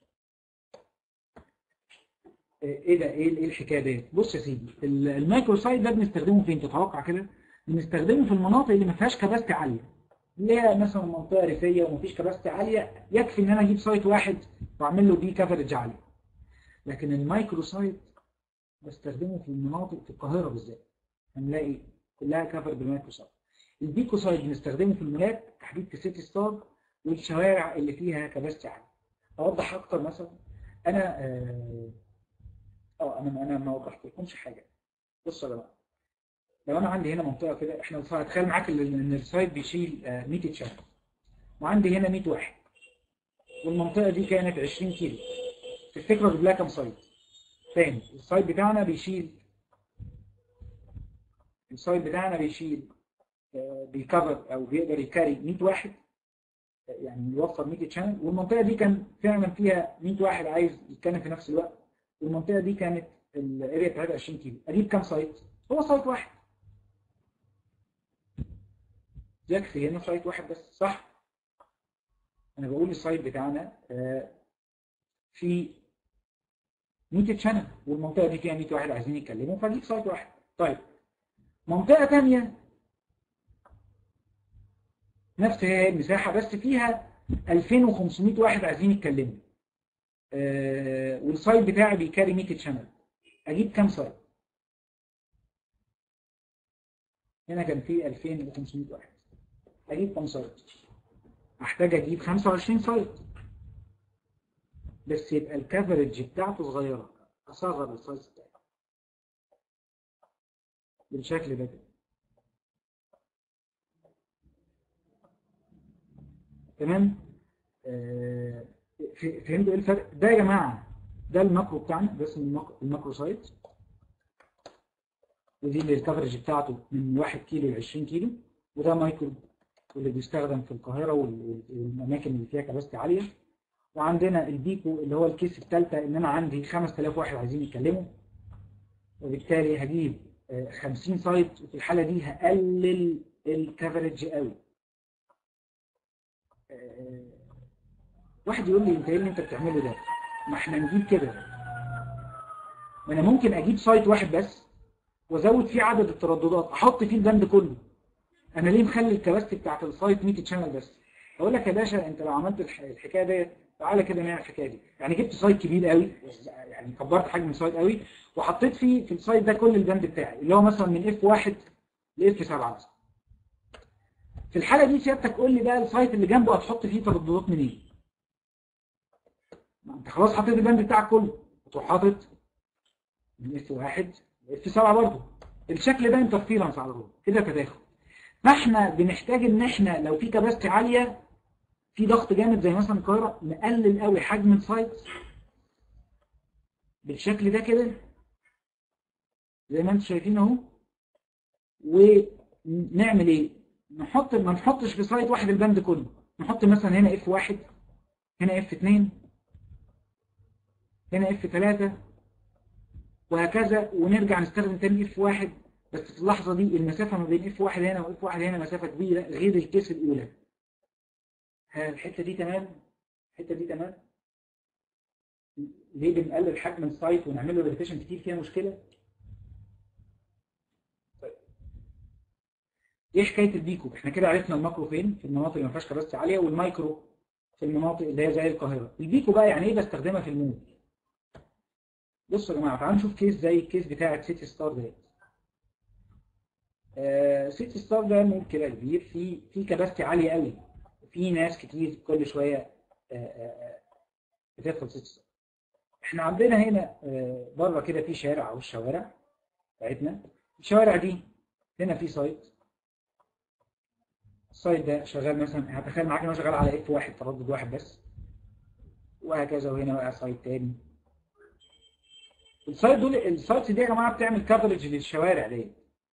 Speaker 1: ايه ده ايه الحكايه ديت بص يا سيدي المايكرو سايت ده بنستخدمه فين تتوقع كده بنستخدمه في المناطق اللي ما فيهاش كباستي عاليه اللي هي مثلا منطقه ريفيه ومفيش كباستي عاليه يكفي ان انا اجيب سايت واحد واعمل له بيه كفرج عالي لكن المايكرو سايت بستخدمه في المناطق في القاهره بالذات هنلاقي كلها كفر بالمايكرو سايت البيكو سايد بنستخدمه في المولات تحديد في سيتي ستار والشوارع اللي فيها كباستي عالي اوضح اكتر مثلا انا اه آه، انا انا ما وضحت لكمش حاجه بصوا يا جماعه لو انا عندي هنا منطقه كده احنا هتخيل معاك ان ان السايت بيشيل آه، 100 تشانل وعندي هنا 100 واحد والمنطقه دي كانت 20 كيلو تفتكروا اجيب لها كام سايت؟ تاني السايت بتاعنا بيشيل السايت بتاعنا بيشيل آه، بيكفر او بيقدر يكاري 100 واحد آه، يعني يوفر 100 تشانل والمنطقه دي كان فعلا فيها 100 واحد عايز يتكلم في نفس الوقت والمنطقه دي كانت الاريا بتاعتها 20 كيلو اجيب كام سايت؟ هو سايت واحد يكفي هنا سايت واحد بس صح؟ انا بقول السايت بتاعنا آه، في 100 تشانل والمنطقه دي فيها 100 واحد عايزين يتكلموا فاجيب سايت واحد طيب منطقه ثانيه نفس هي المساحه بس فيها 2500 واحد عايزين يتكلموا آه، والسايت بتاعي بيكاري 100 تشانل اجيب كام سايت؟ هنا كان في 2500 واحد اجيب كام سايت؟ احتاج اجيب 25 سايت بس يبقى الكفرج بتاعته صغيره اصغر السايز بتاعي بالشكل ده كده تمام آه، ف- فهمتوا ايه الفرق ده يا جماعه ده الماكرو بتاعنا ده اسمه الماك- الماكرو سايت ودي اللي الكفرج بتاعته من 1 كيلو ل 20 كيلو وده مايكرو واللي بيستخدم في القاهره وال- والاماكن اللي فيها كباستي عاليه وعندنا البيكو اللي هو الكيس الثالثه ان انا عندي 5000 واحد عايزين يتكلموا وبالتالي هجيب آه، 50 سايت وفي الحاله دي هقلل الكفرج قوي آه، واحد يقول لي انت ايه اللي انت بتعمله ده ما احنا نجيب كده ما انا ممكن اجيب سايت واحد بس وازود فيه عدد الترددات احط فيه البند كله انا ليه مخلي الكباستي بتاعت السايت 100 تشانل بس اقول لك يا باشا انت لو عملت الح- الحكايه ديت تعالى كده نعمل الحكايه دي يعني جبت سايت كبير قوي يعني كبرت حجم السايت قوي وحطيت فيه في السايت ده كل البند بتاعي اللي هو مثلا من اف 1 لاف 7 مثلا في الحاله دي سيادتك قول لي بقى السايت اللي جنبه هتحط فيه ترددات منين ما انت خلاص حطيت البند بتاعك كله وتروح حاطط من اف 1 لاف 7 برضه الشكل ده انترفيرنس على طول كده تداخل فاحنا بنحتاج ان احنا لو في كباستي عاليه في ضغط جامد زي مثلا القاهره نقلل قوي حجم السايت بالشكل ده كده زي ما انتم شايفين اهو ونعمل ايه نحط ما نحطش في سايت واحد البند كله نحط مثلا هنا اف واحد هنا اف اتنين هنا اف تلاتة وهكذا ونرجع نستخدم تاني اف واحد بس في اللحظة دي المسافة ما بين اف واحد هنا واف واحد هنا مسافة كبيرة غير الكيس الأولى ها الحتة دي تمام الحتة دي تمام ليه بنقلل حجم السايت ونعمل له ريبيتيشن كتير فيها مشكلة طيب ايه حكاية البيكو احنا كده عرفنا الماكرو فين في المناطق اللي ما فيهاش كباستي عالية والمايكرو في المناطق اللي هي زي القاهرة البيكو بقى يعني ايه بستخدمها في المود بصوا يا جماعة تعالوا نشوف كيس زي الكيس بتاعة سيتي ستار ديت آه سيتي ستار ده مول كده كبير في في كباستي عالية قوي في ناس كتير كل شوية آه آه بتدخل سيتي ستار احنا عندنا هنا آه بره كده في شارع او الشوارع بتاعتنا الشوارع دي هنا في سايت السايت ده شغال مثلا هتخيل معاك ان هو شغال على اف واحد تردد واحد بس وهكذا وهنا بقى سايت تاني السايت دول السايتس دي يا جماعه بتعمل كفرج للشوارع دي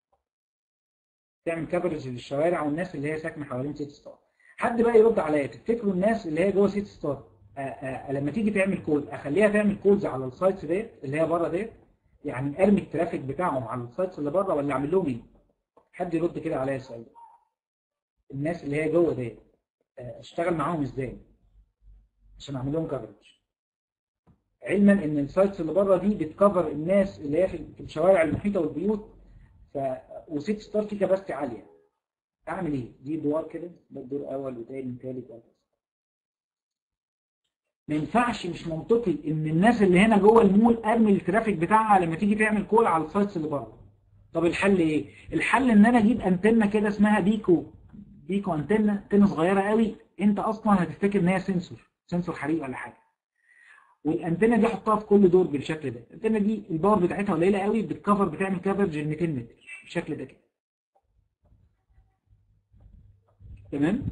Speaker 1: تعمل كفرج للشوارع والناس اللي هي ساكنه حوالين سيتي ستار حد بقى يرد عليا تفتكروا الناس اللي هي جوه سيتي ستار آه آه لما تيجي تعمل كول اخليها تعمل كولز على السايتس ديت اللي هي بره ديت يعني ارمي الترافيك بتاعهم على السايتس اللي بره ولا اعمل لهم ايه حد يرد كده عليا السؤال ده الناس اللي هي جوه ديت آه اشتغل معاهم ازاي عشان اعمل لهم كفرج علما ان السايتس اللي بره دي بتكفر الناس اللي هي في الشوارع المحيطه والبيوت ف وسيت ستار في كباستي عاليه اعمل ايه دي دوار كده ده دور اول وثاني وثالث وهكذا ما ينفعش مش منطقي ان الناس اللي هنا جوه المول ارمي الترافيك بتاعها لما تيجي تعمل كول على السايتس اللي بره طب الحل ايه الحل ان انا اجيب انتنه كده اسمها بيكو بيكو انتنه انتنه صغيره قوي انت اصلا هتفتكر ان هي سنسور سنسور حريق ولا حاجه والانتنه دي احطها في كل دور بالشكل ده الانتنه دي الباور بتاعتها قليله قوي بتكفر بتعمل كفرج ل 200 متر بالشكل ده كده تمام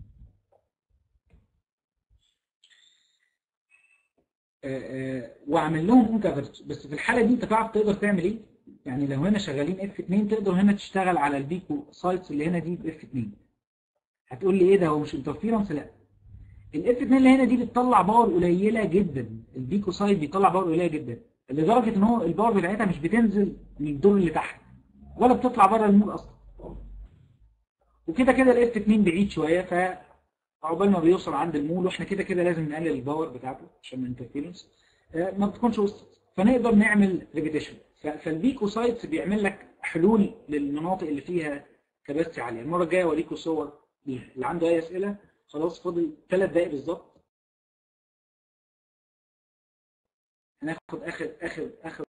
Speaker 1: واعمل لهم اون كفرج بس في الحاله دي انت تعرف تقدر تعمل ايه يعني لو هنا شغالين اف 2 تقدر هنا تشتغل على البيكو سايتس اللي هنا دي باف 2 هتقول لي ايه ده هو مش انترفيرنس لا الاف 2 اللي هنا دي بتطلع باور قليله جدا البيكو سايت بيطلع باور قليله جدا لدرجه ان هو الباور بتاعتها مش بتنزل من الدور اللي تحت ولا بتطلع بره المول اصلا وكده كده الاف 2 بعيد شويه ف عقبال ما بيوصل عند المول واحنا كده كده لازم نقلل الباور بتاعته عشان الانترفيرنس ما بتكونش وصلت فنقدر نعمل ريبيتيشن فالبيكو سايتس بيعمل لك حلول للمناطق اللي فيها كباستي عاليه المره الجايه اوريكم صور ليها اللي عنده اي اسئله خلاص فاضل ثلاث دقائق بالظبط هناخد اخر اخر اخر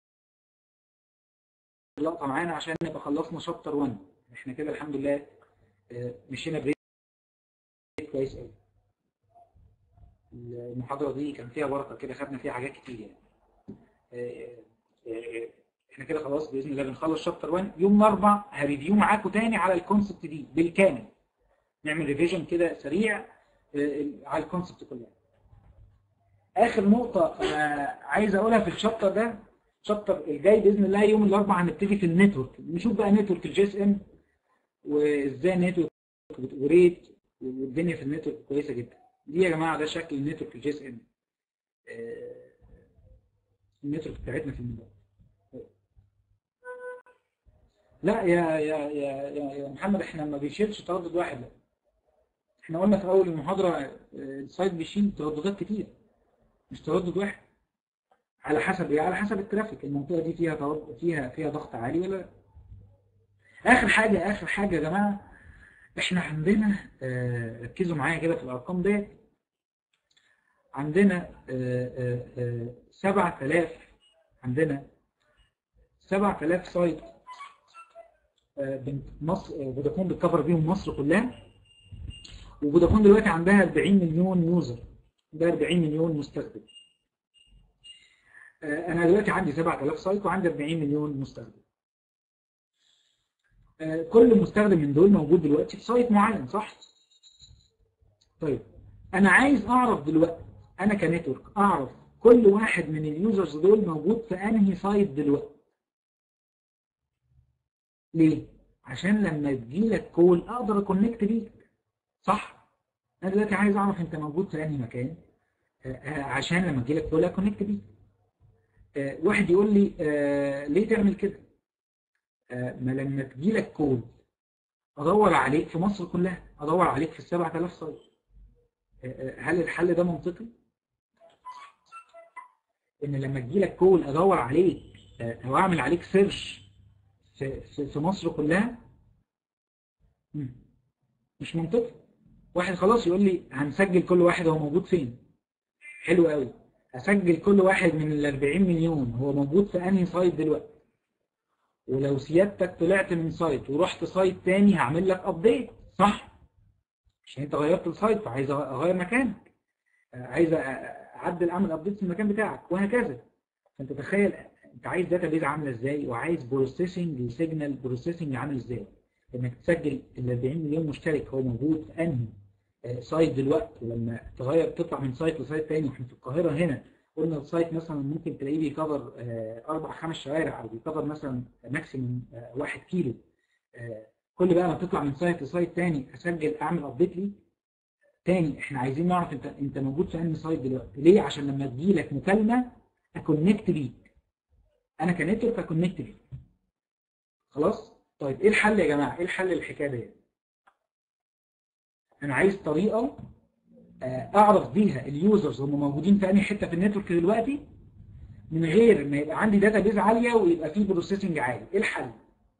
Speaker 1: لقطه معانا عشان نبقى خلصنا شابتر 1 احنا كده الحمد لله مشينا بريك كويس قوي المحاضره دي كان فيها بركه كده خدنا فيها حاجات كتير يعني احنا كده خلاص باذن الله بنخلص شابتر 1 يوم الاربع هريفيو معاكم تاني على الكونسبت دي بالكامل نعمل ريفيجن كده سريع على الكونسبت كلها اخر نقطه انا عايز اقولها في الشابتر ده الشابتر الجاي باذن الله يوم الاربعاء هنبتدي في النتورك نشوف بقى نتورك الجي اس ام وازاي النتورك بتوريت والدنيا في النتورك كويسه جدا دي يا جماعه ده شكل النتورك الجي اس ام النتورك بتاعتنا في الموبايل لا يا يا يا يا, يا محمد احنا ما بيشيلش تردد واحد لا احنا قلنا في اول المحاضره السايت بيشيل ترددات كتير مش تردد واحد على حسب ايه على حسب الترافيك المنطقه دي فيها تردد فيها فيها ضغط عالي ولا لا اخر حاجه اخر حاجه يا جماعه احنا عندنا اه ركزوا معايا كده في الارقام ديت عندنا اه اه 7000 عندنا 7000 سايت مصر فودافون بتكفر بيهم مصر كلها وفودافون دلوقتي عندها 40 مليون يوزر ده 40 مليون مستخدم انا دلوقتي عندي 7000 سايت وعندي 40 مليون مستخدم كل مستخدم من دول موجود دلوقتي في سايت معين صح طيب انا عايز اعرف دلوقتي انا كنتورك اعرف كل واحد من اليوزرز دول موجود في انهي سايت دلوقتي ليه عشان لما تجيلك كول اقدر اكونكت بيك صح انا دلوقتي عايز اعرف انت موجود في انهي مكان عشان لما تجيلك كول اكونكت بيك واحد يقول لي ليه تعمل كده ما لما تجيلك كول ادور عليك في مصر كلها ادور عليك في ال 7000 سايت هل الحل ده منطقي ان لما تجيلك كول ادور عليك او اعمل عليك سيرش في, في, في مصر كلها مش منطقي واحد خلاص يقول لي هنسجل كل واحد هو موجود فين حلو قوي هسجل كل واحد من ال 40 مليون هو موجود في انهي سايت دلوقتي ولو سيادتك طلعت من سايت ورحت سايت تاني هعمل لك ابديت صح عشان انت غيرت السايت فعايز اغير مكانك عايز اعدل اعمل ابديت في المكان بتاعك وهكذا فانت تخيل انت عايز داتابيز عامله ازاي وعايز بروسيسنج لسيجنال بروسيسنج عامل ازاي انك تسجل ال 40 مليون مشترك هو موجود في انهي سايت دلوقتي ولما تغير تطلع من سايت لسايت تاني واحنا في القاهره هنا قلنا السايت مثلا ممكن تلاقيه بيكفر اربع خمس شوارع او بيكفر مثلا ماكسيموم واحد كيلو كل بقى ما تطلع من سايت لسايت تاني اسجل اعمل ابديت لي تاني احنا عايزين نعرف انت انت موجود في انهي سايت دلوقتي ليه عشان لما تجيلك مكالمه اكونكت بيك انا كنتورك اكونكت بيك خلاص طيب ايه الحل يا جماعه ايه الحل للحكايه دي انا عايز طريقه اعرف بيها اليوزرز هم موجودين في انهي حته في النتورك دلوقتي من غير ما يبقى عندي داتا بيز عاليه ويبقى فيه بروسيسنج عالي ايه الحل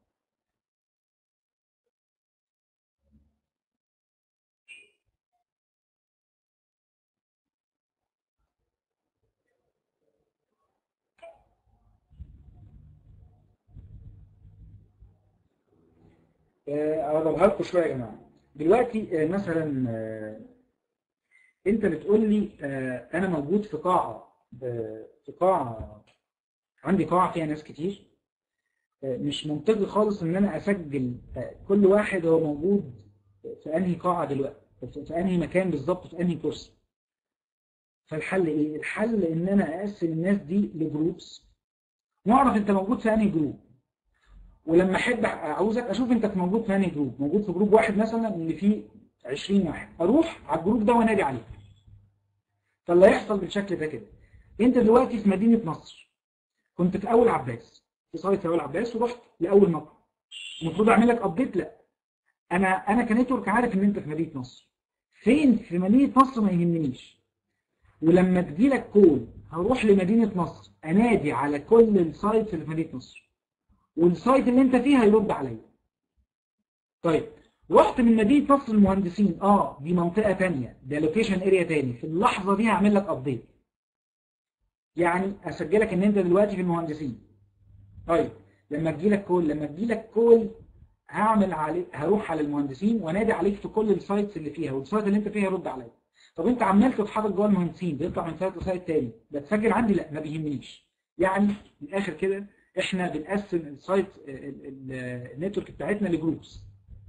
Speaker 1: اقربها لكم شويه يا جماعه دلوقتي مثلا انت بتقول لي انا موجود في قاعه في قاعة عندي قاعة فيها ناس كتير مش منطقي خالص ان انا اسجل كل واحد هو موجود في انهي قاعة دلوقتي في انهي مكان بالظبط في انهي كورس فالحل ايه الحل ان انا اقسم الناس دي لجروبس واعرف انت موجود في انهي جروب ولما احب عاوزك اشوف انت موجود في انهي جروب موجود في جروب واحد مثلا اللي فيه 20 واحد اروح على الجروب ده وانادي عليه فاللي هيحصل بالشكل ده كده انت دلوقتي في مدينة نصر كنت في اول عباس في سايت في اول عباس ورحت لاول مطعم المفروض اعمل لك ابديت لا انا انا كنتورك عارف ان انت في مدينة نصر فين في مدينة نصر ما يهمنيش ولما تجي لك كول هروح لمدينة نصر انادي على كل السايتس اللي في مدينة نصر والسايت اللي انت فيه هيرد عليا طيب رحت من مدينة نصر المهندسين اه دي منطقة تانية ده لوكيشن اريا تاني في اللحظة دي هعمل لك ابديت يعني اسجلك ان انت دلوقتي في المهندسين طيب لما تجيلك كول لما تجيلك كول هعمل عليك هروح على المهندسين وانادي عليك في كل السايتس اللي فيها والسايت اللي انت فيها يرد عليا طب انت عمال تتحرك جوه المهندسين بيطلع من سايت لسايت تاني بتسجل عندي لا ما بيهمنيش يعني من الاخر كده احنا بنقسم السايت النتورك بتاعتنا لجروبس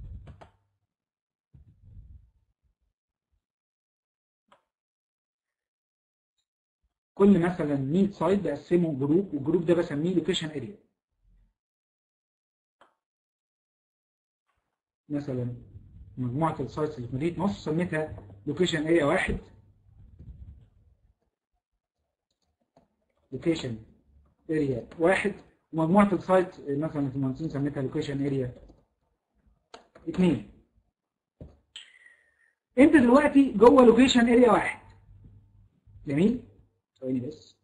Speaker 1: كل مثلا 100 سايت بقسمه جروب والجروب ده بسميه لوكيشن اريا مثلا مجموعة السايتس اللي في مدينة نصر سميتها لوكيشن اريا واحد لوكيشن اريا واحد ومجموعة السايت مثلا في المهندسين سميتها لوكيشن اريا اثنين انت دلوقتي جوه لوكيشن اريا واحد جميل ثواني بس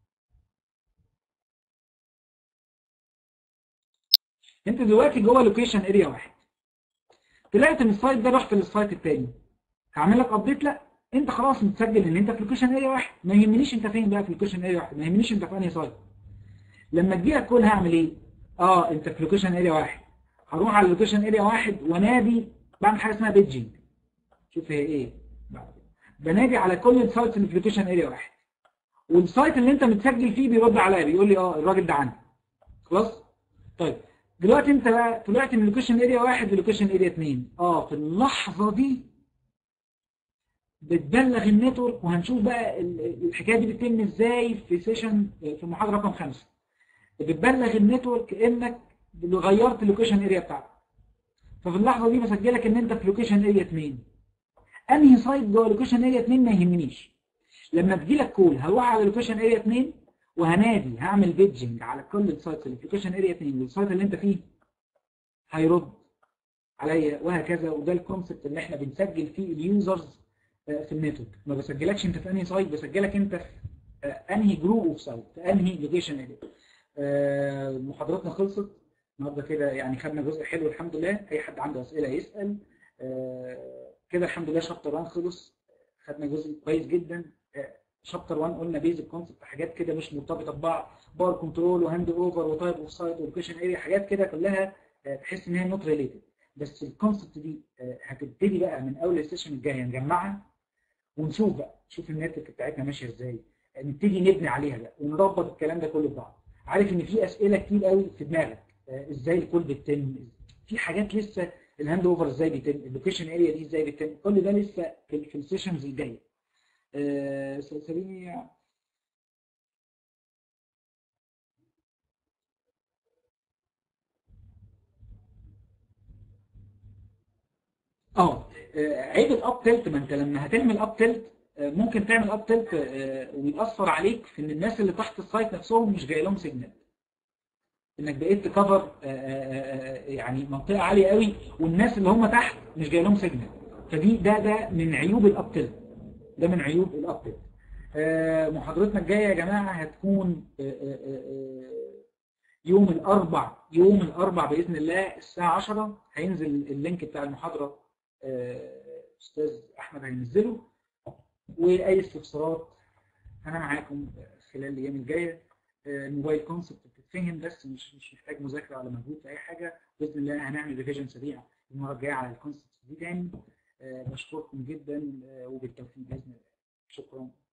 Speaker 1: انت دلوقتي جوه لوكيشن اريا واحد طلعت من السايت ده رحت للسايت التاني هعمل لك ابديت لا انت خلاص متسجل ان انت في لوكيشن اريا واحد ما يهمنيش انت فين بقى في لوكيشن اريا واحد ما يهمنيش انت في انهي سايت لما تجي لك كول هعمل ايه اه انت في لوكيشن اريا واحد هروح على لوكيشن اريا واحد وانادي بعمل حاجه اسمها بيدجنج شوف هي ايه بنادي على كل السايتس اللي في لوكيشن اريا واحد والسايت اللي انت متسجل فيه بيرد عليا بيقول لي اه الراجل ده عندي خلاص طيب دلوقتي انت بقى طلعت من لوكيشن اريا واحد للوكيشن اريا اثنين اه في اللحظه دي بتبلغ النتورك وهنشوف بقى الحكايه دي بتتم ازاي في سيشن في محاضره رقم خمسة بتبلغ النتورك انك غيرت اللوكيشن اريا بتاعتك ففي اللحظه دي بسجلك ان انت في لوكيشن اريا 2 انهي سايت جوه لوكيشن اريا 2 ما يهمنيش لما تجي لك كول هروح على لوكيشن اريا 2 وهنادي هعمل بيدجنج على كل السايتس اللي في لوكيشن اريا 2 والسايت اللي انت فيه هيرد عليا وهكذا وده الكونسبت اللي احنا بنسجل فيه اليوزرز في النتورك ما بسجلكش انت في انهي سايت بسجلك انت في انهي جروب اوف سايت في انهي لوكيشن اريا محاضراتنا خلصت النهارده كده يعني خدنا جزء حلو الحمد لله اي حد عنده اسئله يسال كده الحمد لله شابتر 1 خلص خدنا جزء كويس جدا شابتر 1 قلنا بيزك كونسبت حاجات كده مش مرتبطه ببعض بار كنترول وهاند اوفر وتايب اوف سايت ولوكيشن اريا حاجات كده كلها تحس ان هي نوت ريليتد بس الكونسبت دي هتبتدي بقى من اول السيشن الجايه نجمعها ونشوف بقى نشوف النتورك بتاعتنا ماشيه ازاي نبتدي نبني عليها بقى ونربط الكلام ده كله ببعض عارف ان في اسئله كتير قوي في دماغك ازاي الكول بيتم في حاجات لسه الهاند اوفر ازاي بيتم اللوكيشن اريا دي ازاي بيتم كل ده لسه في, في السيشنز الجايه أه سلسليني اه عيب الاب تلت ما انت لما هتعمل اب تلت ممكن تعمل اب تلت ويأثر عليك في ان الناس اللي تحت السايت نفسهم مش جاي لهم سيجنال انك بقيت تكفر يعني منطقه عاليه قوي والناس اللي هم تحت مش جاي لهم سيجنال فدي ده ده من عيوب الاب تلت ده من عيوب الاب تلت محاضرتنا الجايه يا جماعه هتكون يوم الاربع يوم الاربع باذن الله الساعه 10 هينزل اللينك بتاع المحاضره استاذ احمد هينزله واي استفسارات انا معاكم خلال الايام الجايه الموبايل كونسبت بتتفهم بس مش مش محتاج مذاكره ولا مجهود في اي حاجه باذن الله هنعمل ريفيجن سريع المره الجايه على الكونسبت دي تاني بشكركم جدا وبالتوفيق باذن الله شكرا